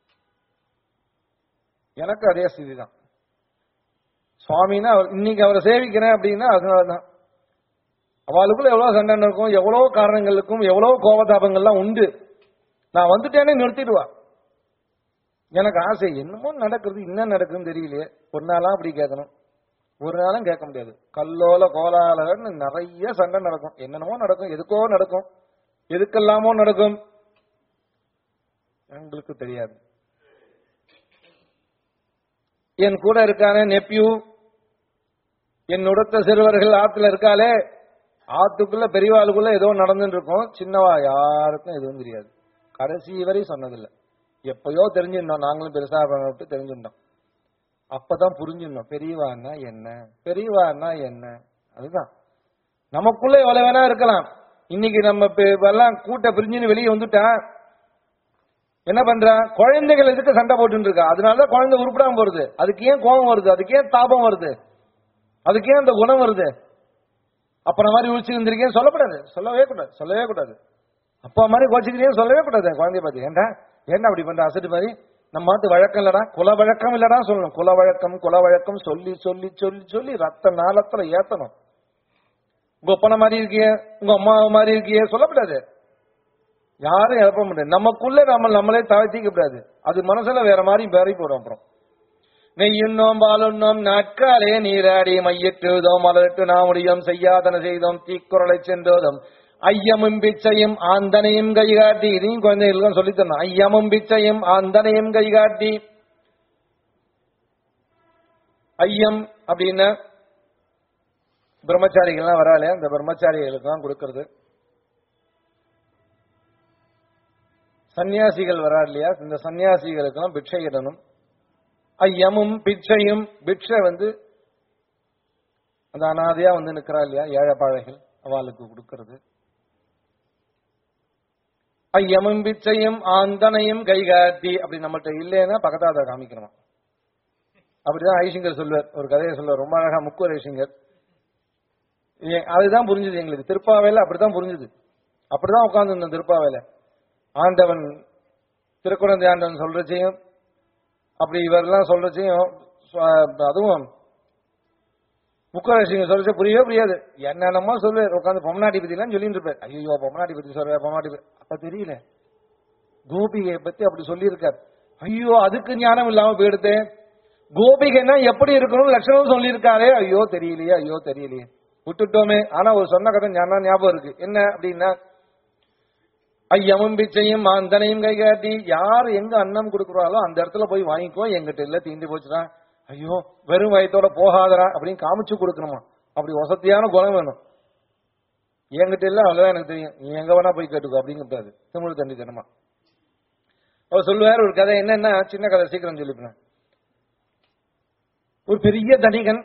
எனக்கு அதே ஸ்திதி தான் சுவாமின்னா அவர் இன்னைக்கு அவரை சேவிக்கிறேன் அப்படின்னா அதனாலதான் அவளுக்குள்ள எவ்வளவு சண்டை இருக்கும் எவ்வளவு காரணங்களுக்கும் எவ்வளவு கோபதாபங்கள்லாம் உண்டு நான் வந்துட்டேனே நிறுத்திடுவா எனக்கு ஆசை என்னமோ நடக்குது என்ன நடக்குதுன்னு தெரியலையே ஒரு நாளா அப்படி கேட்கணும் ஒரு நாளும் கேட்க முடியாது கல்லோல கோலாலன்னு நிறைய சண்டை நடக்கும் என்னென்னமோ நடக்கும் எதுக்கோ நடக்கும் எதுக்கெல்லாமோ நடக்கும் எங்களுக்கு தெரியாது என் கூட இருக்கானே நெப்பியூ என் உடத்த சிறுவர்கள் ஆத்துல இருக்காளே ஆத்துக்குள்ள பெரியவாளுக்குள்ள ஏதோ நடந்துட்டு இருக்கும் சின்னவா யாருக்கும் எதுவும் தெரியாது கடைசி வரை சொன்னதில்லை எப்பயோ தெரிஞ்சிருந்தோம் நாங்களும் பெருசா விட்டு தெரிஞ்சிருந்தோம் அப்பதான் புரிஞ்சிருந்தோம் பெரியவான்னா என்ன பெரியவான்னா என்ன அதுதான் நமக்குள்ள எவ்வளவு வேணா இருக்கலாம் இன்னைக்கு நம்ம இப்ப எல்லாம் கூட்ட பிரிஞ்சுன்னு வெளியே வந்துட்டா என்ன பண்றா குழந்தைகள் எதுக்கு சண்டை போட்டு இருக்கா அதனாலதான் குழந்தை உருப்படாம போறது அதுக்கு ஏன் கோபம் வருது அதுக்கு ஏன் தாபம் வருது அதுக்கு ஏன் அந்த குணம் வருது அப்புறம் மாதிரி உழிச்சு இருந்திருக்கேன் சொல்லக்கூடாது சொல்லவே கூடாது சொல்லவே கூடாது அப்பா மாதிரி கோச்சிக்கிறேன் சொல்லவே கூடாது குழந்தைய பார்த்து ஏன்டா ஏன்டா அப்படி பண்ற அசட்டு மாதிரி நம்ம மாட்டு வழக்கம் இல்லடா குல வழக்கம் இல்லடா சொல்லணும் குல வழக்கம் குல வழக்கம் சொல்லி சொல்லி சொல்லி சொல்லி ரத்த நாளத்துல ஏத்தணும் உங்க ஒப்பனை மாதிரி இருக்கிய உங்க அம்மா மாதிரி இருக்கிய சொல்லக்கூடாது யாரும் இழப்ப முடியாது நமக்குள்ள நம்ம நம்மளே தாழ்த்திக்க கூடாது அது மனசுல வேற மாதிரி பேரி போடும் அப்புறம் நெய்யுண்ணோம் பாலுண்ணோம் நாட்காலே நீராடி மையிட்டுதோம் மலரிட்டு நாமுடியும் செய்யாதன செய்தோம் தீக்குறளை சென்றோதும் ஐயமும் பிச்சையும் ஆந்தனையும் கைகாட்டி இதையும் குழந்தைகளுக்கும் சொல்லித் தரணும் ஐயமும் பிச்சையும் ஆந்தனையும் கைகாட்டி ஐயம் அப்படின்னா பிரம்மச்சாரிகள்லாம் வராலே அந்த பிரம்மச்சாரிகளுக்கு தான் கொடுக்கறது சன்னியாசிகள் வரா இல்லையா இந்த சன்னியாசிகளுக்கெல்லாம் பிட்சை இடணும் ஐயமும் பிச்சையும் பிட்சை வந்து அந்த அனாதையா வந்து நிக்கிறா இல்லையா ஏழைப்பாழைகள் அவளுக்கு கொடுக்கறது ஐயமும் பிச்சையும் ஆந்தனையும் கைகாட்டி அப்படி நம்மள்ட்ட இல்லைன்னா பக்கத்தாத காமிக்கணுமா அப்படிதான் ஐசிங்கர் சொல்லுவார் ஒரு கதையை சொல்லுவார் ரொம்ப அழகா முக்குவர் ஐசிங்கர் ஏ- அதுதான் புரிஞ்சுது எங்களுக்கு திருப்பாவையில அப்படிதான் புரிஞ்சுது அப்படிதான் உட்கார்ந்து திருப்பாவையில ஆண்டவன் திருக்குழந்தை ஆண்டவன் சொல்றச்சையும் அப்படி இவரெல்லாம் சொல்றச்சையும் சுவ- அதுவும் முக்கரசிங்க சொல்றச்ச புரியவே புரியாது என்னென்னமோ சொல்லு உட்காந்து பொம்மநாட்டி பத்தி எல்லாம் சொல்லிட்டு இருப்பார் ஐயோ பொம்மநாட்டி பத்தி சொல்ற பொம்மநாட்டி பத்தி அப்ப தெரியல கோபிகையை பத்தி அப்படி சொல்லியிருக்கார் ஐயோ அதுக்கு ஞானம் இல்லாம போயிடுது கோபிகைன்னா எப்படி இருக்கணும் லட்சணம் சொல்லியிருக்காரே ஐயோ தெரியலையே ஐயோ தெரியலையே விட்டுட்டோமே ஆனா ஒரு சொன்ன கதை ஞானம் ஞாபகம் இருக்கு என்ன அப்படின்னா ஐயமும் பிச்சையும் மாந்தனையும் கை காட்டி யார் எங்க அன்னம் கொடுக்குறாளோ அந்த இடத்துல போய் வாங்கிக்கோ எங்கிட்ட இல்ல தீண்டி போச்சுடா ஐயோ வெறும் வயத்தோட போகாதடா அப்படின்னு காமிச்சு கொடுக்கணுமா அப்படி வசதியான குணம் வேணும் என்கிட்ட இல்ல அவ்வளவுதான் எனக்கு தெரியும் நீ எங்க வேணா போய் கேட்டுக்கோ அப்படிங்கிறது தமிழ் தண்டி தனமா அவர் சொல்லுவார் ஒரு கதை என்னன்னா சின்ன கதை சீக்கிரம் சொல்லிப்பேன் ஒரு பெரிய தனிகன்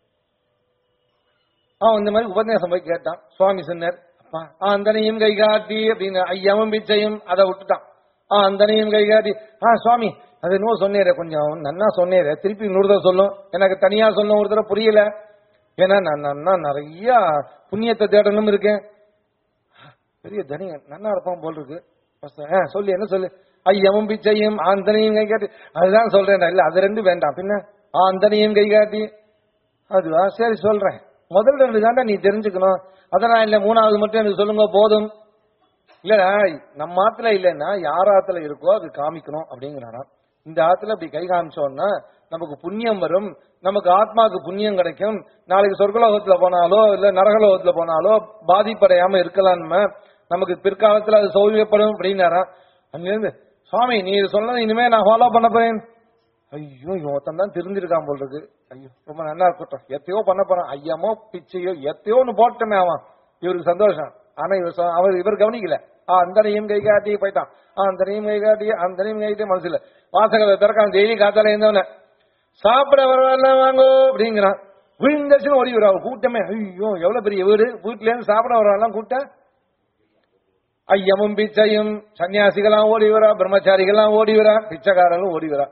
அவன் இந்த மாதிரி உபன்யாசம் போய் கேட்டான் சுவாமி சொன்னார் அப்பா ஆ, அந்தனையும் கை காட்டி அப்படின்னு ஐயாவும் பிச்சையும் அதை விட்டுட்டான் ஆ அந்தனையும் கை காட்டி ஆ சுவாமி அது இன்னும் சொன்னேரே கொஞ்சம் நன்னா சொன்னேரே திருப்பி இன்னொரு தடவை சொல்லும் எனக்கு தனியா சொல்லும் ஒரு தடவை புரியல ஏன்னா நான் நன்னா நிறைய புண்ணியத்தை தேடணும் இருக்கேன் பெரிய தனியன் நன்னா இருப்பான் போல் இருக்கு first, ஆ, சொல்லு என்ன சொல்லு ஐயமும் பிச்சையும் ஆந்தனையும் கை காட்டி அதுதான் சொல்றேன் இல்ல அது ரெண்டு வேண்டாம் பின்ன ஆந்தனையும் கை காட்டி அதுவா சரி சொல்றேன் முதல் ரெண்டு தாண்டா நீ தெரிஞ்சுக்கணும் அதெல்லாம் இல்ல மூணாவது மட்டும் எனக்கு சொல்லுங்க போதும் இல்லடா நம்ம ஆத்துல இல்லைன்னா யார் ஆத்துல இருக்கோ அது காமிக்கணும் அப்படிங்கிறாராம் இந்த ஆத்துல அப்படி கை காமிச்சோம்னா நமக்கு புண்ணியம் வரும் நமக்கு ஆத்மாவுக்கு புண்ணியம் கிடைக்கும் நாளைக்கு சொர்க்கலோகத்துல போனாலோ இல்ல நரகலோகத்துல போனாலோ பாதிப்படையாம இருக்கலாம் நம்ம நமக்கு பிற்காலத்துல அது சௌரியப்படும் அப்படின்னாராம் அங்கிருந்து சுவாமி நீ இது சொன்னது இனிமே நான் ஃபாலோ பண்ண போறேன் ஐயோ இவன் தான் தெரிஞ்சிருக்கான் போல் இருக்கு ஐயோ ரொம்ப நல்லா இருக்கட்டும் எத்தையோ பண்ண போறான் ஐயமோ பிச்சையோ எத்தையோ ஒன்று போட்டமே அவன் இவருக்கு சந்தோஷம் ஆனா இவர் சொ- அவர் இவர் கவனிக்கல ஆ அந்தனையும் கை காட்டி போயிட்டான் ஆ அந்தனையும் கை காட்டி அந்தனையும் கை காட்டி மனசுல வாசகத்தை திறக்கான் டெய்லி காத்தால இருந்தவன சாப்பிட வரல வாங்கோ அப்படிங்கிறான் விழுந்தச்சுன்னு ஓடி வரும் கூட்டமே ஐயோ எவ்வளவு பெரிய வீடு வீட்டுல இருந்து சாப்பிட வரலாம் கூட்டம் ஐயமும் பிச்சையும் சன்னியாசிகளாம் ஓடி வரா பிரம்மச்சாரிகள்லாம் ஓடி வரா பிச்சைக்காரர்களும் ஓடி வரா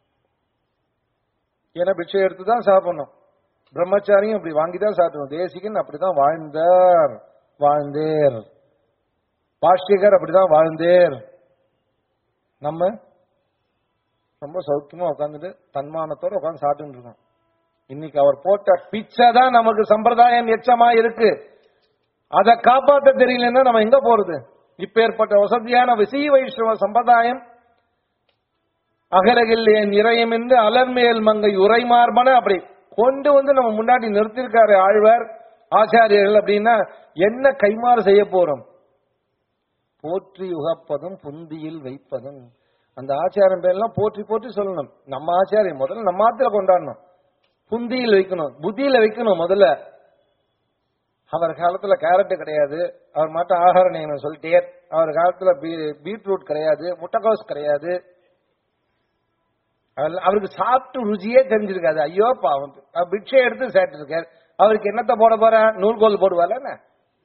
ஏன்னா பிச்சை எடுத்து தான் சாப்பிடணும் பிரம்மச்சாரியும் அப்படி வாங்கி தான் சாப்பிடணும் தேசிகன் அப்படிதான் வாழ்ந்தார் வாழ்ந்தேர் பாஷ்டிகர் அப்படிதான் வாழ்ந்தேர் நம்ம ரொம்ப சௌக்கியமா உட்காந்துட்டு தன்மானத்தோட உட்காந்து சாப்பிட்டு இருக்கோம் இன்னைக்கு அவர் போட்ட பிச்சை தான் நமக்கு சம்பிரதாயம் எச்சமா இருக்கு அதை காப்பாத்த தெரியலன்னா நம்ம எங்க போறது இப்ப ஏற்பட்ட வசதியான விசி வைஷ்ணவ சம்பிரதாயம் அகலகில் என் இறையம் என்று அலர்மேல் மங்கை உரைமார்பன அப்படி கொண்டு வந்து நம்ம முன்னாடி நிறுத்திருக்காரு ஆழ்வார் ஆச்சாரியர்கள் அப்படின்னா என்ன கைமாறு செய்ய போறோம் போற்றி உகப்பதும் புந்தியில் வைப்பதும் அந்த ஆச்சாரம் பேர்லாம் போற்றி போற்றி சொல்லணும் நம்ம ஆச்சாரியம் முதல்ல நம்ம ஆத்துல கொண்டாடணும் புந்தியில் வைக்கணும் புத்தியில வைக்கணும் முதல்ல அவர் காலத்துல கேரட் கிடையாது அவர் மட்டும் ஆகார நியமனம் சொல்லிட்டே அவர் காலத்துல பீ- பீட்ரூட் கிடையாது முட்டைக்கோஸ் கிடையாது அவர்- அவருக்கு சாப்பிட்டு ருசியே தெரிஞ்சிருக்காது ஐயோ பாவம் அவர் பிட்சை எடுத்து சாப்பிட்டு இருக்காரு அவருக்கு என்னத்த போட போற நூல்கோல் போடுவார்ல என்ன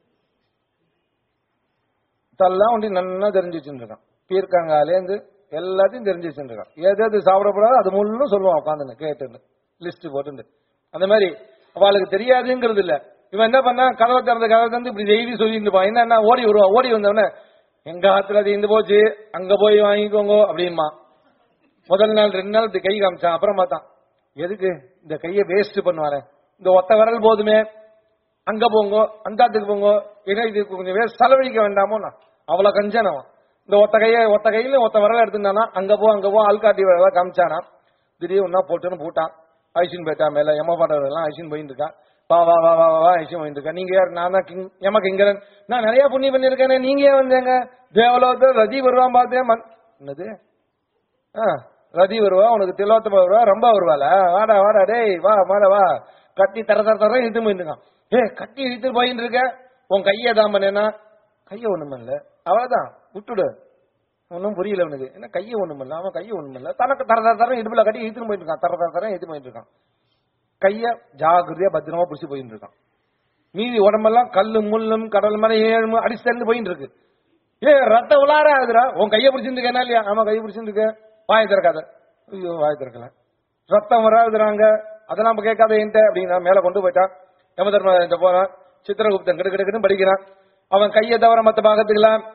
இதெல்லாம் ஒண்டி நல்லா தெரிஞ்சு வச்சுருக்கான் பீர்க்கங்காலேருந்து எல்லாத்தையும் தெரிஞ்சு வச்சுருக்கான் எது எது சாப்பிடக்கூடாது அது முள்ளும் சொல்லுவான் உட்காந்துன்னு கேட்டு லிஸ்ட் போட்டு அந்த மாதிரி அவளுக்கு தெரியாதுங்கிறது இல்ல இவன் என்ன பண்ணா கதவை திறந்து கதவை திறந்து இப்படி டெய்லி சொல்லிட்டு இருப்பான் என்ன ஓடி வருவான் ஓடி வந்தவன எங்க ஆத்துல அது இருந்து போச்சு அங்க போய் வாங்கிக்கோங்க அப்படிமா முதல் நாள் ரெண்டு நாள் இப்படி கை காமிச்சான் அப்புறம் பார்த்தான் எதுக்கு இந்த கையை வேஸ்ட் பண்ணுவாரு இந்த ஒத்த விரல் போதுமே அங்க போங்க அந்தாத்துக்கு போங்க ஏன்னா இது கொஞ்சம் வேஸ்ட் செலவழிக்க வேண்டாமோ நான் அவ்வளவு கஞ்சன் அவன் இந்த ஒத்த கையை ஒத்த கையில ஒத்த விரல எடுத்துட்டானா அங்க போ அங்க போ ஆள்காட்டி விரல காமிச்சானா திடீர்னு ஒன்னா போட்டுன்னு போட்டான் ஐசின் போயிட்டா மேல எம பாண்டவர்கள் ஐசின் போயிட்டு இருக்கான் வா வா வா வா வா வா ஐசின் போயிட்டு இருக்கா நீங்க யார் நான் தான் கிங் எம கிங்கரன் நான் நிறைய புண்ணியம் பண்ணிருக்கேனே நீங்க ஏன் வந்தேங்க தேவலோகத்தில் ரதி வருவான் பார்த்தேன் மன்- என்னது ஆ, ரதி வருவா உனக்கு திலோத்தம வருவா ரொம்ப வருவாள வாடா வாடா டேய் வா வாடா வா கட்டி தர தர தர இழுத்து போயிட்டு இருக்கான் ஏ கட்டி இழுத்து போயிட்டு இருக்க உன் கையை தான் பண்ணேன்னா கையை ஒண்ணும் பண்ணல அவதான் விட்டுடு ஒன்னும் புரியல அவனுக்கு என்ன கையை ஒண்ணும் பண்ணல அவன் கையை ஒண்ணும் பண்ணல தனக்கு தர தர தர இடுப்புல கட்டி இழுத்துன்னு போயிட்டு இருக்கான் தர தர தர இழுத்து போயிட்டு இருக்கான் கைய ஜாகிரதையா பத்திரமா புடிச்சு போயிட்டு இருக்கான் மீதி உடம்பெல்லாம் கல்லு முள்ளும் கடல் மலை ஏழு அடிச்சு தந்து போயிட்டு இருக்கு ஏ ரத்த உலார ஆகுதுடா உன் கையை பிடிச்சிருந்துக்கா இல்லையா ஆமா கையை பிடிச்சிருந்துக்க வாயை திறக்காத ஐயோ வாயை திறக்கல ரத்தம் வராதுறாங்க அதெல்லாம் நம்ம கேட்காத என்கிட்ட அப்படின்னா மேல கொண்டு போயிட்டான் யமதர்ம இந்த போறான் சித்திரகுப்தன் கிடு கிடுக்குன்னு படிக்கிறான் அவன் கையை தவிர மத்த பாகத்துக்கெல்லாம்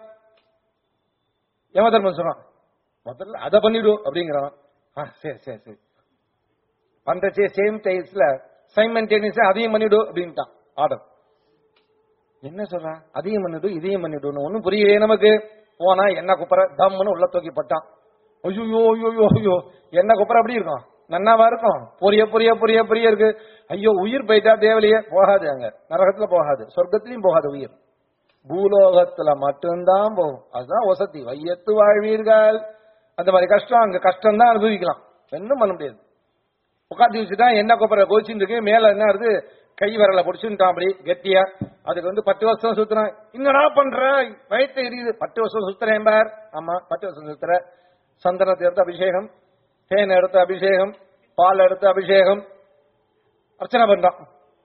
யமதர்மன் சொல்றான் முதல்ல அதை பண்ணிடு அப்படிங்கிறான் ஆ சரி சரி சரி பண்றச்சே சேம் டைஸ்ல சைமன்டேனியஸா அதையும் பண்ணிடு அப்படின்ட்டான் ஆர்டர் என்ன சொல்றான் அதையும் பண்ணிடு இதையும் பண்ணிடுன்னு ஒண்ணும் புரியலையே நமக்கு போனா என்ன குப்பற தம்முன்னு உள்ள தூக்கி பட்டான் ஐயோ ஐயோ ஐயோ என்ன குப்பற அப்படி இருக்கும் நன்னாவா இருக்கும் பொரிய பொரிய பொரிய பொரிய இருக்கு ஐயோ உயிர் போயிட்டா தேவலையே போகாது அங்க நரகத்துல போகாது சொர்க்கத்திலயும் போகாது உயிர் பூலோகத்துல மட்டும்தான் போகும் அதுதான் வசதி வையத்து வாழ்வீர்கள் அந்த மாதிரி கஷ்டம் அங்க கஷ்டம் தான் அனுபவிக்கலாம் ஒன்றும் பண்ண முடியாது உட்காந்து வச்சுட்டா என்ன கொப்பரை கோச்சின்னு இருக்கு மேல என்ன இருக்கு கை விரல பிடிச்சுட்டான் அப்படி கெட்டியா அதுக்கு வந்து பத்து வருஷம் சுத்துறான் என்னடா பண்ற வயிற்று எரியுது பத்து வருஷம் சுத்துறேன் பார் ஆமா பத்து வருஷம் சுத்துற சந்தனத்தை எடுத்து அபிஷேகம் தேன் எடுத்து அபிஷேகம் பால் எடுத்து அபிஷேகம் அர்ச்சனை பண்றான்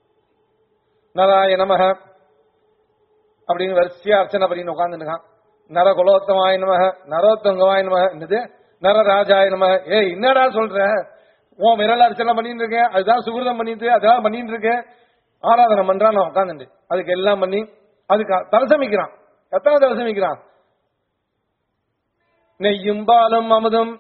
நராய நமக அப்படின்னு வரிசையா அர்ச்சனை பண்ணின்னு உட்காந்துருக்கான் நர குலோத்தமாய நமக நரோத்தங்கமாய நமக என்னது நரராஜாய நமக ஏய் என்னடா சொல்ற உன் விரல் அர்ச்சனை பண்ணிட்டு இருக்கேன் அதுதான் சுகிருதம் பண்ணிட்டு அதான் பண்ணிட்டு இருக்கேன் ஆராதனை பண்றான் நான் உட்காந்துட்டு அதுக்கு எல்லாம் பண்ணி அதுக்கு தலசமிக்கிறான் எத்தனை தலசமிக்கிறான் நெய்யும் பாலும் அமுதம்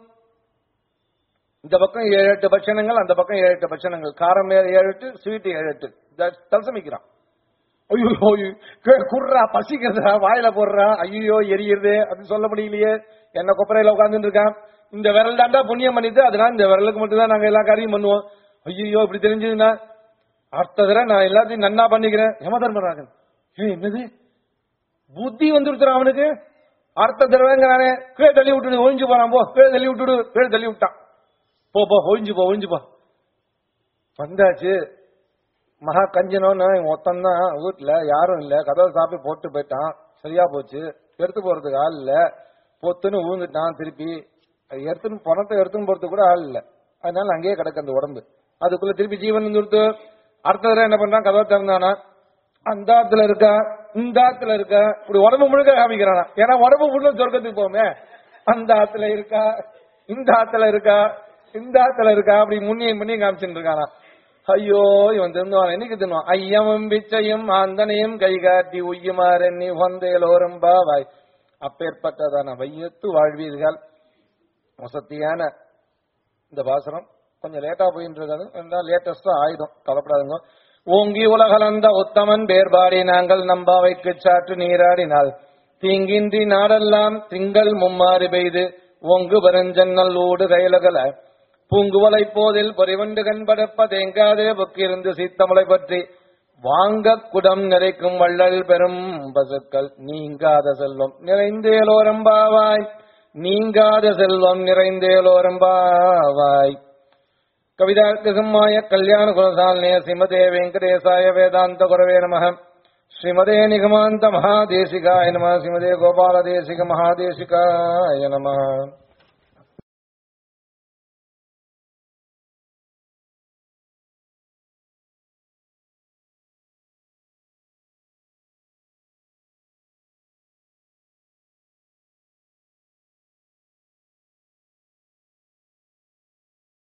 இந்த பக்கம் ஏழு எட்டு பட்சணங்கள் அந்த பக்கம் ஏழு எட்டு பட்சணங்கள் காரம் ஏழு ஏழு எட்டு ஸ்வீட் ஏழு எட்டு த- தலசமிக்கிறான் ஐயோ குடுறா பசிக்கிறதா வாயில போடுறா ஐயோ எரியுது அப்படின்னு சொல்ல முடியலையே என்ன கொப்பரையில உட்கார்ந்துட்டு இருக்கான் இந்த விரல் தாண்டா புண்ணியம் பண்ணிட்டு அதனால இந்த விரலுக்கு மட்டும் தான் நாங்க எல்லா காரியம் பண்ணுவோம் ஐயோ இப்படி தெரிஞ்சதுன்னா அடுத்த தடவை நான் எல்லாத்தையும் நன்னா பண்ணிக்கிறேன் யம தர்மராஜன் ஏய், என்னது புத்தி வந்துருச்சுறான் அவனுக்கு அடுத்த தடவைங்கிறானே கீழே தள்ளி விட்டுடு ஒழிஞ்சு போறான் போ கீழே தள்ளி விட்டுடு கீழே தள்ளி விட்டான் போ போ ஒழிஞ்சு போ ஒழிஞ்சு போ வந்தாச்சு மகா கஞ்சனோன்னு ஒத்தந்தான் வீட்டுல யாரும் இல்ல கதவை சாப்பி போட்டு போயிட்டான் சரியா போச்சு எடுத்து போறதுக்கு ஆள் இல்ல பொத்துன்னு ஊந்துட்டான் திருப்பி அது எடுத்துன்னு பணத்தை எடுத்துன்னு போறதுக்கு கூட ஆள் இல்ல அதனால அங்கேயே கிடக்கு அந்த உடம்பு அதுக்குள்ள திருப்பி ஜீவன் வந்துருத்து அடுத்த தடவை என்ன பண்றான் கதவை திறந்தானா அந்த ஆத்துல இருக்கா இந்த ஆத்துல இருக்கா இப்படி உடம்பு முழுக்க காமிக்கிறானா ஏன்னா உடம்பு முழுக்க சொர்க்கத்துக்கு போமே அந்த ஆத்துல இருக்கா இந்த ஆத்துல இருக்கா இந்த ஆத்துல இருக்கா அப்படி முன்னியம் பண்ணி காமிச்சுட்டு இருக்கானா ஐயோ இவன் திருந்துவான் என்னைக்கு திருந்துவான் ஐயமும் பிச்சையும் ஆந்தனையும் கை காட்டி உய்யுமாறெண்ணி உகந்தேலோரும் பாவாய் அப்பேற்பட்டதான வையத்து வாழ்வீர்கள் வசத்தியான இந்த பாசனம் கொஞ்சம் லேட்டா போயிட்டு இருக்காது லேட்டஸ்டா ஆயுதம் கவலைப்படாதுங்க ஓங்கி உலகளந்த உத்தமன் பேர்பாடி நாங்கள் நம்பாவைக்கு சாற்று நீராடினால் தீங்கின்றி நாடெல்லாம் திங்கள் மும்மாறி பெய்து ஓங்கு பெருஞ்சன்னல் ஊடு கைலகல பூங்குவலை போதில் பொறிவண்டு கண்படப்ப தேங்காதே புக்கிருந்து சீத்தமலை பற்றி வாங்க குடம் நிறைக்கும் வள்ளல் பெரும் பசுக்கள் நீங்காத செல்வம் நிறைந்தேலோரம்பாவாய் நீங்காத செல்வம் நிறைந்தேலோரம்பாவாய் கவிதார்த்தசம்மாய கல்யாண குலசாலினே ஸ்ரீமதே வெங்கடேசாய வேதாந்த குரவே நம ஸ்ரீமதே நிகமாந்த மகாதேசிகாய நம ஸ்ரீமதே கோபால தேசிக மகாதேசிகாய நம